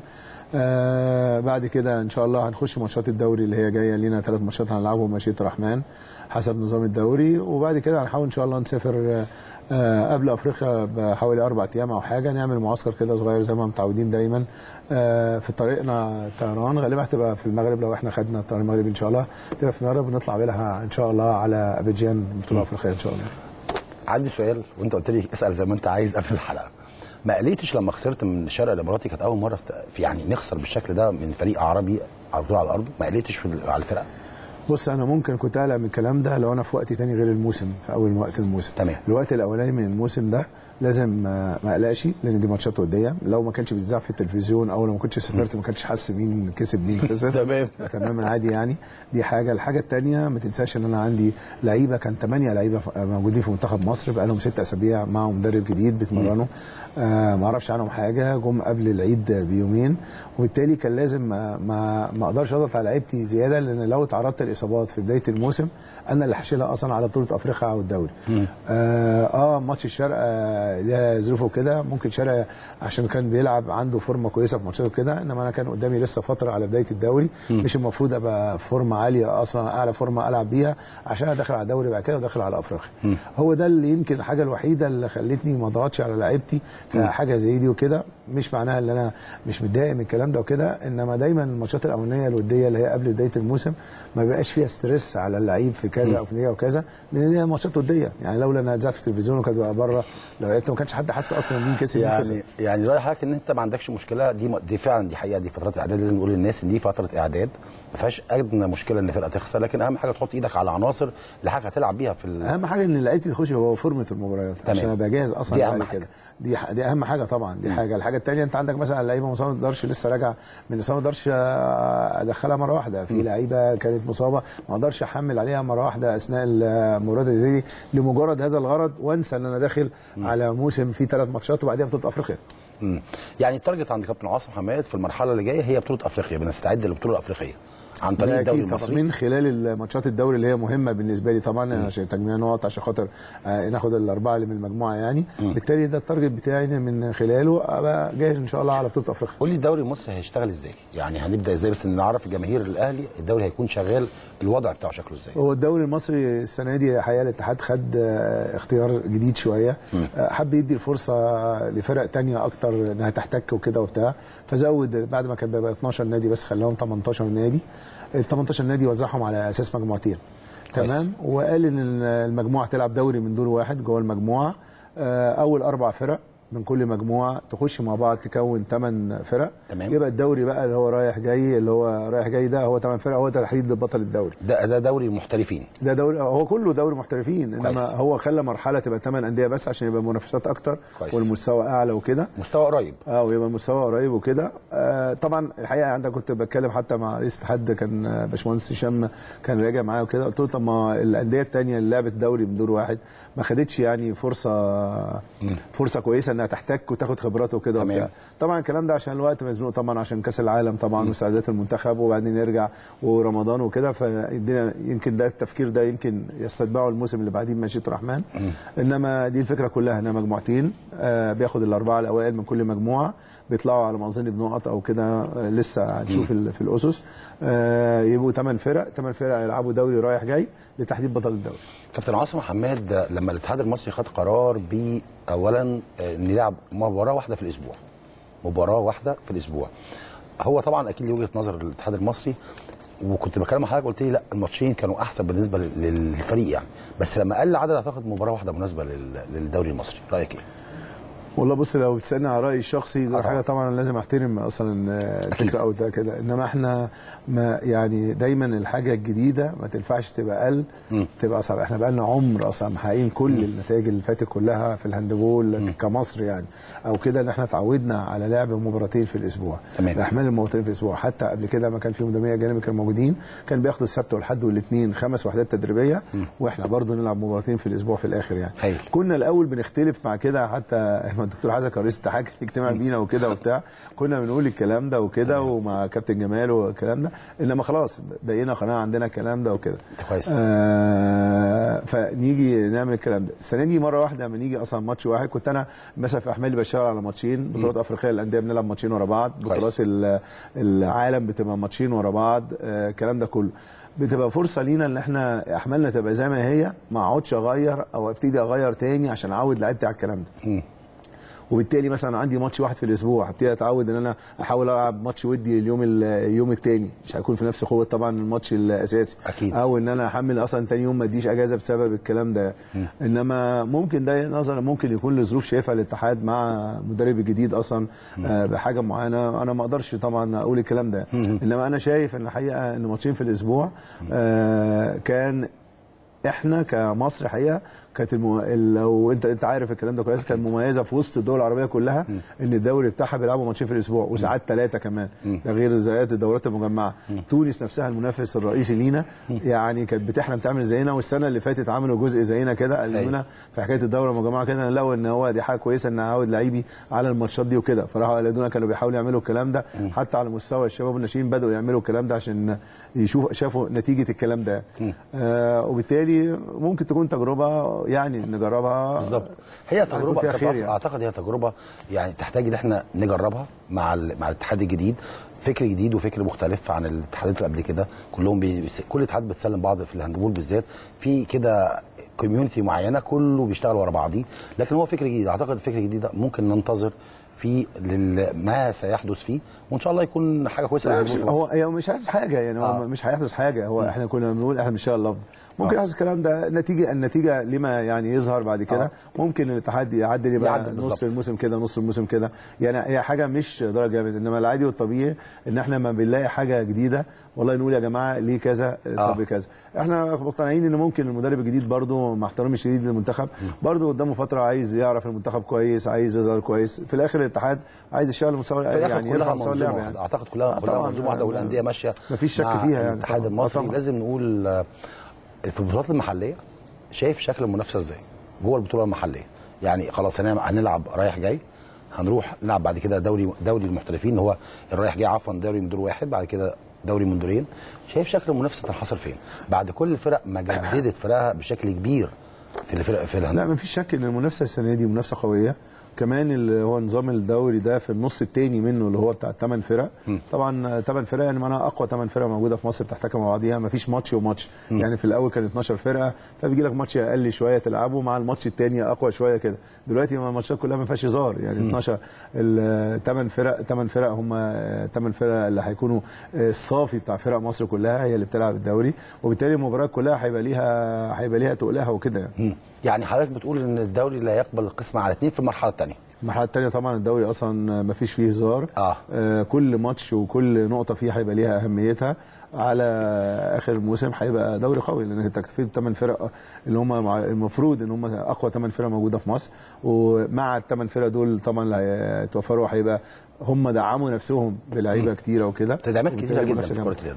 آه، بعد كده ان شاء الله هنخش ماتشات الدوري اللي هي جايه لينا ثلاث ماتشات هنلعبهم بمشيئه الرحمن حسب نظام الدوري وبعد كده هنحاول ان شاء الله نسافر آه، آه، قبل افريقيا بحوالي اربع ايام او حاجه نعمل معسكر كده صغير زي ما متعودين دايما آه، في طريقنا طيران غالبا هتبقى في المغرب لو احنا خدنا الطيران المغربي ان شاء الله تبقى في المغرب ونطلع بيها ان شاء الله على ابيجان بطوله افريقيه ان شاء الله عندي سؤال وانت قلت لي اسال زي ما انت عايز قبل الحلقه ما قلقتش لما خسرت من الشرق الاماراتي كانت اول مره في في- يعني نخسر بالشكل ده من فريق عربي على طول على الارض ما قلقتش في ال- على الفرقه بص انا ممكن كنت اقلق من الكلام ده لو انا في وقت تاني غير الموسم في اول وقت الموسم تمام. الوقت الاولاني من الموسم ده لازم آه، ما اقلقش لان دي ماتشات وديه لو ما كانش بيتذاع في التلفزيون او لو ما كنتش سافرت ما كانش حاسس مين كسب مين خسر تمام. تماما عادي يعني دي حاجه الحاجه الثانيه ما تنساش ان انا عندي لعيبه كان ثمانيه لعيبه ف- موجودين في منتخب مصر بقى لهم ست اسابيع معهم مدرب جديد بيتمرنوا آه ما اعرفش عنهم حاجه جم قبل العيد بيومين وبالتالي كان لازم ما ما, ما اقدرش اضغط على لعيبتي زياده لان لو تعرضت لاصابات في بدايه الموسم انا اللي هشيلها اصلا على بطوله افريقيا او الدوري اه, آه ماتش الشرق آه ليها ظروفه كده ممكن شرق عشان كان بيلعب عنده فورمه كويسه في ماتشاته كده انما انا كان قدامي لسه فتره على بدايه الدوري مش المفروض ابقى فورمه عاليه اصلا اعلى فورمه العب بيها عشان انا داخل على الدوري بعد كده وداخل على افريقيا هو ده اللي يمكن الحاجه الوحيده اللي خلتني ما اضغطش على لعيبتي في حاجه زي دي وكده مش معناها ان انا مش متضايق من الكلام ده وكده انما دايما الماتشات الاولانيه الوديه اللي هي قبل بدايه الموسم ما بيبقاش فيها ستريس على اللعيب في كذا او في دي او كذا لان هي ماتشات وديه يعني لولا انها اتذاعت في التلفزيون وكانت بقى بره لو لقيت ما كانش حد حاسس اصلا مين كسب مين خسر يعني يعني راي حضرتك ان انت ما عندكش مشكله دي دي فعلا دي حقيقه دي فترات اعداد لازم نقول للناس ان دي فتره اعداد ما فيهاش ادنى مشكله ان فرقه تخسر لكن اهم حاجه تحط ايدك على عناصر اللي حضرتك هتلعب بيها في ال- اهم حاجه ان لعيبتي تخش هو فورمه المباريات تمام. عشان ابقى جاهز اصلا دي بعد أهم حاجة. كده دي ح- دي اهم حاجه طبعا دي حاجه الحاجه الثانيه انت عندك مثلا لعيبه مصابه ما تقدرش لسه راجع من اصابه ما اقدرش ادخلها مره واحده في لعيبه كانت مصابه ما اقدرش احمل عليها مره واحده اثناء المباراه اللي زي دي لمجرد هذا الغرض وانسى ان انا داخل على موسم فيه ثلاث ماتشات وبعدين بطوله افريقيا مم. يعني التارجت عند كابتن عاصم حماد في المرحله اللي جايه هي بطوله افريقيا بنستعد للبطوله الافريقيه عن طريق ده الدوري أكيد طبعاً. المصري من خلال ماتشات الدوري اللي هي مهمه بالنسبه لي طبعا عشان تجميع نقط عشان خاطر آه، ناخد الاربعه اللي من المجموعه يعني بالتالي ده التارجت بتاعي من خلاله ابقى جاهز ان شاء الله على بطوله افريقيا قول لي الدوري المصري هيشتغل ازاي؟ يعني هنبدا ازاي بس نعرف الجماهير الاهلي الدوري هيكون شغال الوضع بتاعه شكله ازاي؟ هو الدوري المصري السنه دي الحقيقه الاتحاد خد آه، اختيار جديد شويه آه، حب يدي الفرصه لفرق تانية اكتر انها تحتك وكده وبتاع فزود بعد ما كان بيبقى 12 نادي بس خلاهم 18 نادي ال 18 نادي وزعهم على اساس مجموعتين كويس. تمام وقال ان المجموعه تلعب دوري من دور واحد جوه المجموعه آه، اول اربع فرق من كل مجموعه تخش مع بعض تكون ثمان فرق تمام. يبقى الدوري بقى اللي هو رايح جاي اللي هو رايح جاي ده هو ثمان فرق هو ده تحديد بطل الدوري ده ده دوري المحترفين ده دوري هو كله دوري محترفين انما كويس. هو خلى مرحله تبقى ثمان انديه بس عشان يبقى منافسات اكتر كويس. والمستوى اعلى وكده مستوى قريب اه ويبقى المستوى قريب وكده آه طبعا الحقيقه عندك كنت بتكلم حتى مع رئيس الاتحاد كان آه، باشمهندس هشام كان راجع معايا وكده قلت له طب ما الانديه الثانيه اللي لعبت دوري من دور واحد ما خدتش يعني فرصه فرصه كويسه انها تحتك وتاخد خبرات وكده تمام. وبتاع طبعا الكلام ده عشان الوقت مزنوق طبعا عشان كاس العالم طبعا وسعادات المنتخب وبعدين نرجع ورمضان وكده فالدنيا يمكن ده التفكير ده يمكن يستتبعه الموسم اللي بعديه بمشيئه الرحمن انما دي الفكره كلها انها مجموعتين آه بياخد الاربعه الاوائل من كل مجموعه بيطلعوا على ما اظن بنقط او كده آه لسه هنشوف ال- في الاسس آه يبقوا ثمان فرق ثمان فرق يلعبوا دوري رايح جاي لتحديد بطل الدوري كابتن عاصم حماد لما الاتحاد المصري خد قرار ب اولا آه، نلعب مباراه واحده في الاسبوع مباراه واحده في الاسبوع هو طبعا اكيد ليه وجهه نظر الاتحاد المصري وكنت بكلم مع حضرتك قلت لي لا الماتشين كانوا احسن بالنسبه لل- للفريق يعني بس لما قل العدد اعتقد مباراه واحده مناسبه لل- للدوري المصري رايك ايه؟ والله بص لو بتسالني على رايي الشخصي ده آه حاجه طبعا لازم احترم اصلا آه، الفكره او ده كده انما احنا ما يعني دايما الحاجه الجديده ما تنفعش تبقى اقل تبقى صعبه احنا بقى لنا عمر اصلا محققين كل النتائج اللي فاتت كلها في الهاندبول كمصر يعني او كده ان احنا اتعودنا على لعب مباراتين في الاسبوع تمام. احمال المباراتين في الاسبوع حتى قبل كده ما كان في مدربين اجانب كانوا موجودين كان بياخدوا السبت والحد والاثنين خمس وحدات تدريبيه واحنا برضو نلعب مباراتين في الاسبوع في الاخر يعني هايل. كنا الاول بنختلف مع كده حتى ما الدكتور حسن كان رئيس الاتحاد كان اجتماع بينا وكده وبتاع كنا بنقول الكلام ده وكده ومع كابتن جمال والكلام ده انما خلاص بقينا قناه عندنا الكلام ده وكده كويس. آه فنيجي نعمل الكلام ده السنه دي مره واحده لما نيجي اصلا ماتش واحد كنت انا مثلا في احمالي بشتغل على ماتشين بطولات افريقيه للانديه بنلعب ماتشين ورا بعض كويس. بطولات ال- العالم بتبقى ماتشين ورا بعض آه، الكلام ده كله بتبقى فرصه لينا ان احنا احمالنا تبقى زي ما هي ما اقعدش اغير او ابتدي اغير تاني عشان اعود لعيبتي على الكلام ده وبالتالي مثلا عندي ماتش واحد في الاسبوع هبتدي اتعود ان انا احاول العب ماتش ودي اليوم اليوم الثاني مش هيكون في نفس قوه طبعا الماتش الاساسي أكيد. او ان انا احمل اصلا تاني يوم ما اديش اجازه بسبب الكلام ده انما ممكن ده نظرا ممكن يكون لظروف شايفها الاتحاد مع المدرب الجديد اصلا آه بحاجه معينه انا ما اقدرش طبعا اقول الكلام ده انما انا شايف ان الحقيقه ان ماتشين في الاسبوع آه كان احنا كمصر حقيقه كانت المو... لو انت انت عارف الكلام ده كويس كانت مميزه في وسط الدول العربيه كلها ان الدوري بتاعها بيلعبوا ماتشين في الاسبوع وساعات ثلاثه كمان ده غير زيات الدورات المجمعه تونس نفسها المنافس الرئيسي لينا يعني كانت بتحلم تعمل زينا والسنه اللي فاتت عملوا جزء زينا كده قالوا في حكايه الدوره المجمعه كده لقوا ان هو دي حاجه كويسه ان اعود لعيبي على الماتشات دي وكده فراحوا قالوا كانوا بيحاولوا يعملوا الكلام ده حتى على مستوى الشباب والناشئين بداوا يعملوا الكلام ده عشان يشوفوا شافوا نتيجه الكلام ده آه وبالتالي ممكن تكون تجربه يعني نجربها بالظبط هي تجربه فيها كابتن خير أصل يعني. اعتقد هي تجربه يعني تحتاج ان احنا نجربها مع ال- مع الاتحاد الجديد فكر جديد وفكر مختلف عن الاتحادات اللي قبل كده كلهم بي... بيس- كل اتحاد بتسلم بعض في الهاندبول بالذات في كده كوميونتي معينه كله بيشتغل ورا بعضيه لكن هو فكر جديد اعتقد الفكر الجديد ده ممكن ننتظر في لل... ما سيحدث فيه وان شاء الله يكون حاجه كويسه لا للهاندبول مش في هو مصر. هي مش هيحدث حاجه يعني هو آه. مش هيحدث حاجه هو احنا كنا بنقول احنا بنشتغل لفظ ممكن آه. يحدث الكلام ده نتيجه النتيجه لما يعني يظهر بعد كده آه. ممكن الاتحاد يعدل يبقى يعدل نص بالظبط. الموسم كده نص الموسم كده يعني هي حاجه مش درجه جامد انما العادي والطبيعي ان احنا لما بنلاقي حاجه جديده والله نقول يا جماعه ليه كذا طب آه. كذا احنا مقتنعين ان ممكن المدرب الجديد برضو مع احترامي الشديد للمنتخب برضو قدامه فتره عايز يعرف المنتخب كويس عايز يظهر كويس في الاخر الاتحاد عايز يشتغل مستوى في الاخر يعني كلها يرفع مستوى منظومه اللعب واحده يعني اعتقد كلها آه، كلها طبعاً. منظومه واحده والانديه ماشيه مفيش شك مع فيها يعني الاتحاد طبعاً. آه، المصري طبعاً. لازم نقول آه، في البطولات المحليه شايف شكل المنافسه ازاي جوه البطوله المحليه يعني خلاص هنعمل- هنلعب رايح جاي هنروح نلعب بعد كده دوري دوري المحترفين اللي هو الرايح جاي عفوا دوري من دور واحد بعد كده دوري من دورين شايف شكل المنافسه تنحصر فين بعد كل الفرق ما جددت فرقها بشكل كبير في الفرق في الهند لا ما فيش شك ان المنافسه السنه دي منافسه قويه كمان اللي هو نظام الدوري ده في النص الثاني منه اللي هو بتاع الثمان فرق طبعا ثمان فرق يعني معناها اقوى ثمان فرق موجوده في مصر بتحتكم مع بعضيها ما فيش ماتش وماتش يعني في الاول كان 12 فرقه فبيجي لك ماتش اقل شويه تلعبه مع الماتش الثاني اقوى شويه كده دلوقتي ما الماتشات كلها ما فيهاش هزار يعني 12 الثمان فرق ثمان فرق هم ثمان فرق اللي هيكونوا الصافي بتاع فرق مصر كلها هي اللي بتلعب الدوري وبالتالي المباراه كلها هيبقى ليها هيبقى ليها تقلها وكده يعني. مم. يعني حضرتك بتقول ان الدوري لا يقبل القسمه على اثنين في المرحله الثانيه المرحله الثانيه طبعا الدوري اصلا ما فيش فيه هزار آه. آه كل ماتش وكل نقطه فيه هيبقى ليها اهميتها على اخر الموسم هيبقى دوري قوي لانك انت اكتفيت بثمان فرق اللي هم مع- المفروض ان هم اقوى ثمان فرق موجوده في مصر ومع الثمان فرق دول طبعا اللي هيتوفروا هيبقى هم دعموا نفسهم بلعيبه كتيره وكده تدعيمات كتيره وبالتالي جدا المنافسة في جامدة. كره اليد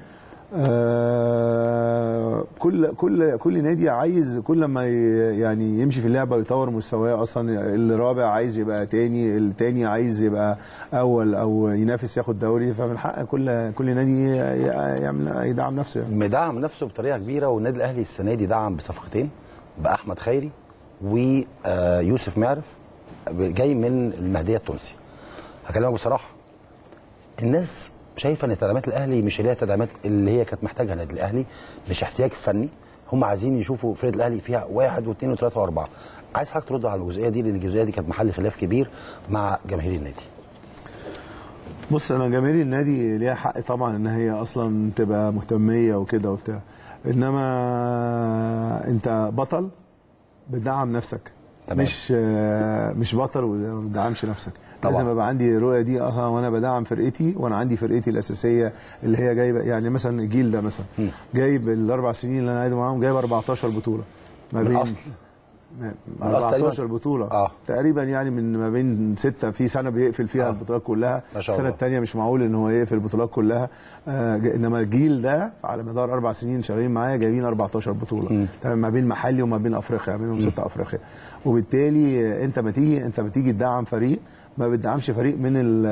آه، كل كل كل نادي عايز كل ما ي- يعني يمشي في اللعبه ويطور مستواه اصلا الرابع عايز يبقى تاني التاني عايز يبقى اول او ينافس ياخد دوري فمن حق كل كل نادي ي- يعمل يدعم نفسه يعني. مدعم نفسه بطريقه كبيره والنادي الاهلي السنه دي دعم بصفقتين باحمد خيري ويوسف معرف جاي من المهديه التونسي هكلمك بصراحه الناس شايفه ان تدعيمات الاهلي مش اللي هي تدعيمات اللي هي كانت محتاجها النادي الاهلي مش احتياج فني هم عايزين يشوفوا فرقه الاهلي فيها واحد واثنين وثلاثه واربعه عايز حضرتك ترد على الجزئيه دي لان الجزئيه دي كانت محل خلاف كبير مع جماهير النادي بص انا جماهير النادي ليها حق طبعا ان هي اصلا تبقى مهتميه وكده وبتاع انما انت بطل بتدعم نفسك تمام. مش آه، مش بطل وما بتدعمش نفسك طبعا. لازم يبقى عندي الرؤيه دي اصلا وانا بدعم فرقتي وانا عندي فرقتي الاساسيه اللي هي جايبه يعني مثلا الجيل ده مثلا جايب الاربع سنين اللي انا قاعد معاهم جايب 14 بطوله ما من بين الأصل. خلاص تقريباً. 14 بطوله آه. تقريبا يعني من ما بين سته في سنه بيقفل فيها آه. البطولات كلها ما شاء السنه الله. الثانيه مش معقول ان هو يقفل البطولات كلها آه ج- انما الجيل ده على مدار اربع سنين شغالين معايا جايبين 14 بطوله تمام ما بين محلي وما بين افريقيا منهم سته افريقيا وبالتالي آه، انت ما تيجي انت بتيجي تدعم فريق ما بتدعمش فريق من ال-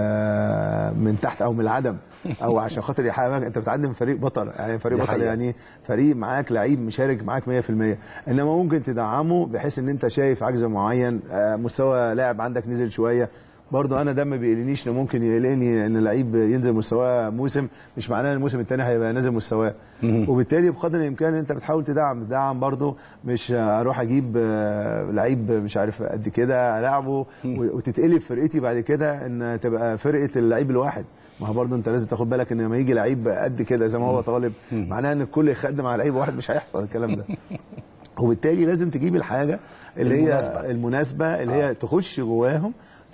آه، من تحت او من العدم او عشان خاطر يحقق انت بتعدم فريق بطل يعني فريق دي بطل حقيقة. يعني فريق معاك لعيب مشارك معاك 100% انما ممكن تدعمه بحيث ان انت شايف عجز معين آه، مستوى لاعب عندك نزل شويه برضه انا ده ما بيقلقنيش إنه ممكن يقلقني ان لعيب ينزل مستواه موسم مش معناه ان الموسم الثاني هيبقى نازل مستواه وبالتالي بقدر الامكان انت بتحاول تدعم تدعم برضه مش اروح اجيب آه، لعيب مش عارف قد كده العبه و- وتتقلب فرقتي بعد كده ان تبقى فرقه اللعيب الواحد ما هو برضه انت لازم تاخد بالك ان لما يجي لعيب قد كده زي ما هو طالب معناها ان الكل يخدم على لعيب واحد مش هيحصل الكلام ده وبالتالي لازم تجيب الحاجه اللي المناسبة. هي المناسبه اللي هي تخش جواهم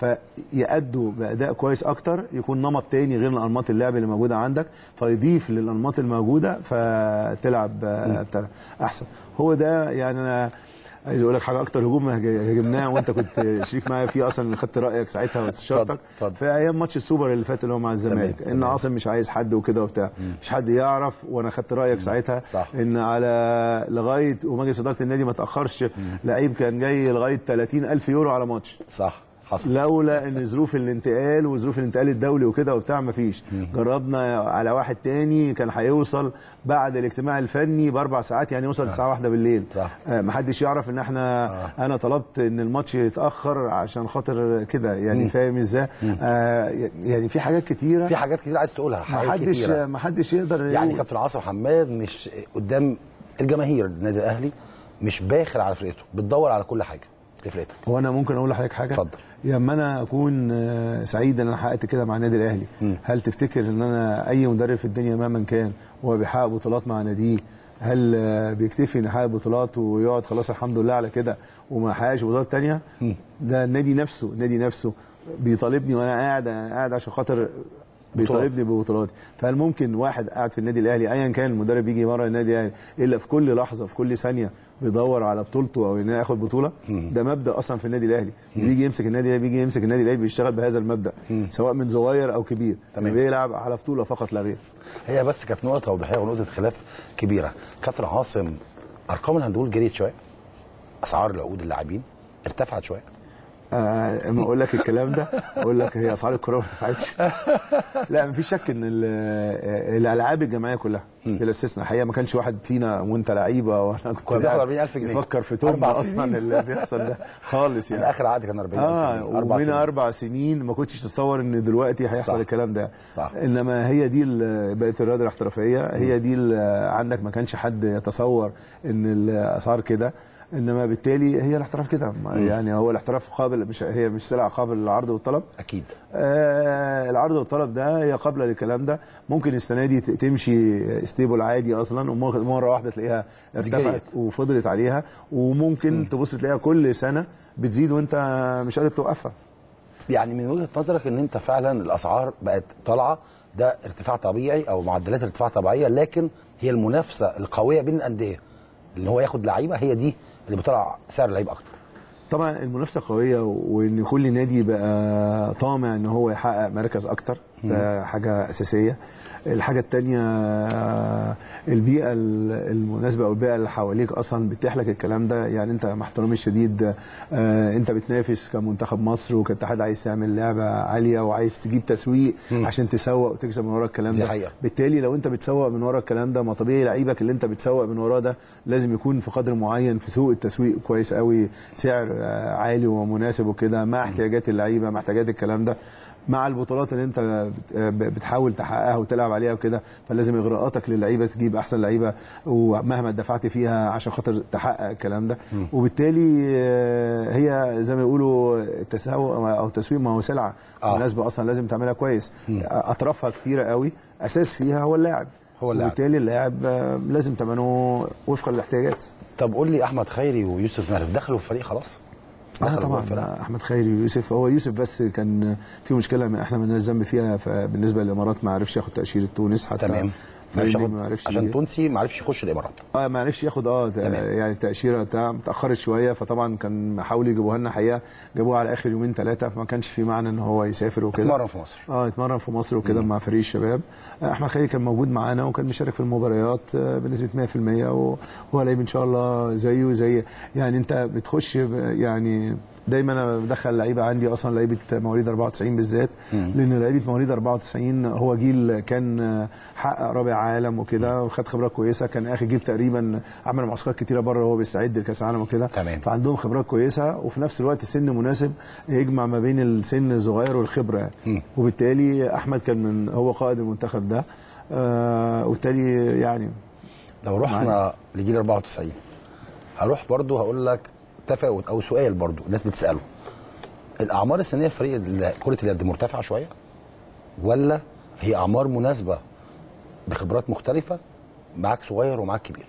فيأدوا بأداء كويس أكتر يكون نمط تاني غير الأنماط اللعب اللي موجودة عندك فيضيف للأنماط الموجودة فتلعب آه، بتاع- أحسن هو ده يعني أنا عايز اقول لك حاجه اكتر هجوم هج- هجمناه وانت كنت شريك معايا فيه اصلا اللي خدت رايك ساعتها واستشارتك اتفضل، اتفضل. في ايام ماتش السوبر اللي فات اللي هو مع الزمالك تمام، ان تمام. عاصم مش عايز حد وكده وبتاع مش حد يعرف وانا خدت رايك ساعتها صح. ان على لغايه ومجلس اداره النادي ما تاخرش لعيب كان جاي لغايه 30 الف يورو على ماتش صح حصل لولا ان ظروف الانتقال وظروف الانتقال الدولي وكده وبتاع ما فيش جربنا على واحد تاني كان هيوصل بعد الاجتماع الفني باربع ساعات يعني يوصل الساعه واحدة بالليل صح. آه محدش يعرف ان احنا آه. انا طلبت ان الماتش يتاخر عشان خاطر كده يعني فاهم ازاي آه يعني في حاجات كتيره في حاجات كتير عايز تقولها حاجات محدش كتيرة. محدش يقدر يعني يقول. كابتن عاصم حماد مش قدام الجماهير النادي الاهلي مش باخر على فرقته بتدور على كل حاجه لفرقتك هو انا ممكن اقول لحضرتك حاجه اتفضل. لما انا اكون آه، سعيد ان انا حققت كده مع النادي الاهلي هل تفتكر ان انا اي مدرب في الدنيا مهما كان وهو بيحقق بطولات مع ناديه هل آه، بيكتفي ان يحقق بطولات ويقعد خلاص الحمد لله على كده وما يحققش بطولات تانية ده النادي نفسه النادي نفسه بيطالبني وانا قاعد قاعد عشان خاطر بيطالبني ببطولاتي فهل ممكن واحد قاعد في النادي الاهلي ايا كان المدرب يجي مره النادي الاهلي الا في كل لحظه في كل ثانيه بيدور على بطولته او انه ياخد بطوله ده مبدا اصلا في النادي الاهلي اللي بيجي يمسك النادي الاهلي بيجي يمسك النادي الاهلي بيشتغل بهذا المبدا سواء من صغير او كبير تمام. بيلعب على بطوله فقط لا غير هي بس كانت نقطه توضيحيه ونقطه خلاف كبيره كابتن عاصم ارقام الهاندبول جريت شويه اسعار العقود اللاعبين ارتفعت شويه آه، اما اقول لك الكلام ده اقول لك هي اسعار الكوره ما ارتفعتش لا مفيش شك ان ال- آه، الالعاب الجماعيه كلها بلا استثناء الحقيقه ما كانش واحد فينا وانت لعيبه وانا كنت كنا بناخد قاعد 40,000 جنيه. يفكر في توم أربع اصلا سنين. اللي بيحصل ده خالص يعني يعني اخر عقد كان 40000 اه جنيه اربع ومن سنين اربع سنين ما كنتش تتصور ان دلوقتي هيحصل صح. الكلام ده صح. انما هي دي ال- بقت الرياضه الاحترافيه هي دي ال- عندك ما كانش حد يتصور ان الاسعار كده انما بالتالي هي الاحتراف كده يعني هو الاحتراف قابل مش هي مش سلعه قابل للعرض والطلب اكيد آه العرض والطلب ده هي قابله للكلام ده ممكن السنه دي ت- تمشي ستيبل عادي اصلا ومره واحده تلاقيها ارتفعت جيد. وفضلت عليها وممكن تبص تلاقيها كل سنه بتزيد وانت مش قادر توقفها يعني من وجهه نظرك ان انت فعلا الاسعار بقت طالعه ده ارتفاع طبيعي او معدلات ارتفاع طبيعيه لكن هي المنافسه القويه بين الانديه اللي هو ياخد لعيبه هي دي اللي بتطلع سعر اللعيب اكتر طبعا المنافسه قويه وان كل نادي بقى طامع ان هو يحقق مركز اكتر ده حاجه اساسيه الحاجه الثانيه البيئه المناسبه او البيئه اللي حواليك اصلا بتتيح لك الكلام ده يعني انت مع احترامي الشديد آه، انت بتنافس كمنتخب مصر وكاتحاد عايز تعمل لعبه عاليه وعايز تجيب تسويق عشان تسوق وتكسب من ورا الكلام دي ده حقيقة. بالتالي لو انت بتسوق من ورا الكلام ده ما طبيعي لعيبك اللي انت بتسوق من وراه ده لازم يكون في قدر معين في سوق التسويق كويس قوي سعر آه، عالي ومناسب وكده مع احتياجات اللعيبه مع احتياجات الكلام ده مع البطولات اللي انت بت- آه، بتحاول تحققها وتلعب عليها وكده فلازم اغراءاتك للعيبه تجيب احسن لعيبه ومهما دفعت فيها عشان خاطر تحقق الكلام ده وبالتالي آه، هي زي ما يقولوا التسوق او التسويق ما هو سلعه آه. مناسبه اصلا لازم تعملها كويس اطرافها كتيره قوي اساس فيها هو اللاعب هو اللاعب. وبالتالي اللاعب آه، لازم ثمنه وفقا للاحتياجات طب قول لي احمد خيري ويوسف مهرب دخلوا في الفريق خلاص اه دخلوا جوه طبعا الفرقة. احمد خيري ويوسف هو يوسف بس كان في مشكله ما احنا مالناش ذنب فيها بالنسبه للامارات ما عرفش ياخد تاشيره تونس حتى تمام. ما عرفش لأن ياخد- ما عرفش عشان يجي. تونسي ما عرفش يخش الامارات اه ما عرفش ياخد اه ت- يعني التاشيره بتاع اتاخرت شويه فطبعا كان حاولوا يجيبوها لنا حقيقه جابوها على اخر يومين ثلاثه فما كانش في معنى ان هو يسافر وكده اتمرن في مصر اه اتمرن في مصر وكده مع فريق الشباب آه، احمد خالد كان موجود معانا وكان مشارك في المباريات آه، بنسبه 100% وهو لعيب ان شاء الله زيه زي يعني انت بتخش ب- يعني دايما انا بدخل لعيبه عندي اصلا لعيبه مواليد 94 بالذات لان لعيبه مواليد 94 هو جيل كان آه، حقق رابع عالم وكده وخد خبرات كويسه كان اخر جيل تقريبا عمل معسكرات كتيره بره وهو بيستعد لكاس العالم وكده تمام. فعندهم خبرات كويسه وفي نفس الوقت سن مناسب يجمع ما بين السن الصغير والخبره يعني وبالتالي احمد كان من هو قائد المنتخب ده آه وبالتالي يعني لو رحنا لجيل 94 هروح برضو هقول لك تفاوت او سؤال برضو الناس بتساله الاعمار السنيه في فريق ال- كره اليد مرتفعه شويه ولا هي اعمار مناسبه بخبرات مختلفه معاك صغير ومعاك كبير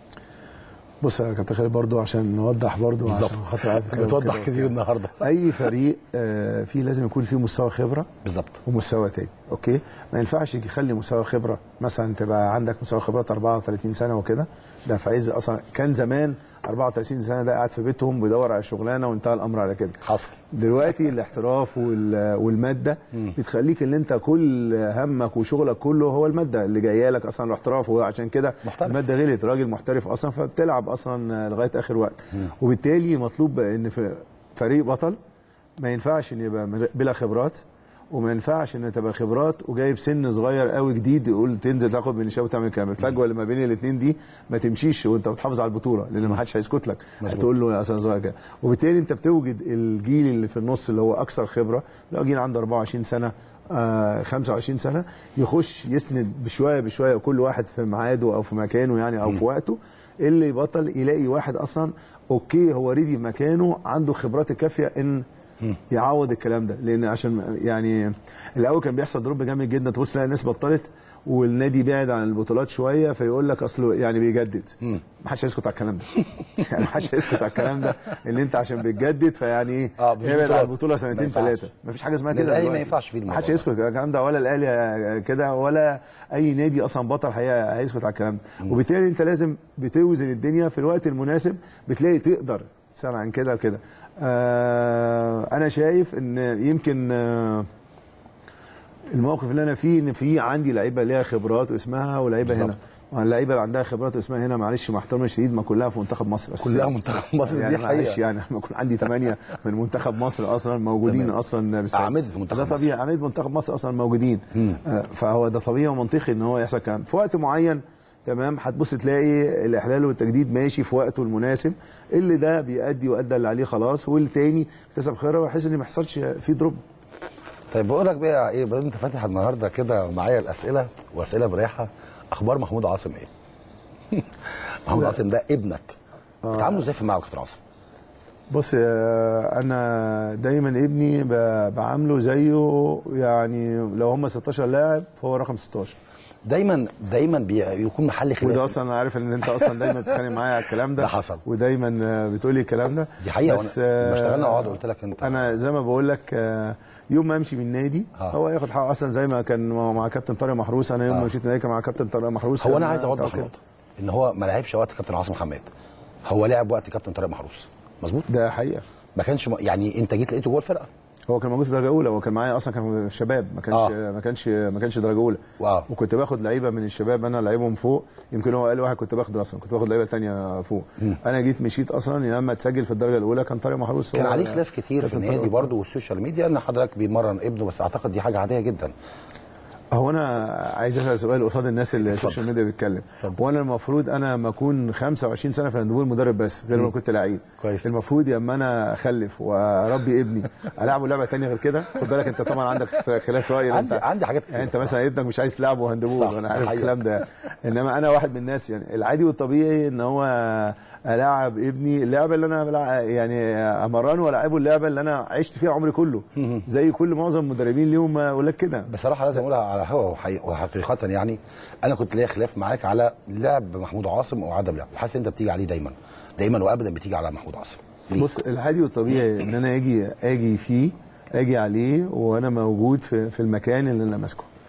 بص يا كابتن خالد برضو عشان نوضح برضو بالظبط. عشان خاطر عارف الكلام بتوضح كده كتير وبتاع. النهارده اي فريق آه فيه لازم يكون فيه مستوى خبره بالظبط ومستوى تاني اوكي ما ينفعش يخلي مستوى خبره مثلا تبقى عندك مستوى خبرات 34 سنه وكده ده في عز اصلا كان زمان 34 سنه ده قاعد في بيتهم بيدور على شغلانه وانتهى الامر على كده حصل دلوقتي الاحتراف وال- والماده بتخليك ان انت كل همك وشغلك كله هو الماده اللي جايه لك اصلا الاحتراف وعشان كده محترف. الماده غلت راجل محترف اصلا فبتلعب اصلا لغايه اخر وقت وبالتالي مطلوب ان في فريق بطل ما ينفعش ان يبقى من- بلا خبرات وما ينفعش ان تبقى خبرات وجايب سن صغير قوي جديد يقول تنزل تاخد من الشباب وتعمل كلام الفجوه اللي ما بين الاثنين دي ما تمشيش وانت بتحافظ على البطوله لان ما حدش هيسكت لك هتقول له يا اصلا صغير كده وبالتالي انت بتوجد الجيل اللي في النص اللي هو اكثر خبره لو جيل عنده 24 سنه آه 25 سنه يخش يسند بشويه بشويه كل واحد في ميعاده او في مكانه يعني او في وقته اللي يبطل يلاقي واحد اصلا اوكي هو ريدي مكانه عنده خبرات الكافيه ان يعوض الكلام ده لان عشان يعني الاول كان بيحصل دروب جامد جدا تبص تلاقي الناس بطلت والنادي بعد عن البطولات شويه فيقول لك اصله يعني بيجدد ما حدش هيسكت على الكلام ده يعني ما حدش هيسكت على الكلام ده ان انت عشان بتجدد فيعني ايه آه، مفيش ابعد عن بطولات. البطوله ما سنتين ينفعش. ثلاثه ما فيش حاجه اسمها النادي كده الأهلي ما دلوقتي. ينفعش فيه ما الموضوع حدش ده. يسكت على الكلام ده ولا الاهلي كده ولا اي نادي اصلا بطل هي- هيسكت على الكلام ده وبالتالي انت لازم بتوزن الدنيا في الوقت المناسب بتلاقي تقدر تسال عن كده وكده آه انا شايف ان يمكن آه الموقف اللي انا فيه ان في عندي لعيبه ليها خبرات واسمها ولعيبه هنا اللعيبه اللي عندها خبرات واسمها هنا معلش مع احترامي الشديد ما كلها في منتخب مصر بس كلها منتخب مصر، دي يعني معلش حقيقة. يعني لما يكون عندي ثمانيه من منتخب مصر اصلا موجودين تمام. اصلا بالسعودية. أعمدة منتخب ده مصر. طبيعي اعمده منتخب مصر اصلا موجودين آه، فهو ده طبيعي ومنطقي ان هو يحصل كلام في وقت معين تمام هتبص تلاقي الاحلال والتجديد ماشي في وقته المناسب اللي ده بيأدي وادى اللي عليه خلاص والتاني اكتسب خبره بحيث ان ما يحصلش فيه دروب طيب بقول لك بقى ايه بقى انت فاتح النهارده كده معايا الاسئله واسئله براحه اخبار محمود عاصم ايه؟ محمود عاصم ده ابنك بتعامله ازاي في الملعب يا كابتن عاصم؟ بص آه، انا دايما ابني ب- بعامله زيه يعني لو هم 16 لاعب فهو رقم 16 دايما دايما بي- بيكون محل خلاف وده اصلا انا عارف ان انت اصلا دايما بتتخانق معايا على الكلام ده ده حصل. ودايما آه، بتقولي الكلام ده دي حقيقة، بس وأنا- لما آه، اشتغلنا مع بعض قلت لك أنت- انا زي ما بقول لك آه، يوم ما امشي من النادي آه. هو ياخد حقه اصلا زي ما كان مع مع كابتن طارق محروس انا يوم آه. ما مشيت من النادي كان مع كابتن طارق محروس هو كان انا عايز اوضح كده. نقطه ان هو ما لعبش وقت كابتن عاصم حماد هو لعب وقت كابتن طارق محروس مظبوط ده حقيقه ما كانش م... يعني انت جيت لقيته جوه الفرقه هو كان موجود في درجه اولى هو كان معايا اصلا كان في شباب ما كانش آه. ما كانش ما كانش درجه اولى واو. وكنت باخد لعيبه من الشباب انا لعيبهم فوق يمكن هو قال واحد كنت باخده اصلا كنت باخد لعيبه ثانيه فوق انا جيت مشيت اصلا يا اما اتسجل في الدرجه الاولى كان طارق محروس كان هو- عليه خلاف كتير في كابتن النادي طارق. برضه والسوشيال ميديا ان حضرتك بيمرن ابنه بس اعتقد دي حاجه عاديه جدا هو انا عايز اسال سؤال قصاد الناس اللي السوشيال ميديا بتتكلم اتفضل. وانا المفروض انا ما اكون 25 سنه في الهاندبول مدرب بس غير ما كنت لعيب كويس. المفروض يا اما انا اخلف واربي ابني العبه لعبه ثانيه غير كده خد بالك انت طبعا عندك خلاف راي إن عندي- انت عندي حاجات كتير يعني انت مثلا ابنك مش عايز تلعبه هاندبول صح، وانا عارف حقيقة. الكلام ده انما انا واحد من الناس يعني العادي والطبيعي ان هو العب ابني اللعبه اللي انا بلع- يعني امرنه والعبه اللعبه اللي انا عشت فيها عمري كله زي كل معظم المدربين ليهم ولاد كده بصراحه لازم اقولها على هوا وحقيقة- وحقيقه يعني انا كنت ليا خلاف معاك على لعب محمود عاصم او عدم لعب حاسس ان انت بتيجي عليه دايما دايما وابدا بتيجي على محمود عاصم ليه؟ بص العادي والطبيعي ان انا اجي اجي فيه اجي عليه وانا موجود في في المكان اللي انا ماسكه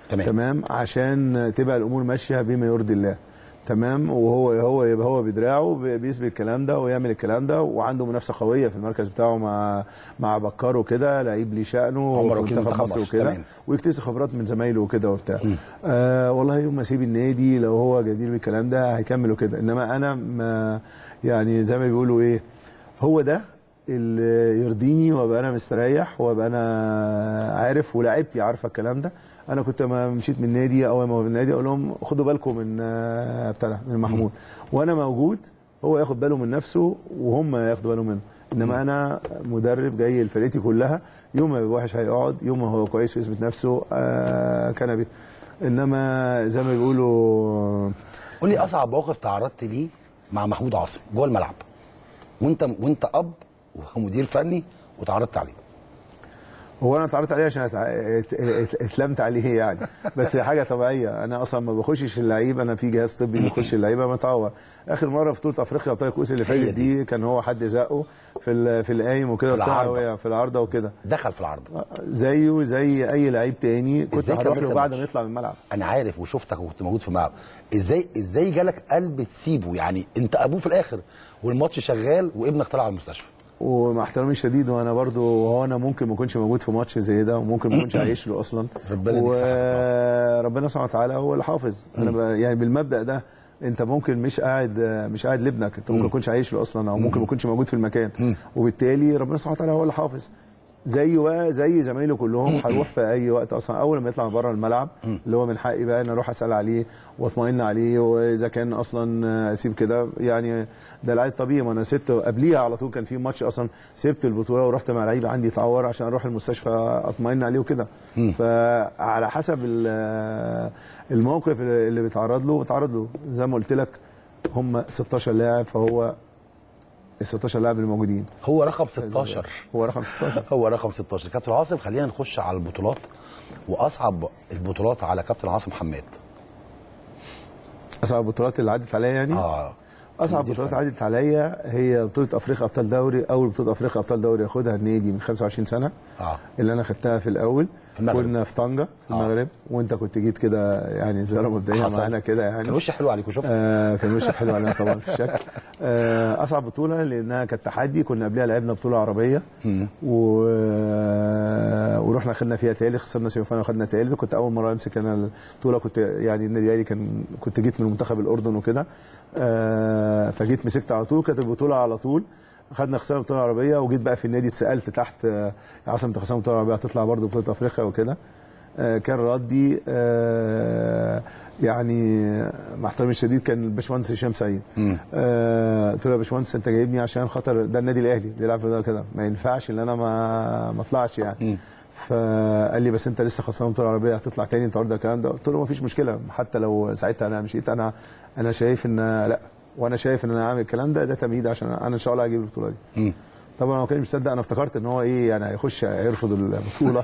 تمام. تمام عشان تبقى الامور ماشيه بما يرضي الله تمام وهو هو يبقى هو بدراعه بي- بيثبت الكلام ده ويعمل الكلام ده وعنده منافسه قويه في المركز بتاعه مع مع بكار وكده لعيب ليه شأنه عمر في وكيل منتخب مصر، وكده تمام. ويكتسب خبرات من زمايله وكده وبتاع آه والله يوم ما اسيب النادي لو هو جدير بالكلام ده هيكمل كده انما انا ما يعني زي ما بيقولوا ايه هو ده اللي يرضيني وابقى انا مستريح وابقى انا عارف ولاعيبتي عارفه الكلام ده انا كنت ما مشيت من النادي اول ما من النادي اقول لهم خدوا بالكم من آه، بتاع ده، من محمود وانا موجود هو ياخد باله من نفسه وهم ياخدوا بالهم منه انما انا مدرب جاي لفرقتي كلها يوم ما يبقى وحش هيقعد يوم ما هو كويس ويثبت نفسه آه كان بيه انما زي ما بيقولوا قول لي اصعب موقف تعرضت ليه مع محمود عاصم جوه الملعب وانت وانت اب ومدير فني وتعرضت عليه هو انا اتعرضت عليه عشان أتع- ات- ات- اتلمت عليه يعني بس حاجه طبيعيه انا اصلا ما بخشش اللعيبه انا في جهاز طبي بيخش اللعيبه بتعور اخر مره في بطوله افريقيا ابطال الكؤوس اللي هي فاتت دي كان هو حد زقه في ال- في القايم وكده في وبتاع، العارضة. وهي في العارضه وكده دخل في العرض زيه زي اي لعيب تاني كنت إزاي هروح كملت له بعد ما الماتش؟ يطلع من الملعب انا عارف وشفتك وكنت موجود في الملعب ازاي ازاي جالك قلب تسيبه يعني انت ابوه في الاخر والماتش شغال وابنك طلع على المستشفى ومع احترامي الشديد وانا برضو هو انا ممكن ما اكونش موجود في ماتش زي ده وممكن ما اكونش عايش له اصلا ربنا يديك الصحة يا وربنا سبحانه وتعالى هو اللي حافظ انا ب... يعني بالمبدا ده انت ممكن مش قاعد مش قاعد لابنك انت ممكن ما تكونش عايش له اصلا او ممكن ما تكونش موجود في المكان وبالتالي ربنا سبحانه وتعالى هو اللي حافظ زيه بقى زي زمايله كلهم هروح في اي وقت اصلا اول ما يطلع بره الملعب اللي هو من حقي بقى ان اروح اسال عليه واطمئن عليه واذا كان اصلا اسيب كده يعني ده العادي الطبيعي ما انا سبت قبليها على طول كان في ماتش اصلا سبت البطوله ورحت مع لعيب عندي اتعور عشان اروح المستشفى اطمئن عليه وكده فعلى حسب ال- الموقف اللي بيتعرض له بيتعرض له زي ما قلت لك هم 16 لاعب فهو ال 16 لاعب اللي موجودين هو رقم 16 هو رقم 16 هو رقم 16 كابتن عاصم خلينا نخش على البطولات واصعب البطولات على كابتن عاصم حماد اصعب البطولات اللي عدت عليا يعني اه اصعب مدير بطولات فني. عدت عليا هي بطوله افريقيا ابطال دوري اول بطوله افريقيا ابطال دوري ياخدها النادي من 25 سنه اه اللي انا خدتها في الاول في المغرب. كنا في طنجه في آه. المغرب وانت كنت جيت كده يعني زياره مبدئيه حصل. معانا كده يعني كان وش حلو عليك وشفت آه كان وشك حلو علينا طبعا في الشكل آه اصعب بطوله لانها كانت تحدي كنا قبلها لعبنا بطوله عربيه و... ورحنا خدنا فيها تالت خسرنا سيمي فاينل وخدنا تالت كنت اول مره امسك انا البطوله كنت يعني النادي الاهلي كان كنت جيت من منتخب الاردن وكده آه فجيت مسكت على طول كانت البطوله على طول خدنا خسرنا البطوله العربيه وجيت بقى في النادي اتسالت تحت آه، يا عاصم انت خسرنا البطوله العربيه هتطلع برضه بطوله افريقيا وكده آه، كان ردي آه، يعني مع احترامي الشديد كان الباشمهندس هشام سعيد آه، قلت له يا باشمهندس انت جايبني عشان خاطر ده النادي الاهلي بيلعب في ده كده ما ينفعش ان انا ما ما اطلعش يعني فقال لي بس انت لسه خسران البطوله العربيه هتطلع تاني انت عرضه الكلام ده قلت له ما فيش مشكله حتى لو ساعتها انا مشيت انا انا شايف ان لا وانا شايف ان انا اعمل الكلام ده ده تمهيد عشان انا ان شاء الله هجيب البطوله دي طبعا هو كان مش مصدق انا افتكرت ان هو ايه يعني هيخش هيرفض البطوله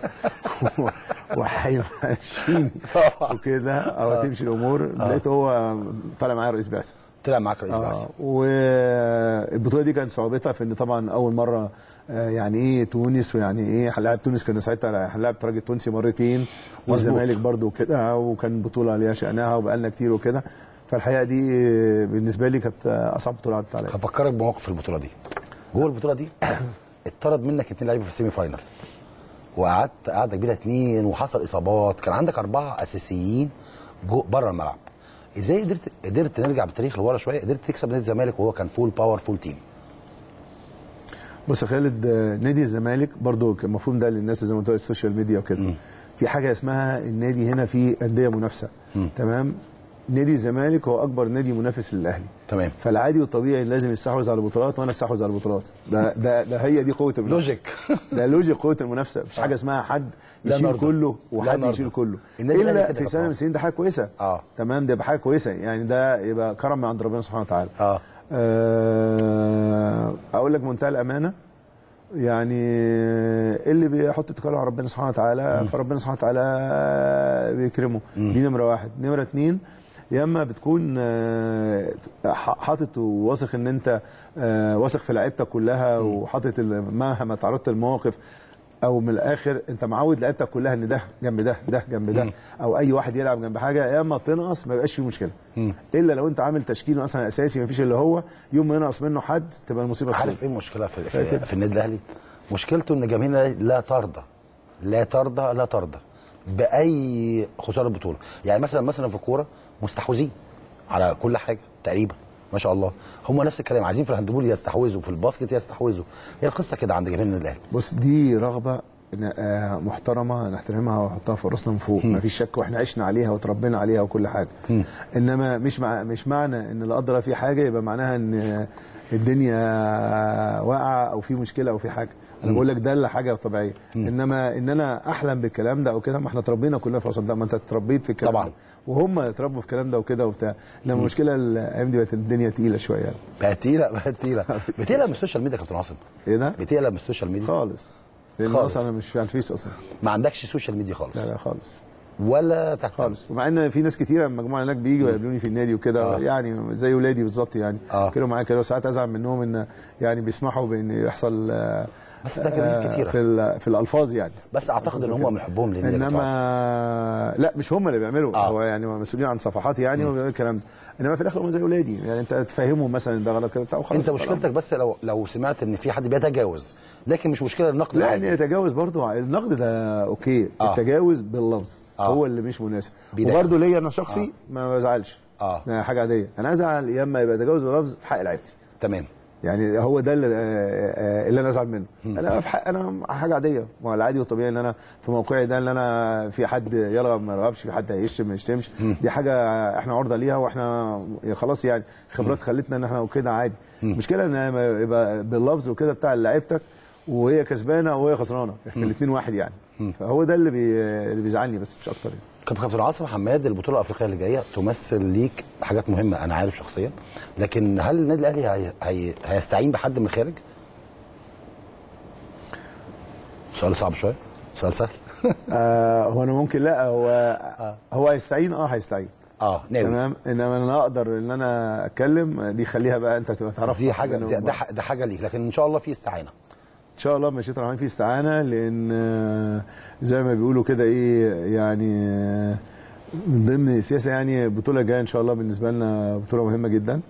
وهيمشيني وكده او هتمشي الامور لقيت هو طالع معايا رئيس بعثه طلع معاك رئيس آه بعثه والبطوله دي كانت صعوبتها في ان طبعا اول مره آه، يعني ايه تونس ويعني ايه هنلاعب تونس كنا ساعتها هنلاعب الترجي التونسي مرتين والزمالك برضو كده وكان بطوله ليها شانها وبقالنا كتير وكده فالحقيقه دي آه، بالنسبه لي كانت آه، اصعب بطوله عدت عليا هفكرك بموقف البطوله دي جوه البطوله دي اتطرد منك اتنين لعيبه في السيمي فاينل وقعدت قعده كبيره اتنين وحصل اصابات كان عندك اربعه اساسيين جو بره الملعب ازاي قدرت قدرت نرجع بالتاريخ لورا شويه قدرت تكسب نادي الزمالك وهو كان فول باور فول تيم بص يا خالد آه، نادي الزمالك برضو كان المفهوم ده للناس زي ما قلت لك السوشيال ميديا وكده في حاجه اسمها النادي هنا في انديه منافسه تمام نادي الزمالك هو اكبر نادي منافس للاهلي تمام فالعادي والطبيعي لازم يستحوذ على البطولات وانا استحوذ على البطولات ده ده, ده هي دي قوه المنافسه لوجيك. ده لوجيك قوه المنافسه مفيش حاجه اسمها حد لا يشيل نرضى. كله لا وحد نرضى. يشيل كله النادي الأهلي الا كده في سنه طبعاً. من السنين ده حاجه كويسه اه تمام ده يبقى حاجه كويسه يعني ده يبقى كرم من عند ربنا سبحانه وتعالى اه آه، اقول لك منتهى الامانه يعني اللي بيحط اتكاله على ربنا سبحانه وتعالى فربنا سبحانه وتعالى بيكرمه دي نمره واحد نمره اتنين يا اما بتكون آه، ح- حاطط وواثق ان انت آه، واثق في لعيبتك كلها وحاطط ال- مهما تعرضت لمواقف او من الاخر انت معود لعيبتك كلها ان ده جنب ده ده جنب ده او اي واحد يلعب جنب حاجه يا اما تنقص ما يبقاش فيه مشكله الا لو انت عامل تشكيل مثلا اساسي ما فيش الا هو يوم ما ينقص منه حد تبقى المصيبه سودة. عارف ايه المشكله في, في, في النادي الاهلي؟ مشكلته ان جماهيرنا لا ترضى لا ترضى لا ترضى باي خساره بطوله يعني مثلا مثلا في الكوره مستحوذين على كل حاجه تقريبا ما شاء الله هم نفس الكلام عايزين في الهاندبول يستحوذوا في الباسكت يستحوذوا هي القصه كده عند جماهير النادي الاهلي بص دي رغبه ن- آه، محترمه نحترمها ونحطها في راسنا من فوق ما فيش شك واحنا عشنا عليها وتربينا عليها وكل حاجه انما مش مع مش معنى ان اللي قدر فيه حاجه يبقى معناها ان الدنيا واقعه او في مشكله او في حاجه انا بقول لك ده اللي حاجه طبيعيه انما ان انا احلم بالكلام ده او كده ما احنا اتربينا كلنا في وسط ده ما انت اتربيت في الكلام طبعاً. ده وهم اتربوا في الكلام ده وكده وبتاع انما المشكله الايام دي بقت الدنيا تقيله شويه يعني. بقت تقيله بقت تقيله بتقلق من السوشيال ميديا يا كابتن عاصم ايه ده؟ بتقلق من السوشيال ميديا خالص لان خالص. اصلا انا مش على الفيس اصلا ما عندكش سوشيال ميديا خالص لا لا خالص ولا تحت خالص ومع ان في ناس كتيره من المجموعه هناك بييجوا يقابلوني في النادي وكده آه. آه. يعني زي ولادي بالظبط يعني آه. كانوا معايا كده وساعات ازعل منهم ان يعني بيسمحوا بان يحصل آه، بس ده جماهير كتيرة. في ال- في الالفاظ يعني بس اعتقد ان هم من حبهم للنادي يا كابتن عاصم. انما لا مش هم اللي بيعملوا آه. آه. هو يعني مسؤولين عن صفحات يعني وبيعملوا الكلام ده انما في الاخر هم زي ولادي يعني انت تفهمهم مثلا ده غلط كده بتاع وخلاص انت مشكلتك بس لو لو سمعت ان في حد بيتجاوز لكن مش مشكله النقد لا ان العادي. يتجاوز برضه النقد ده اوكي آه. آه. التجاوز باللفظ آه. آه. هو اللي مش مناسب بيضايقك. وبرضه ليا انا شخصي آه. ما بزعلش آه. ده حاجه عاديه انا ازعل يا اما يبقى تجاوز باللفظ في حق لعيبتي تمام يعني هو ده اللي, آه، آه، اللي انا ازعل منه انا في حق انا حاجه عاديه ما هو العادي والطبيعي ان انا في موقعي ده ان انا في حد يرغب ما يرغبش في حد هيشتم ما يشتمش دي حاجه احنا عرضه ليها واحنا خلاص يعني خبرات خلتنا ان احنا كده عادي المشكله ان يبقى باللفظ وكده بتاع لعيبتك وهي كسبانه وهي خسرانه الاثنين واحد يعني فهو ده اللي بي... اللي بيزعلني بس مش اكتر يعني. كاب- كابتن عاصم حماد البطوله الافريقيه اللي جايه تمثل ليك حاجات مهمه انا عارف شخصيا لكن هل النادي الاهلي هي... هي... هيستعين بحد من الخارج؟ سؤال صعب شويه سؤال سهل آه هو انا ممكن لا هو هو هيستعين اه هيستعين اه ناوي تمام انما انا اقدر ان انا اتكلم دي خليها بقى انت تبقى تعرفها دي حاجه لأنه دي ده, ح- ده حاجه ليك لكن ان شاء الله في استعانه ان شاء الله مشيت الرحمن في استعانه لان آه، زي ما بيقولوا كده ايه يعني آه، من ضمن السياسه يعني البطوله الجايه ان شاء الله بالنسبه لنا بطوله مهمه جدا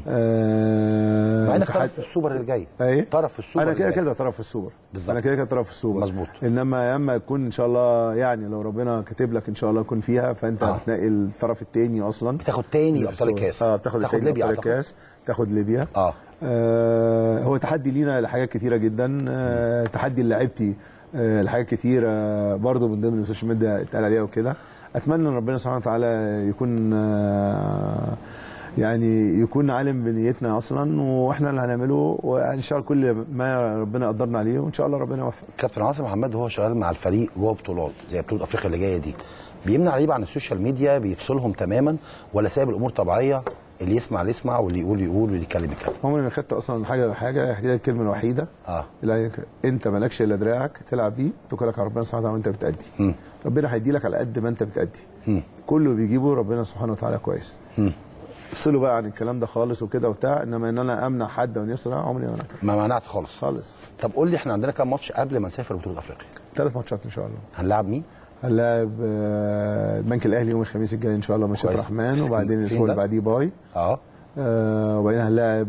آه مع انك وتحد- طرف في السوبر اللي جاي ايه طرف في السوبر انا اللي كده جاي. كده طرف في السوبر بالظبط. انا كده كده طرف في السوبر مظبوط. انما اما يكون ان شاء الله يعني لو ربنا كاتب لك ان شاء الله يكون فيها فانت آه. آه. بتنقي الطرف الثاني اصلا بتاخد تاني اللي في ابطال السوبر. الكاس اه بتاخد تاخد التاني ليبيا ابطال أعتقد. الكاس تاخد ليبيا اه آه هو تحدي لينا لحاجات كتيره جدا آه تحدي لعيبتي آه لحاجات كتيره برضو من ضمن السوشيال ميديا اتقال عليها وكده اتمنى ان ربنا سبحانه وتعالى يكون آه يعني يكون عالم بنيتنا اصلا واحنا اللي هنعمله وان شاء الله كل ما ربنا قدرنا عليه وان شاء الله ربنا يوفق كابتن عاصم محمد وهو شغال مع الفريق جوه بطولات زي بطوله افريقيا اللي جايه دي بيمنع لعيبه عن السوشيال ميديا بيفصلهم تماما ولا سايب الامور طبيعيه اللي يسمع اللي يسمع واللي يقول يقول واللي يتكلم يتكلم عمري ما خدت اصلا حاجه حاجه هي الكلمه الوحيده اه لا انت مالكش الا دراعك تلعب بيه توكلك على ربنا سبحانه وتعالى وانت بتأدي مم. ربنا هيدي لك على قد ما انت بتأدي مم. كله بيجيبه ربنا سبحانه وتعالى كويس مم. افصلوا بقى عن الكلام ده خالص وكده وبتاع انما ان انا امنع حد او يفصل لا، عمري ما منعت ما منعت خالص خالص طب قول لي احنا عندنا كام ماتش قبل ما نسافر بطوله افريقيا ثلاث ماتشات ان شاء الله هنلاعب مين هنلاعب آه، البنك الاهلي يوم الخميس الجاي ان شاء الله مشيئة كويس. الرحمن فين- وبعدين فين الاسبوع ده؟ اللي بعديه باي اه آه وبعدين هنلاعب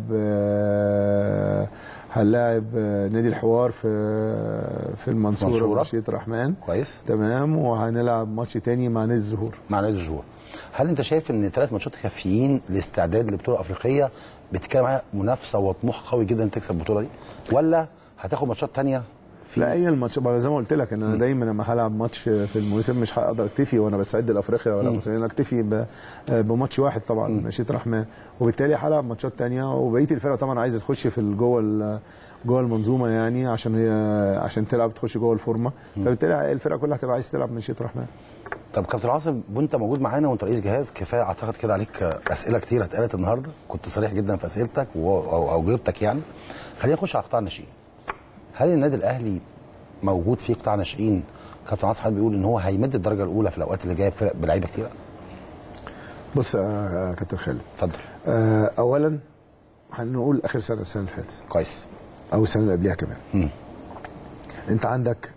آه هنلاعب آه نادي الحوار في في المنصوره منصورة. مشيئة الرحمن كويس تمام وهنلعب ماتش تاني مع نادي الزهور مع نادي الزهور هل انت شايف ان ثلاث ماتشات كافيين لاستعداد لبطوله افريقيه بتتكلم عليها منافسه وطموح قوي جدا إنك تكسب البطوله دي ولا هتاخد ماتشات تانية في لا اي الماتش بقى زي ما قلت لك ان انا دايما لما هلعب ماتش في الموسم مش هقدر اكتفي وانا بستعد لافريقيا ولا مصريين انا اكتفي ب- بماتش واحد طبعا مشيئة الرحمن وبالتالي هلعب ماتشات تانية وبقيه الفرق طبعا عايزه تخش في ال- جوه ال- جوه المنظومه يعني عشان هي عشان تلعب تخش جوه الفورمه فبالتالي الفرق كلها هتبقى عايزه تلعب مشيئة الرحمن طب كابتن عاصم وانت موجود معانا وانت رئيس جهاز كفايه اعتقد كده عليك اسئله كتير اتقالت النهارده كنت صريح جدا في اسئلتك و- او او جاوبتك يعني خلينا نخش على قطاع الناشئين هل النادي الاهلي موجود في قطاع ناشئين كابتن عاصم حضرتك بيقول ان هو هيمد الدرجه الاولى في الاوقات اللي جايه بفرق بلعيبه كتير بص يا يا كابتن خالد اتفضل آه، اولا هنقول اخر سنه السنه اللي فاتت كويس او السنه اللي قبلها كمان مم. انت عندك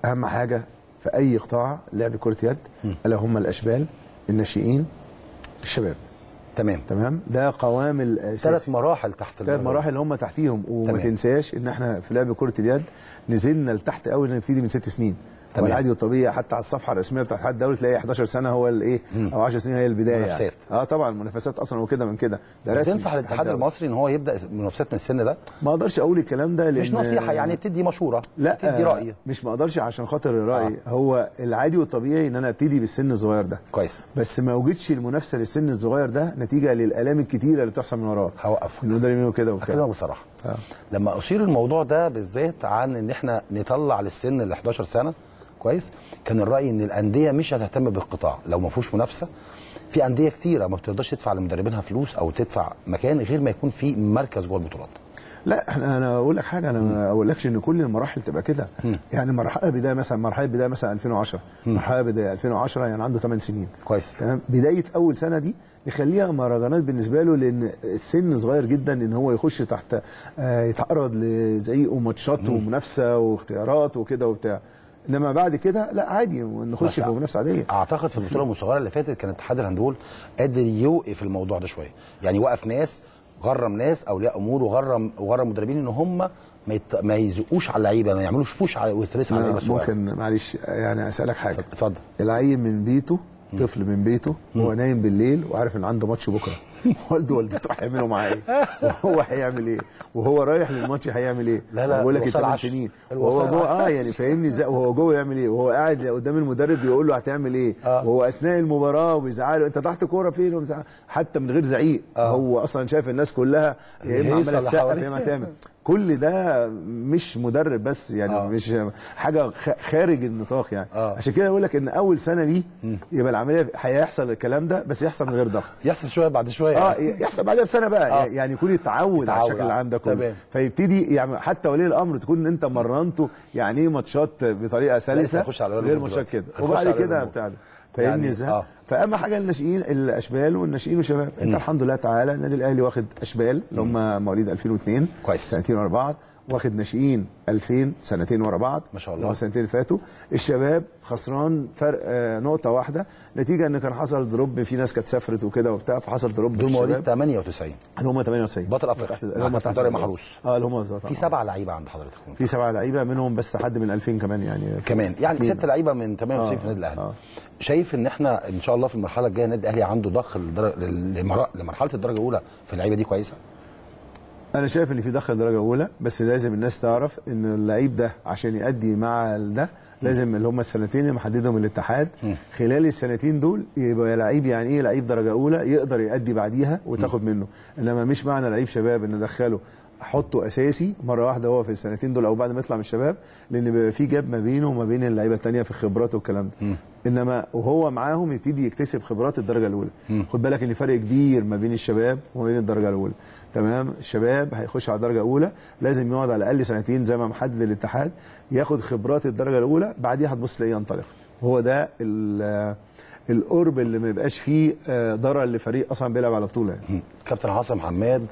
اهم حاجه في اي قطاع لعب كره يد الا هم الاشبال الناشئين الشباب تمام تمام ده قوام ثلاث الاساسي مراحل تحت ثلاث المراحل مراحل اللي هم تحتيهم وما تمام. تنساش ان احنا في لعب كره اليد نزلنا لتحت قوي نبتدي من ست سنين هو تمام. العادي والطبيعي حتى على الصفحه الرسميه بتاعت الاتحاد الدولي تلاقي 11 سنه هو الايه او 10 سنين هي البدايه منافسات. يعني. اه طبعا منافسات اصلا وكده من كده ده رسمي تنصح الاتحاد الدولي. المصري ان هو يبدا منافسات من السن ده ما اقدرش اقول الكلام ده لان مش نصيحه يعني تدي مشوره لا تدي راي مش ما اقدرش عشان خاطر الراي آه. هو العادي والطبيعي ان انا ابتدي بالسن الصغير ده كويس بس ما وجدش المنافسه للسن الصغير ده نتيجه للالام الكتيره اللي بتحصل من وراه هوقف انه ده يعملوا كده وبتاع اكلمك بصراحه آه. لما اثير الموضوع ده بالذات عن ان احنا نطلع للسن ال 11 سنه كويس كان الراي ان الانديه مش هتهتم بالقطاع لو ما فيهوش منافسه في انديه كتيره ما بتقدرش تدفع لمدربينها فلوس او تدفع مكان غير ما يكون في مركز جوه البطولات لا احنا انا اقول لك حاجه انا ما اقولكش ان كل المراحل تبقى كده يعني مرحله بدايه مثلا مرحله بدايه مثلا 2010 مرحله بدايه 2010 يعني عنده 8 سنين كويس تمام بدايه اول سنه دي نخليها مهرجانات بالنسبه له لان السن صغير جدا ان هو يخش تحت آه، يتعرض لزعيق وماتشات ومنافسه واختيارات وكده وبتاع انما بعد كده لا عادي نخش بس في منافسه عاديه اعتقد في البطوله المصغره اللي فاتت كان اتحاد الهاندبول قادر يوقف الموضوع ده شويه يعني وقف ناس غرم ناس اولياء امور وغرم وغرم مدربين ان هم ما, يت... ما يزقوش على اللعيبه ما يعملوش بوش على وستريس على أنا اللعيبه الصغيره ممكن معلش يعني اسالك حاجه اتفضل العيل من بيته طفل من بيته هو نايم بالليل وعارف ان عنده ماتش بكره والده ووالدته هيعملوا معاه ايه وهو هيعمل ايه وهو رايح للماتش هيعمل ايه لا لا، بقول لك الوصال الثمان عشر. سنين الوصال وهو جوه عشر. اه يعني فاهمني ازاي وهو جوه يعمل ايه وهو قاعد قدام المدرب بيقول له هتعمل ايه آه. وهو اثناء المباراه وبيزعق له انت تحت كوره فين وبتاع- حتى من غير زعيق هو اصلا شايف الناس كلها يا اما الهيصة عماله اللي تسقف حواليه. يا اما تعمل كل ده مش مدرب بس يعني آه. مش حاجه خ- خارج النطاق يعني آه. عشان كده بقول لك ان اول سنه ليه يبقى العمليه هيحصل الكلام ده بس يحصل من غير ضغط يحصل شويه بعد شويه اه يحصل بعدها بسنه بقى آه. يعني يكون يتعود على يتعود الشكل على- العام ده كله تمام. فيبتدي يعني حتى ولي الامر تكون ان انت مرنته يعني ايه ماتشات بطريقه سلسه هنخش على ولي غير الأمور ماتشات دلوقتي. كده هنخش وبعد على ولي كده الأمور. بتاع ده فاهمني يعني- ازاي؟ آه. فاهم حاجه الناشئين الاشبال والناشئين والشباب انت الحمد لله تعالى النادي الاهلي واخد اشبال اللي هم مواليد 2002 كويس. سنتين ورا بعض واخد ناشئين 2000 سنتين ورا بعض ما شاء الله. اللي هم السنتين اللي فاتوا الشباب خسران فرق آه نقطه واحده نتيجه ان كان حصل دروب في ناس كانت سافرت وكده وبتاع فحصل دروب في دول مواليد الشباب 98 اللي هم 98 بطل أفريقيا. تحت- اللي مع هم كابتن تحت طارق محروس. اه اللي هم في سبعه لعيبه عند حضرتك في سبعه لعيبه منهم بس حد من 2000 كمان يعني كمان يعني أكيد. ست لعيبه من 98 في آه، النادي الاهلي آه. شايف ان احنا ان شاء الله في المرحله الجايه النادي الاهلي عنده ضخ للدر- للمرا- لمرحله الدرجه الاولى في اللعيبه دي كويسه انا شايف ان في دخل درجه اولى بس لازم الناس تعرف ان اللعيب ده عشان يأدي مع ده لازم اللي هم السنتين اللي محددهم الاتحاد خلال السنتين دول يبقى لعيب يعني ايه لعيب درجه اولى يقدر يأدي بعديها وتاخد منه انما مش معنى لعيب شباب ان ادخله احطه اساسي مره واحده هو في السنتين دول او بعد ما يطلع من الشباب لان بيبقى في جاب ما بينه وما بين اللعيبه الثانيه في الخبرات والكلام ده انما وهو معاهم يبتدي يكتسب خبرات الدرجه الاولى خد بالك ان فرق كبير ما بين الشباب وما بين الدرجه الاولى تمام الشباب هيخش على الدرجه الاولى لازم يقعد على الاقل سنتين زي ما محدد الاتحاد ياخد خبرات الدرجه الاولى بعديها هتبص تلاقيه ينطلق هو ده ال- القرب اللي ما يبقاش فيه آه، ضرر لفريق اصلا بيلعب على بطوله يعني. كابتن حسن حماد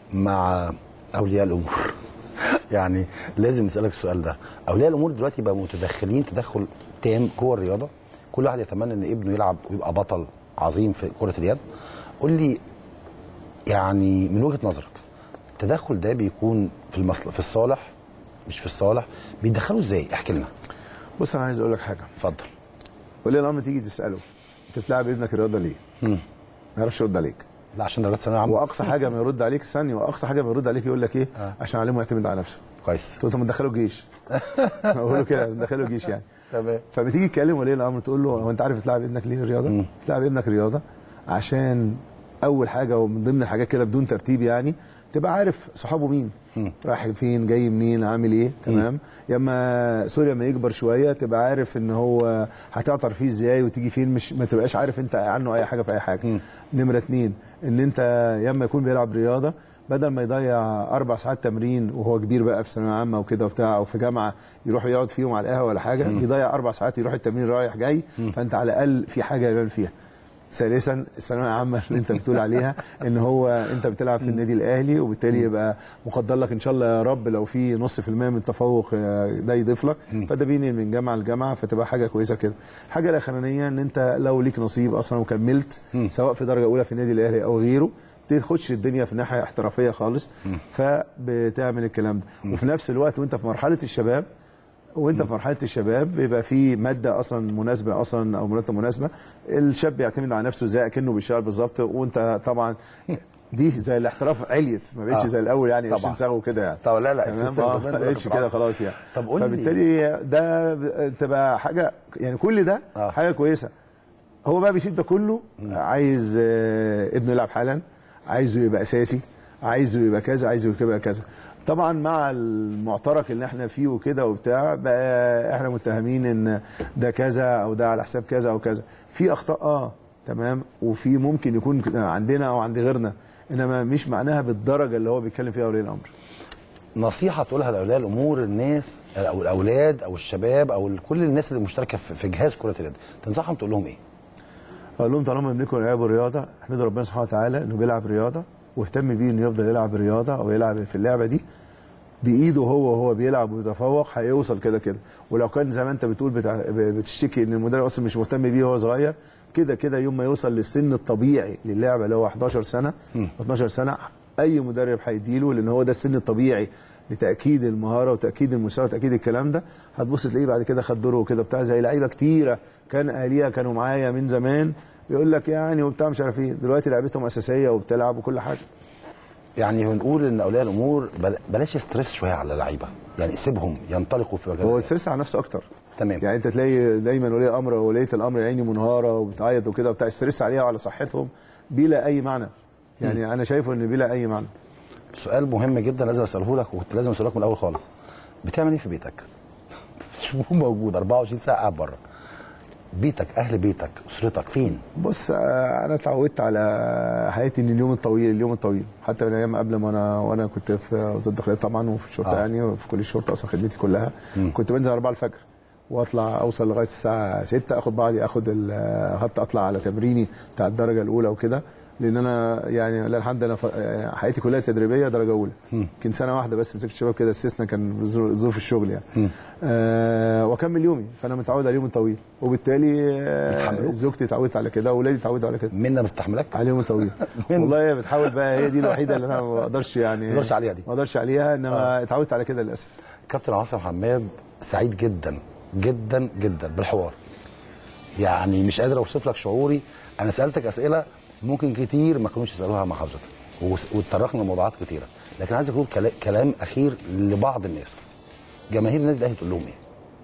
مع اولياء الامور يعني لازم نسالك السؤال ده اولياء الامور دلوقتي بقوا متدخلين تدخل تام جوه الرياضه كل واحد يتمنى ان ابنه يلعب ويبقى بطل عظيم في كره اليد قول لي يعني من وجهه نظرك التدخل ده بيكون في المصلحه في الصالح مش في الصالح بيدخلوا ازاي احكي لنا بص انا عايز اقول لك حاجه اتفضل ولي الامر تيجي تساله انت بتلعب ابنك الرياضه ليه؟ ما يعرفش يرد عليك لا عشان درجات ثانويه عامه واقصى حاجه ما يرد عليك ثانيه واقصى حاجه ما يرد عليك يقول لك ايه؟ آه. عشان علمه يعتمد على نفسه كويس تقول له طب ما تدخله الجيش اقول له كده ندخله الجيش يعني تمام فبتيجي تكلم ولي الامر تقول له هو انت عارف تلعب ابنك ليه الرياضه؟ تلعب ابنك رياضه عشان اول حاجه ومن ضمن الحاجات كده بدون ترتيب يعني تبقى عارف صحابه مين رايح فين جاي منين عامل ايه تمام يا اما سوري لما يكبر شويه تبقى عارف ان هو هتعطر فيه ازاي وتيجي فين مش ما تبقاش عارف انت عنه اي حاجه في اي حاجه نمره اتنين ان انت يا اما يكون بيلعب رياضه بدل ما يضيع اربع ساعات تمرين وهو كبير بقى في ثانويه عامه وكده وبتاع او في جامعه يروح يقعد فيهم على القهوه ولا حاجه يضيع اربع ساعات يروح التمرين رايح جاي فانت على الاقل في حاجه يبان فيها ثالثا الثانويه العامه اللي انت بتقول عليها ان هو انت بتلعب في النادي الاهلي وبالتالي يبقى مقدر لك ان شاء الله يا رب لو في نص في المية من التفوق آه، ده يضيف لك فده بينقل من جامعه لجامعه فتبقى حاجه كويسه كده الحاجه الاخرانيه ان انت لو ليك نصيب اصلا وكملت سواء في درجه اولى في النادي الاهلي او غيره تخش الدنيا في ناحيه احترافيه خالص فبتعمل الكلام ده وفي نفس الوقت وانت في مرحله الشباب وانت في مرحله الشباب بيبقى في ماده اصلا مناسبه اصلا او مرتب مناسبه الشاب بيعتمد على نفسه زي اكنه بيشتغل بالظبط وانت طبعا دي زي الاحتراف عليت ما بقتش آه. زي الاول يعني طبعا. 20 سنه وكده يعني طب لا لا تمام السيستم اه زمان ما دلوقتي بقتش في كده العصر. خلاص يعني طب قول لي- فبالتالي ده ب- تبقى حاجه يعني كل ده آه. حاجه كويسه هو بقى بيسيب ده كله عايز آه، ابنه يلعب حالا عايزه يبقى اساسي عايزه يبقى كذا عايزه يبقى كذا طبعا مع المعترك اللي احنا فيه وكده وبتاع بقى احنا متهمين ان ده كذا او ده على حساب كذا او كذا في اخطاء اه تمام وفي ممكن يكون عندنا او عند غيرنا انما مش معناها بالدرجه اللي هو بيتكلم فيها ولي الامر نصيحه تقولها لاولياء الامور الناس او الاولاد او الشباب او كل الناس اللي مشتركه في في جهاز كره اليد تنصحهم تقول لهم ايه؟ اقول لهم طالما ابنكم لعبوا رياضه احمدوا ربنا سبحانه وتعالى انه بيلعب رياضه واهتم بيه انه يفضل يلعب رياضه او يلعب في اللعبه دي بايده هو وهو بيلعب ويتفوق هيوصل كده كده ولو كان زي ما انت بتقول بتاع بتشتكي ان المدرب اصلا مش مهتم بيه وهو صغير كده كده يوم ما يوصل للسن الطبيعي للعبه اللي هو 11 سنه 12 سنه اي مدرب هيديله لان هو ده السن الطبيعي لتاكيد المهاره وتاكيد المستوى وتاكيد الكلام ده هتبص تلاقيه بعد كده خد دوره وكده بتاع زي لعيبه كتيره كان اهاليها كانوا معايا من زمان يقول لك يعني وبتاع مش عارف ايه دلوقتي لعبتهم اساسيه وبتلعب وكل حاجه يعني بنقول ان اولياء الامور بل- بلاش ستريس شويه على اللعيبه يعني سيبهم ينطلقوا في هو مجال ستريس على نفسه اكتر تمام يعني انت تلاقي دايما ولي امر او وليه الامر عيني منهاره وبتعيط وكده وبتاع ستريس عليها وعلى صحتهم بلا اي معنى يعني انا شايفه ان بلا اي معنى سؤال مهم جدا لازم اساله لك وكنت لازم اساله لك من الاول خالص بتعمل ايه في بيتك؟ مش موجود 24 ساعه قاعد بره بيتك اهل بيتك اسرتك فين؟ بص آه، انا اتعودت على حياتي ان اليوم الطويل اليوم الطويل حتى من ايام قبل ما انا وانا كنت في وزاره الداخليه طبعا وفي الشرطه آه. آه. يعني وفي كل الشرطه اصلا خدمتي كلها كنت بنزل 4 الفجر واطلع اوصل لغايه الساعه 6 اخد بعضي اخد ال- حتى اطلع على تمريني بتاع الدرجه الاولى وكده لان انا يعني لا الحمد لله ف- يعني حياتي كلها تدريبيه درجه اولى يمكن سنه واحده بس مسكت الشباب كده استثناء كان ظروف ظروف الشغل يعني آه واكمل يومي فانا متعود على اليوم الطويل وبالتالي آه بتحملوك؟ زوجتي اتعودت على كده واولادي اتعودوا على كده منا مستحملك؟ على اليوم الطويل من- والله هي بتحاول بقى هي دي الوحيده اللي انا ما اقدرش يعني ما اقدرش عليها دي. ما اقدرش عليها انما اتعودت على كده للاسف كابتن عاصم حماد سعيد جدا جدا جدا بالحوار يعني مش قادر اوصف لك شعوري انا سالتك اسئله ممكن كتير ما كانوش يسالوها مع حضرتك وس- واتطرقنا لموضوعات كتيره لكن عايز اقول كلا- كلام اخير لبعض الناس جماهير النادي الاهلي تقول لهم ايه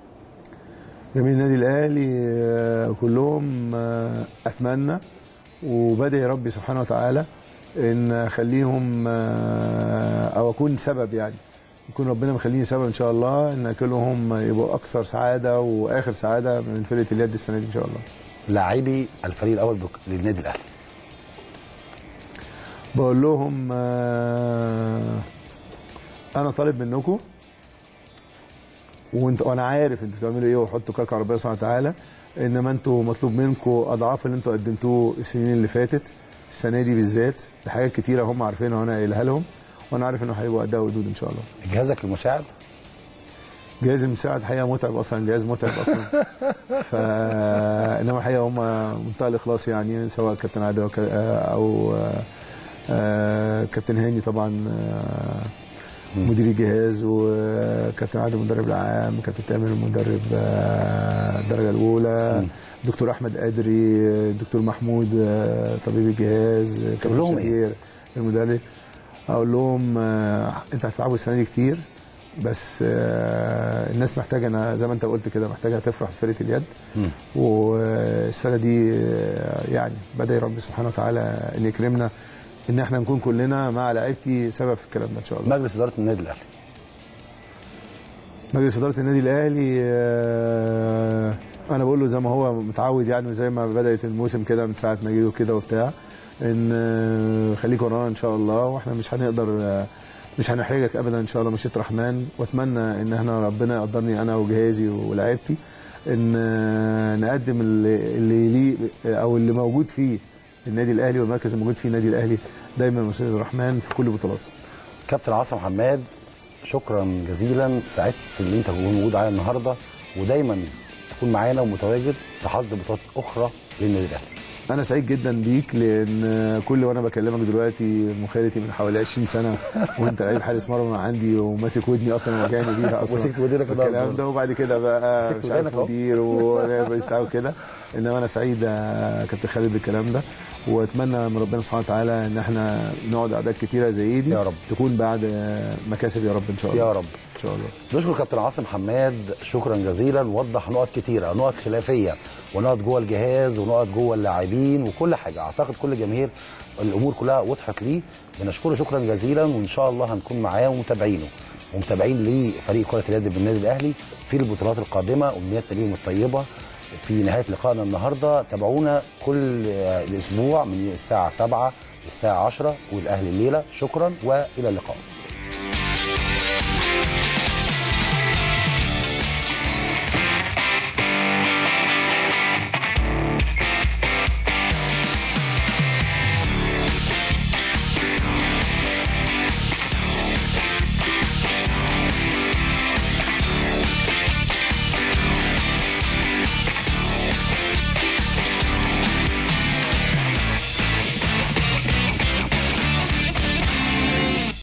جميع النادي الاهلي آه، كلهم آه، اتمنى وبدعي ربي سبحانه وتعالى ان اخليهم آه، او اكون سبب يعني يكون ربنا مخليني سبب ان شاء الله ان كلهم يبقوا اكثر سعاده واخر سعاده من فرقه اليد السنه دي ان شاء الله لاعبي الفريق الاول بك- للنادي الاهلي بقول لهم آه، انا طالب منكم وانت وانا عارف انتوا بتعملوا ايه وحطوا كاكا على ربنا سبحانه وتعالى انما انتوا مطلوب منكم اضعاف اللي انتوا قدمتوه السنين اللي فاتت السنه دي بالذات لحاجات كتيره هم عارفينها وانا قايلها لهم وانا عارف انه هيبقوا قدها ودود ان شاء الله جهازك المساعد جهاز المساعد حقيقه متعب اصلا جهاز متعب اصلا ف انما الحقيقه هم منتهى الاخلاص يعني سواء كابتن عادل أو ك- او آه، كابتن هاني طبعا آه، مدير الجهاز وكابتن عادل المدرب العام كابتن تامر المدرب آه، الدرجه الاولى دكتور احمد قادري دكتور محمود آه، طبيب الجهاز كابتن لهم إيه؟ شهير المدرب اقول لهم آه، انت هتلعبوا السنه دي كتير بس آه، الناس محتاجه انا زي ما انت قلت كده محتاجه تفرح بفرقه اليد والسنه دي آه، يعني بدعي ربي سبحانه وتعالى ان يكرمنا ان احنا نكون كلنا مع لعيبتي سبب في الكلام ده ان شاء الله مجلس اداره النادي الاهلي مجلس اداره النادي الاهلي آه، انا بقول له زي ما هو متعود يعني وزي ما بدات الموسم كده من ساعه ما جه كده وبتاع ان آه، خليك ورانا ان شاء الله واحنا مش هنقدر آه، مش هنحرجك ابدا ان شاء الله مشيئه الرحمن واتمنى ان احنا ربنا يقدرني انا وجهازي ولاعيبتي ان آه، نقدم اللي اللي يليق او اللي موجود فيه النادي الاهلي والمركز الموجود فيه النادي الاهلي دايما مسير الرحمن في كل بطولاته كابتن عاصم حماد شكرا جزيلا سعدت ان انت تكون موجود معانا النهارده ودايما تكون معانا ومتواجد في حصد بطولات اخرى للنادي الاهلي انا سعيد جدا بيك لان كل وانا بكلمك دلوقتي مخالتي من حوالي 20 سنه وانت لعيب حارس مرمى عندي وماسك ودني اصلا مكاني بيها اصلا مسكت ودنك النهاردة الكلام ده وبعد كده بقى مسكت مش عارف ودانك أهو. مدير ورئيس دعوه وكده انما انا سعيد يا كابتن خالد بالكلام ده واتمنى من ربنا سبحانه وتعالى ان احنا نقعد اعداد كتيره زي دي يا رب. تكون بعد مكاسب يا رب ان شاء الله يا رب ان شاء الله نشكر كابتن عاصم حماد شكرا جزيلا وضح نقط كتيره نقط خلافيه ونقط جوه الجهاز ونقط جوه اللاعبين وكل حاجه اعتقد كل جماهير الامور كلها وضحت ليه بنشكره شكرا جزيلا وان شاء الله هنكون معاه ومتابعينه ومتابعين لفريق كره اليد بالنادي الاهلي في البطولات القادمه امنياتنا ليهم الطيبه في نهايه لقائنا النهارده تابعونا كل آه، الاسبوع من الساعه 7 للساعه 10 والاهلي الليله شكرا والى اللقاء